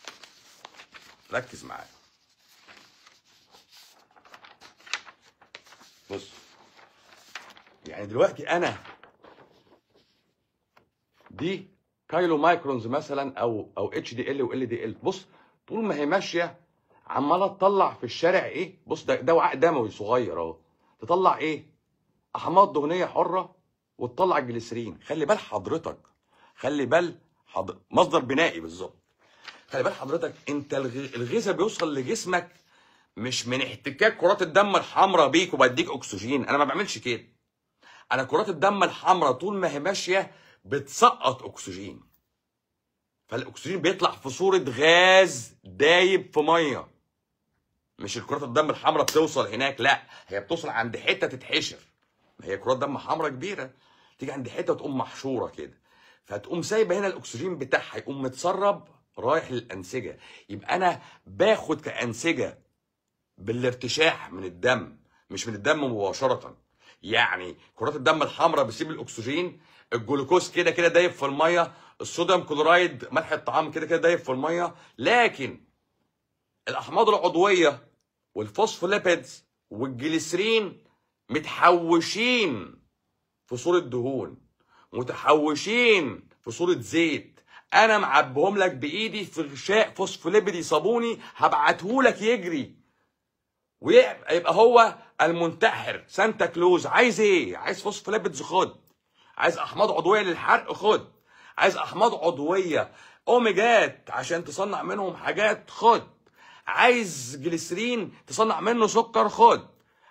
ركز معايا بص يعني دلوقتي انا دي كايلو مايكرونز مثلا او او اتش دي ال وال دي ال بص طول ما هي ماشيه عماله تطلع في الشارع ايه بص ده ده وعاء دموي صغير اهو تطلع ايه احماض دهنيه حره وتطلع جليسرين خلي بال حضرتك خلي بال حضر... مصدر بنائي بالظبط خلي بال حضرتك انت الغ- الغذاء بيوصل لجسمك مش من احتكاك كرات الدم الحمراء بيك وبديك اكسجين انا ما بعملش كده انا كرات الدم الحمراء طول ما هي ماشيه بتسقط اكسجين فالاكسجين بيطلع في صوره غاز دايب في ميه مش الكرات الدم الحمراء بتوصل هناك لا هي بتوصل عند حته تتحشر ما هي كرات دم حمراء كبيره تيجي عند حته تقوم محشوره كده فتقوم سايبه هنا الاكسجين بتاعها يقوم متسرب رايح للانسجه يبقى انا باخد كانسجه بالارتشاح من الدم مش من الدم مباشره يعني كرات الدم الحمراء بتسيب الاكسجين الجلوكوز كده كده دايب في الميه الصوديوم كلورايد ملح الطعام كده كده دايب في الميه لكن الاحماض العضويه والفوسفوليبيدز والجليسرين متحوشين في صوره دهون متحوشين في صوره زيت انا معبيهم لك بايدي في غشاء فوسفوليبيد صابوني هبعته لك يجري ويبقى يبقى هو المنتحر سانتا كلوز عايز ايه عايز فوسفوليبيدز خد عايز احماض عضويه للحرق خد عايز احماض عضويه اوميجات عشان تصنع منهم حاجات خد عايز جليسرين تصنع منه سكر خد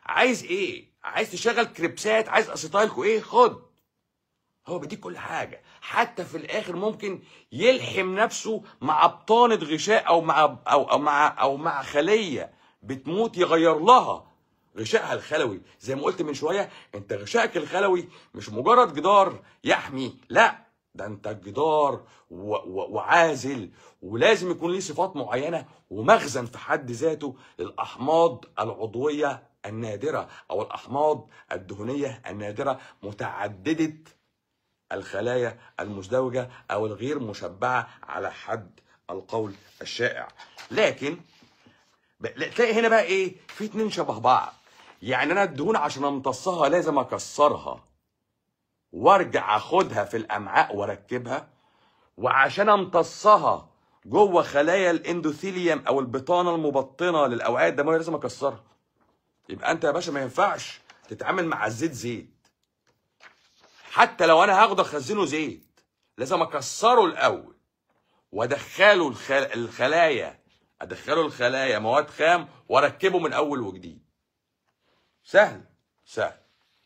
عايز ايه عايز تشغل كريبسات عايز اسيتايلكو ايه خد هو بيديك كل حاجة حتى في الآخر ممكن يلحم نفسه مع بطانة غشاء أو مع أو أو مع أو مع خلية بتموت يغير لها غشائها الخلوي زي ما قلت من شوية أنت غشائك الخلوي مش مجرد جدار يحمي لا ده أنت جدار و- و- وعازل ولازم يكون ليه صفات معينة ومخزن في حد ذاته للأحماض العضوية النادرة أو الأحماض الدهنية النادرة متعددة الخلايا المزدوجة أو الغير مشبعة على حد القول الشائع لكن ب- لا- تلاقي هنا بقى إيه في اتنين شبه بعض يعني أنا الدهون عشان أمتصها لازم أكسرها وارجع اخدها في الامعاء واركبها وعشان امتصها جوه خلايا الاندوثيليوم او البطانه المبطنه للاوعيه الدمويه لازم اكسرها يبقى انت يا باشا ما ينفعش تتعامل مع الزيت زيت حتى لو انا هاخده اخزنه زيت لازم اكسره الاول وادخله الخل... الخلايا ادخله الخلايا مواد خام واركبه من اول وجديد سهل سهل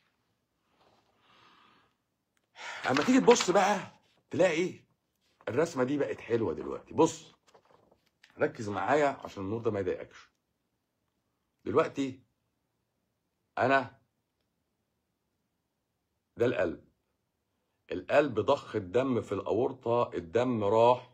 اما تيجي تبص بقى تلاقي ايه الرسمه دي بقت حلوه دلوقتي بص ركز معايا عشان النور ده ما يضايقكش دلوقتي انا ده القلب القلب ضخ الدم في الاورطه الدم راح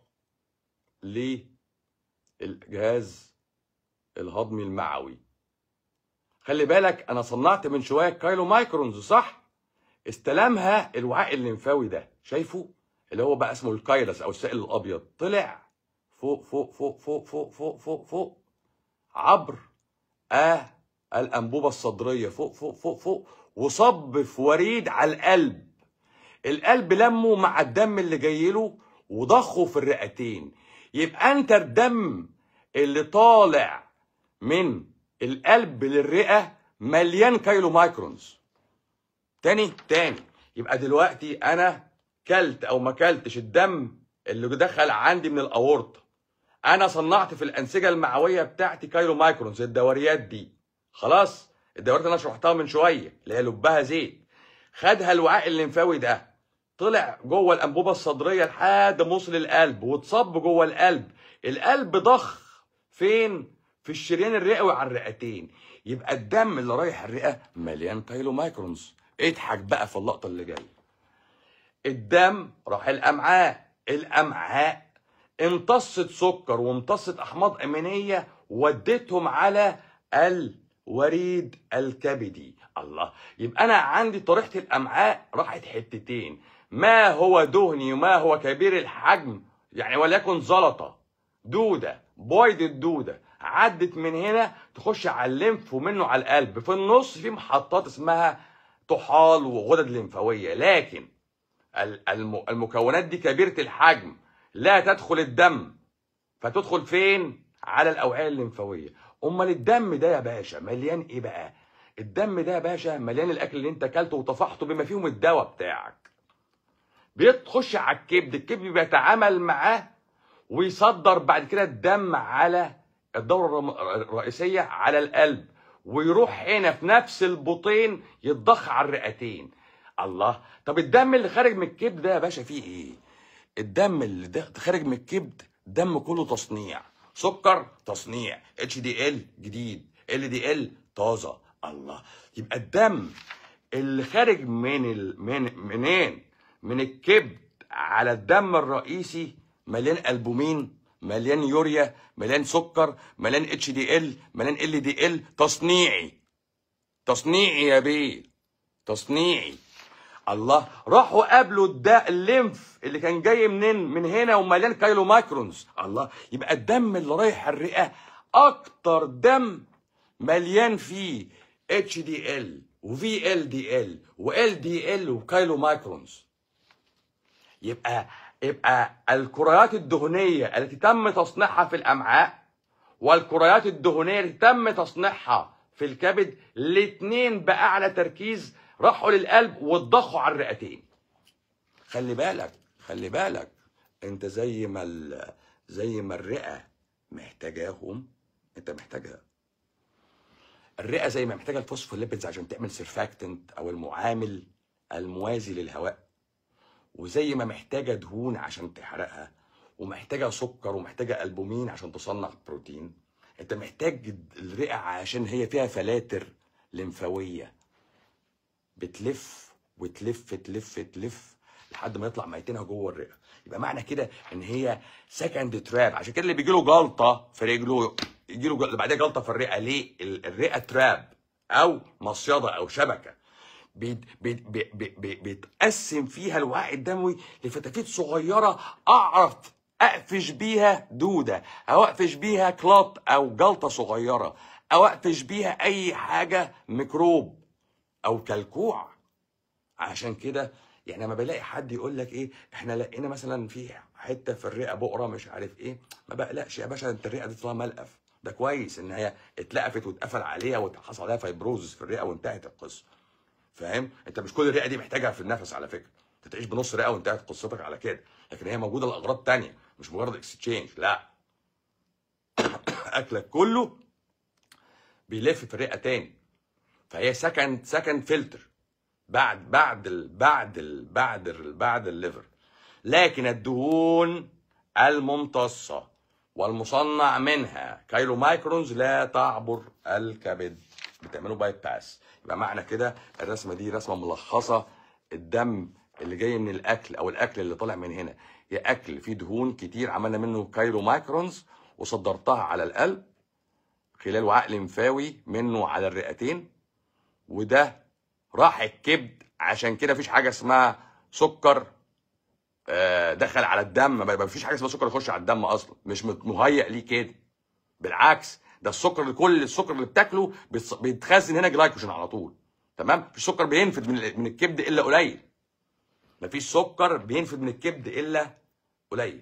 للجهاز الهضمي المعوي خلي بالك انا صنعت من شويه كايلو مايكرونز صح استلمها الوعاء الليمفاوي ده شايفه اللي هو بقى اسمه الكايرس او السائل الابيض طلع فوق فوق فوق فوق فوق فوق فوق فوق عبر آه الانبوبه الصدريه فوق فوق فوق فوق وصب في وريد على القلب القلب لمه مع الدم اللي جاي له وضخه في الرئتين يبقى انت الدم اللي طالع من القلب للرئه مليان كيلو مايكرونز تاني تاني يبقى دلوقتي انا كلت او ما كلتش الدم اللي دخل عندي من الاورطه انا صنعت في الانسجه المعويه بتاعتي كايلو مايكرونز الدوريات دي خلاص الدوريات اللي انا شرحتها من شويه اللي هي لبها زيت خدها الوعاء الليمفاوي ده طلع جوه الانبوبه الصدريه لحد ما وصل القلب واتصب جوه القلب القلب ضخ فين في الشريان الرئوي على الرئتين يبقى الدم اللي رايح الرئه مليان كيلو مايكرونز اضحك بقى في اللقطه اللي جايه الدم راح الامعاء الامعاء امتصت سكر وامتصت احماض امينيه ودتهم على الوريد الكبدي الله يبقى انا عندي طريقه الامعاء راحت حتتين ما هو دهني وما هو كبير الحجم يعني وليكن زلطه دوده بويض الدوده عدت من هنا تخش على الليمف ومنه على القلب في النص في محطات اسمها طحال وغدد لمفاويه لكن ال- الم- المكونات دي كبيره الحجم لا تدخل الدم فتدخل فين على الاوعيه الليمفاويه امال الدم ده يا باشا مليان ايه بقى الدم ده يا باشا مليان الاكل اللي انت اكلته وطفحته بما فيهم الدواء بتاعك بيخش على الكبد الكبد بيتعامل معاه ويصدر بعد كده الدم على الدورة الرم- الرئيسية على القلب ويروح هنا في نفس البطين يتضخ على الرئتين الله طب الدم اللي خارج من الكبد ده يا باشا فيه ايه الدم اللي ده خارج من الكبد دم كله تصنيع سكر تصنيع اتش دي ال جديد ال دي ال طازه الله يبقى الدم اللي خارج من ال... من منين من الكبد على الدم الرئيسي مليان البومين مليان يوريا مليان سكر مليان اتش دي ال مليان ال دي ال تصنيعي تصنيعي يا بيه تصنيعي الله راحوا قابلوا الداء الليمف اللي كان جاي منين من هنا ومليان كيلو مايكرونز الله يبقى الدم اللي رايح الرئه اكتر دم مليان فيه اتش دي ال وفي ال دي ال وال دي ال وكيلو مايكرونز يبقى يبقى الكريات الدهنيه التي تم تصنيعها في الامعاء والكريات الدهنيه التي تم تصنيعها في الكبد الاثنين باعلى تركيز راحوا للقلب واتضخوا على الرئتين خلي بالك خلي بالك انت زي ما ال- زي ما الرئه محتاجاهم انت محتاجها الرئه زي ما محتاجه الفوسفوليبيدز عشان تعمل سيرفاكتنت او المعامل الموازي للهواء وزي ما محتاجه دهون عشان تحرقها ومحتاجه سكر ومحتاجه البومين عشان تصنع بروتين انت محتاج الرئه عشان هي فيها فلاتر لمفاويه بتلف وتلف تلف تلف لحد ما يطلع ميتينها جوه الرئه يبقى معنى كده ان هي سكند تراب عشان كده اللي بيجي له جلطه في رجله يجي له جل- بعدها جلطه في الرئه ليه ال- الرئه تراب او مصيده او شبكه بيت بيت بيت بيت بيت بيتقسم فيها الوعي الدموي لفتافيت صغيره اعرف اقفش بيها دوده او اقفش بيها كلوت او جلطه صغيره او اقفش بيها اي حاجه ميكروب او كلكوع عشان كده يعني لما بلاقي حد يقول لك ايه احنا لقينا مثلا في حته في الرئه بقره مش عارف ايه ما بقلقش يا باشا انت الرئه دي طالما ملقف ده كويس ان هي اتلقفت واتقفل عليها وحصل عليها فايبروزس في الرئه وانتهت القصه فاهم انت مش كل الرئه دي محتاجها في النفس على فكره انت تعيش بنص رئه وانتهت قصتك على كده لكن هي موجوده لاغراض تانية مش مجرد اكستشينج لا اكلك كله بيلف في الرئه تاني فهي سكند سكند فلتر بعد بعد ال بعد ال بعد ال بعد الليفر لكن الدهون الممتصة والمصنع منها كيلو مايكرونز لا تعبر الكبد بتعملوا باي باس يبقى معنى كده الرسمة دي رسمة ملخصة الدم اللي جاي من الأكل أو الأكل اللي طالع من هنا يا أكل فيه دهون كتير عملنا منه كيلو مايكرونز وصدرتها على القلب خلال وعاء لمفاوي منه على الرئتين وده راح الكبد عشان كده مفيش حاجه اسمها سكر آه، دخل على الدم ما ما فيش حاجه اسمها سكر يخش على الدم اصلا مش مت- مهيأ ليه كده بالعكس ده السكر اللي كل السكر اللي بتاكله بيتص- بيتخزن هنا جلايكوجين على طول تمام مفيش سكر بينفد من ال- من الكبد الا قليل مفيش سكر بينفد من الكبد الا قليل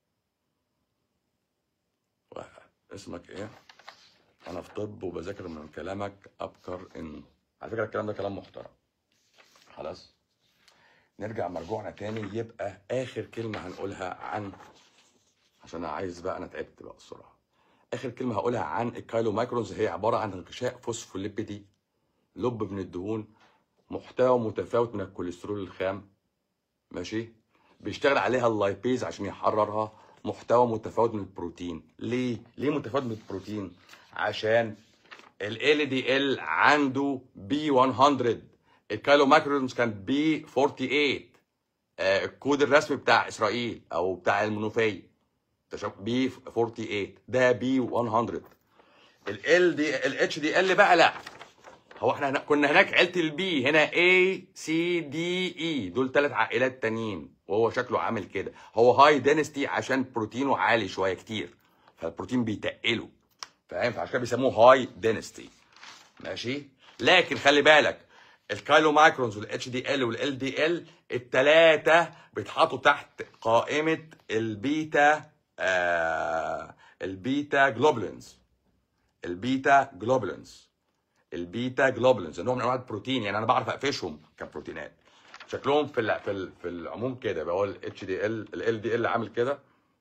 و- اسمك ايه انا في طب وبذاكر من كلامك ابكر انه على فكره الكلام ده كلام محترم خلاص نرجع مرجوعنا تاني يبقى اخر كلمه هنقولها عن عشان انا عايز بقى انا تعبت بقى الصراحه اخر كلمه هقولها عن الكايلو مايكرونز هي عباره عن غشاء فوسفوليبيدي لب من الدهون محتوى متفاوت من الكوليسترول الخام ماشي بيشتغل عليها اللايبيز عشان يحررها محتوى متفاوت من البروتين ليه ليه متفاوت من البروتين عشان ال دي ال عنده بي 100 الكيلو ماكرونز كان بي 48 آه الكود الرسمي بتاع اسرائيل او بتاع المنوفيه بي 48 ده بي 100 ال دي الاتش دي ال بقى لا هو احنا هنا كنا هناك عيله البي هنا A C D E دول ثلاث عائلات تانيين وهو شكله عامل كده هو هاي دينستي عشان بروتينه عالي شويه كتير فالبروتين بيتقله فاهم فعشان كده بيسموه هاي دينستي ماشي لكن خلي بالك الكايلو مايكرونز والاتش دي ال والال دي ال الثلاثه بيتحطوا تحت قائمه البيتا آه البيتا جلوبولينز البيتا جلوبولينز البيتا جلوبولينز نوع من انواع البروتين يعني انا بعرف اقفشهم كبروتينات شكلهم في ال- في ال- في العموم كده بقى هو الاتش دي ال ال دي ال عامل كده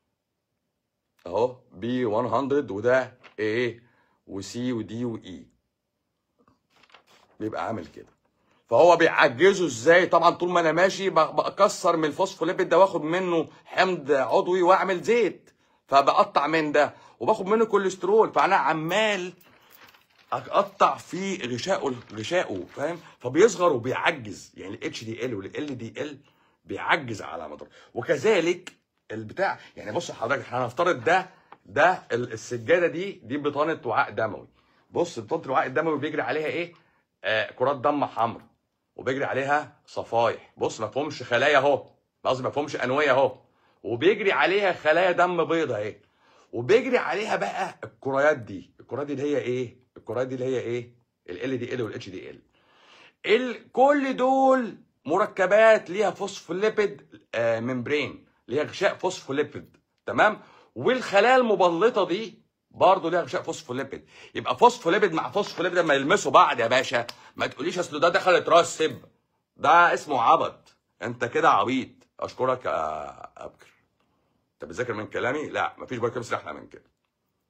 اهو بي 100 وده ايه وسي ودي واي بيبقى عامل كده فهو بيعجزه ازاي طبعا طول ما انا ماشي ب- بكسر من الفوسفوليبيد ده واخد منه حمض عضوي واعمل زيت فبقطع من ده وباخد منه كوليسترول فانا عمال اقطع في غشائه غشائه فاهم فبيصغر وبيعجز يعني الاتش دي ال والال دي ال بيعجز على مدار وكذلك البتاع يعني بص حضرتك احنا هنفترض ده ده ال- السجاده دي دي بطانه وعاء دموي بص بطانه الوعاء الدموي بيجري عليها ايه آه كرات دم حمراء وبيجري عليها صفايح بص ما فيهمش خلايا اهو قصدي ما فيهمش انويه اهو وبيجري عليها خلايا دم بيضاء اهي وبيجري عليها بقى الكريات دي الكريات دي اللي هي ايه الكريات دي اللي هي ايه ال دي ال والاتش دي ال ال كل دول مركبات ليها فوسفوليبيد آه ممبرين ليها غشاء فوسفوليبيد تمام والخلايا المبلطه دي برضه ليها غشاء فوسفوليبيد يبقى فوسفوليبيد مع فوسفوليبيد لما يلمسوا بعض يا باشا ما تقوليش اصل ده دخلت راس سب ده اسمه عبط انت كده عبيط اشكرك يا ابكر انت بتذاكر من كلامي لا مفيش بايوكيمستري احلى من كده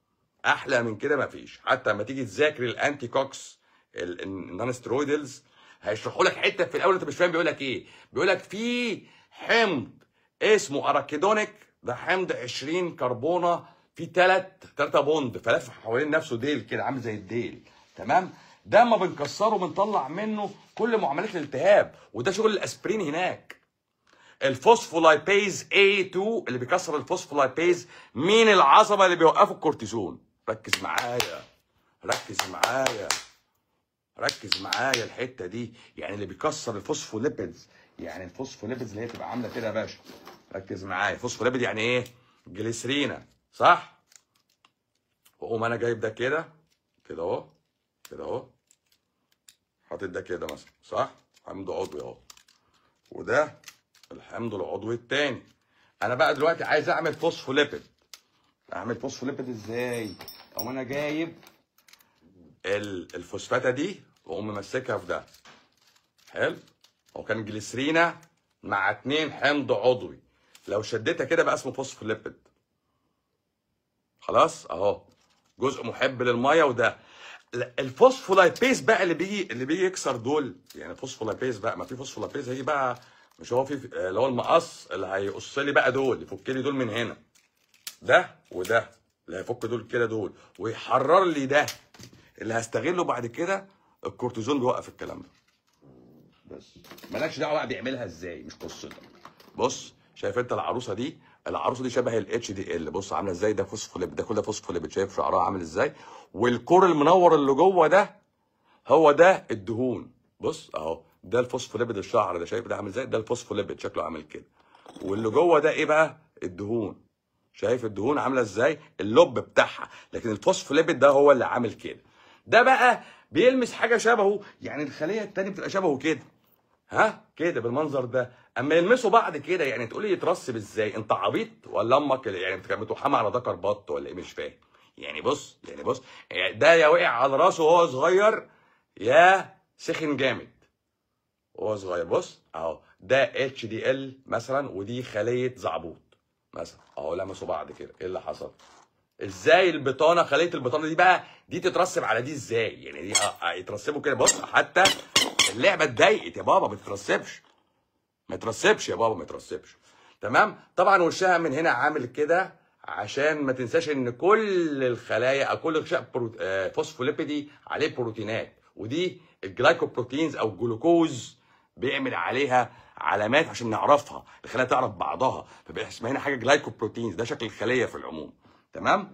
احلى من كده مفيش حتى لما تيجي تذاكر الانتي كوكس ال- النون سترويدلز هيشرحوا لك حته في الاول انت مش فاهم بيقول لك ايه بيقول لك في حمض اسمه اراكيدونيك ده حمض 20 كربونه في ثلاث ثلاثه بوند فلف حوالين نفسه ديل كده عامل زي الديل تمام ده اما بنكسره بنطلع منه كل معاملات الالتهاب وده شغل الاسبرين هناك الفوسفولايبيز A2 اللي بيكسر الفوسفولايبيز مين العصبه اللي بيوقفوا الكورتيزون ركز معايا ركز معايا ركز معايا الحته دي يعني اللي بيكسر الفوسفوليبيدز يعني الفوسفوليبيدز اللي هي تبقى عامله كده يا باشا ركز معايا فوسفوليبيد يعني ايه جليسرينا صح واقوم انا جايب ده كده كده اهو كده اهو حاطط ده كده مثلا صح حمض عضوي اهو وده الحمض العضوي التاني انا بقى دلوقتي عايز اعمل فوسفوليبيد اعمل فوسفوليبيد ازاي اقوم انا جايب ال- الفوسفاته دي واقوم ممسكها في ده حلو هو كان جليسرينا مع اتنين حمض عضوي لو شدتها كده بقى اسمه فوسفوليبيد خلاص اهو جزء محب للميه وده لا، الفوسفولايبيز بقى اللي بيجي اللي بيجي يكسر دول يعني فوسفولايبيز بقى ما في فوسفولايبيز هيجي بقى مش هو في اللي هو المقص اللي هيقص لي بقى دول يفك لي دول من هنا ده وده اللي هيفك دول كده دول ويحرر لي ده اللي هستغله بعد كده الكورتيزون بيوقف الكلام ده بس مالكش دعوه بقى بيعملها ازاي مش قصتك بص شايف انت العروسه دي العروسه دي شبه الاتش دي ال بص عامله ازاي ده فوسفوليبيد ده كل ده فوسفوليبيد شايف شعرها عامل ازاي والكور المنور اللي جوه ده هو ده الدهون بص اهو ده الفوسفوليبيد الشعر ده شايف ده عامل ازاي ده الفوسفوليبيد شكله عامل كده واللي جوه ده ايه بقى الدهون شايف الدهون عامله ازاي اللب بتاعها لكن الفوسفوليبيد ده هو اللي عامل كده ده بقى بيلمس حاجه شبهه يعني الخليه التانية بتبقى شبهه كده ها كده بالمنظر ده اما يلمسوا بعض كده يعني تقولي يترسب ازاي انت عبيط ولا امك اللي- يعني انت كانت بتوحمها على ذكر بط ولا ايه مش فاهم يعني بص يعني بص يعني ده يا وقع على راسه وهو صغير يا سخن جامد وهو صغير بص اهو ده اتش دي ال مثلا ودي خليه زعبوط مثلا اهو لمسوا بعض كده ايه اللي حصل ازاي البطانه خليه البطانه دي بقى دي تترسب على دي ازاي يعني دي اه اه يترسبوا كده بص حتى اللعبه اتضايقت يا بابا ما تترسبش ما ترسبش يا بابا ما ترسبش تمام طبعا وشها من هنا عامل كده عشان ما تنساش ان كل الخلايا او كل غشاء برو... آه، فوسفوليبيدي عليه بروتينات ودي الجلايكوبروتينز او الجلوكوز بيعمل عليها علامات عشان نعرفها الخلايا تعرف بعضها فبقى اسمها هنا حاجه جلايكوبروتينز ده شكل الخليه في العموم تمام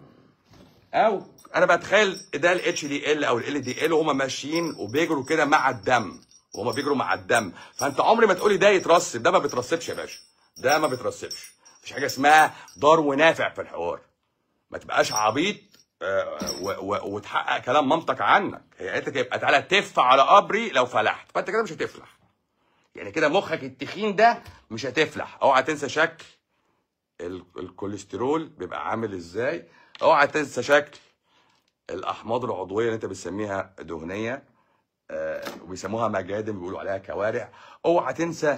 او انا بتخيل ده الاتش دي ال او ال دي ال وهم ماشيين وبيجروا كده مع الدم وهم بيجروا مع الدم فانت عمري ما تقولي ده يترسب ده ما بيترسبش يا باشا ده ما بيترسبش مفيش حاجه اسمها ضار ونافع في الحوار ما تبقاش عبيط آه، و- و- وتحقق كلام مامتك عنك هي قالت لك يبقى تعالى تف على قبري لو فلحت فانت كده مش هتفلح يعني كده مخك التخين ده مش هتفلح اوعى تنسى شكل ال- الكوليسترول بيبقى عامل ازاي اوعى تنسى شكل الاحماض العضويه اللي انت بتسميها دهنيه آه، وبيسموها مجادم بيقولوا عليها كوارع اوعى تنسى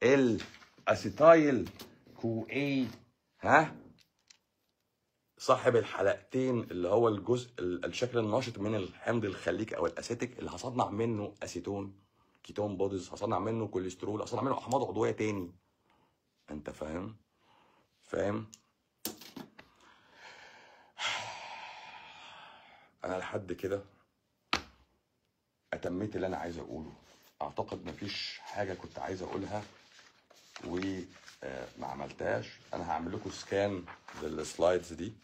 الاسيتايل كو اي ها صاحب الحلقتين اللي هو الجزء ال- الشكل النشط من الحمض الخليكي او الاسيتيك اللي هصنع منه اسيتون كيتون بوديز هصنع منه كوليسترول هصنع منه احماض عضويه تاني انت فاهم فاهم انا لحد كده اتميت اللي انا عايز اقوله اعتقد مفيش حاجه كنت عايز اقولها وما عملتهاش انا هعمل لكم سكان للسلايدز دي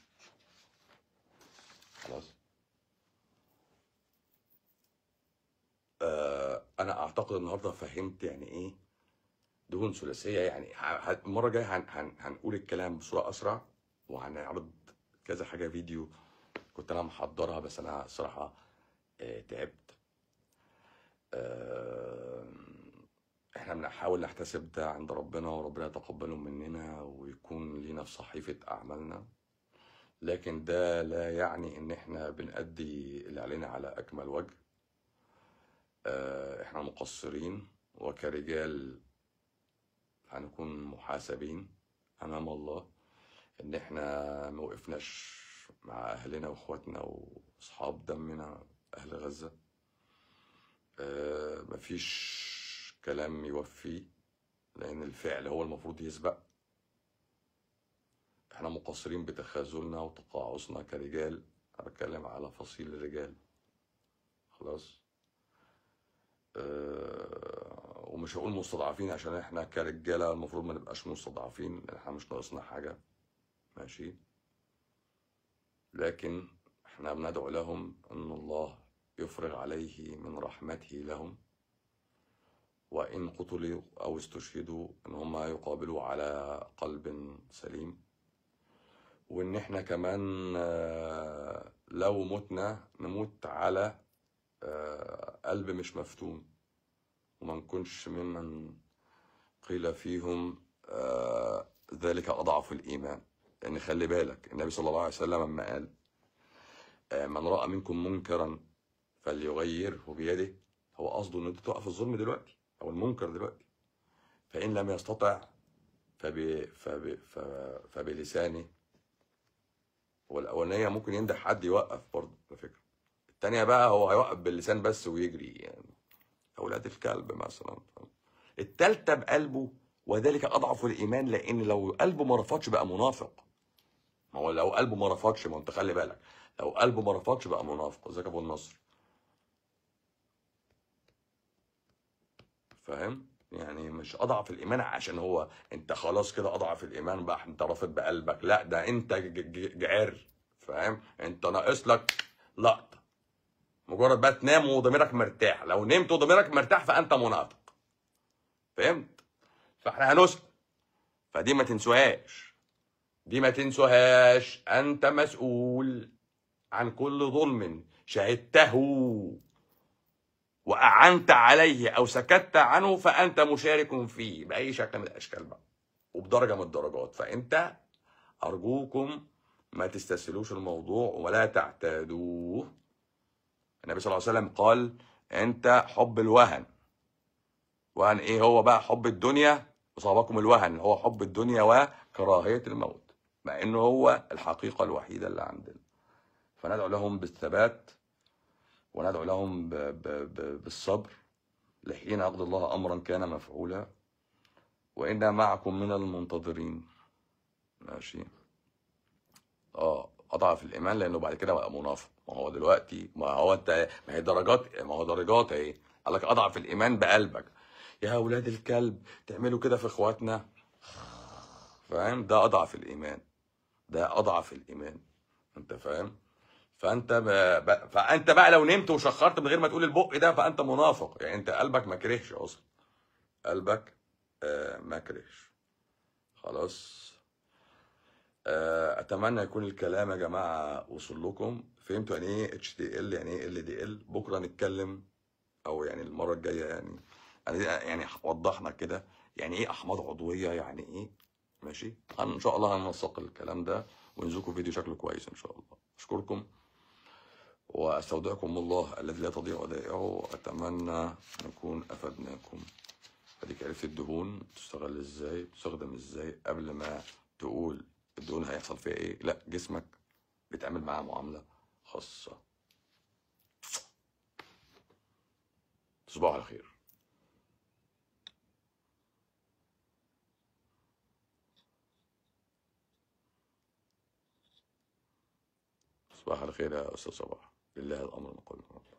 خلاص آه، انا اعتقد النهارده فهمت يعني ايه دهون ثلاثيه يعني ه- ه- المره الجايه هن هن هنقول الكلام بصوره اسرع وهنعرض كذا حاجه فيديو كنت انا محضرها بس انا الصراحه آه، تعبت آه، احنا بنحاول نحتسب ده عند ربنا وربنا يتقبله مننا ويكون لينا في صحيفة أعمالنا لكن ده لا يعني إن احنا بنأدي اللي علينا على أكمل وجه آه، احنا مقصرين وكرجال هنكون محاسبين أمام الله إن احنا ما وقفناش مع أهلنا وإخواتنا وأصحاب دمنا أهل غزة آه، مفيش كلام يوفيه لأن الفعل هو المفروض يسبق احنا مقصرين بتخاذلنا وتقاعسنا كرجال أنا بتكلم على فصيل الرجال خلاص آه، ومش هقول مستضعفين عشان احنا كرجاله المفروض ما نبقاش مستضعفين لان احنا مش ناقصنا حاجه ماشي لكن احنا بندعو لهم ان الله يفرغ عليه من رحمته لهم وان قتلوا او استشهدوا ان هم يقابلوا على قلب سليم وان احنا كمان آه، لو متنا نموت على آه، قلب مش مفتون وما نكونش ممن قيل فيهم آه، ذلك أضعف الإيمان لأن خلي بالك النبي صلى الله عليه وسلم لما قال آه، من رأى منكم منكرا فليغيره بيده هو قصده إن أنت توقف الظلم دلوقتي أو المنكر دلوقتي فإن لم يستطع فب... فب... ف... فبلسانه والأولانية ممكن ينده حد يوقف برضه على فكرة التانية بقى هو هيوقف باللسان بس ويجري يعني أولاد الكلب مثلا التالتة بقلبه وذلك أضعف الإيمان لأن لو قلبه ما رفضش بقى منافق ما هو لو قلبه ما رفضش ما أنت خلي بالك لو قلبه ما رفضش بقى منافق ازيك يا أبو النصر فاهم يعني مش أضعف الإيمان عشان هو أنت خلاص كده أضعف الإيمان بقى أنت رافض بقلبك لا ده أنت ج- ج- جعر فاهم أنت ناقص لك لقطة مجرد بقى تنام وضميرك مرتاح لو نمت وضميرك مرتاح فانت منافق فهمت فاحنا هنسكت فدي ما تنسوهاش دي ما تنسوهاش انت مسؤول عن كل ظلم شهدته واعنت عليه او سكت عنه فانت مشارك فيه باي شكل من الاشكال بقى وبدرجه من الدرجات فانت ارجوكم ما تستسهلوش الموضوع ولا تعتادوه النبي صلى الله عليه وسلم قال انت حب الوهن وهن ايه هو بقى حب الدنيا اصابكم الوهن هو حب الدنيا وكراهيه الموت مع انه هو الحقيقه الوحيده اللي عندنا فندعو لهم بالثبات وندعو لهم ب ب ب بالصبر لحين يقضي الله امرا كان مفعولا وانا معكم من المنتظرين ماشي اه اضعف الايمان لانه بعد كده بقى منافق ما هو دلوقتي ما هو انت ما هي درجات ما هو درجات اهي قال لك اضعف الايمان بقلبك يا اولاد الكلب تعملوا كده في اخواتنا فاهم ده اضعف الايمان ده اضعف الايمان انت فاهم فانت ب... ب... فانت بقى لو نمت وشخرت من غير ما تقول البق ده فانت منافق يعني انت قلبك ما كرهش اصلا قلبك آه ما كرهش خلاص آه، اتمنى يكون الكلام يا جماعه وصل لكم فهمتوا يعني ايه اتش دي ال يعني ايه ال دي ال بكره نتكلم او يعني المره الجايه يعني أنا يعني وضحنا كده يعني ايه احماض عضويه يعني ايه ماشي هن- ان شاء الله هننسق الكلام ده ونزلكم فيديو شكله كويس ان شاء الله اشكركم واستودعكم الله الذي لا تضيع ودائعه واتمنى نكون افدناكم اديك عرفت الدهون تشتغل ازاي تستخدم ازاي قبل ما تقول الدهون هيحصل فيها ايه لا جسمك بيتعامل معاه معامله خاصه تصبحوا على خير تصبح على خير يا استاذ صباح لله الامر نقول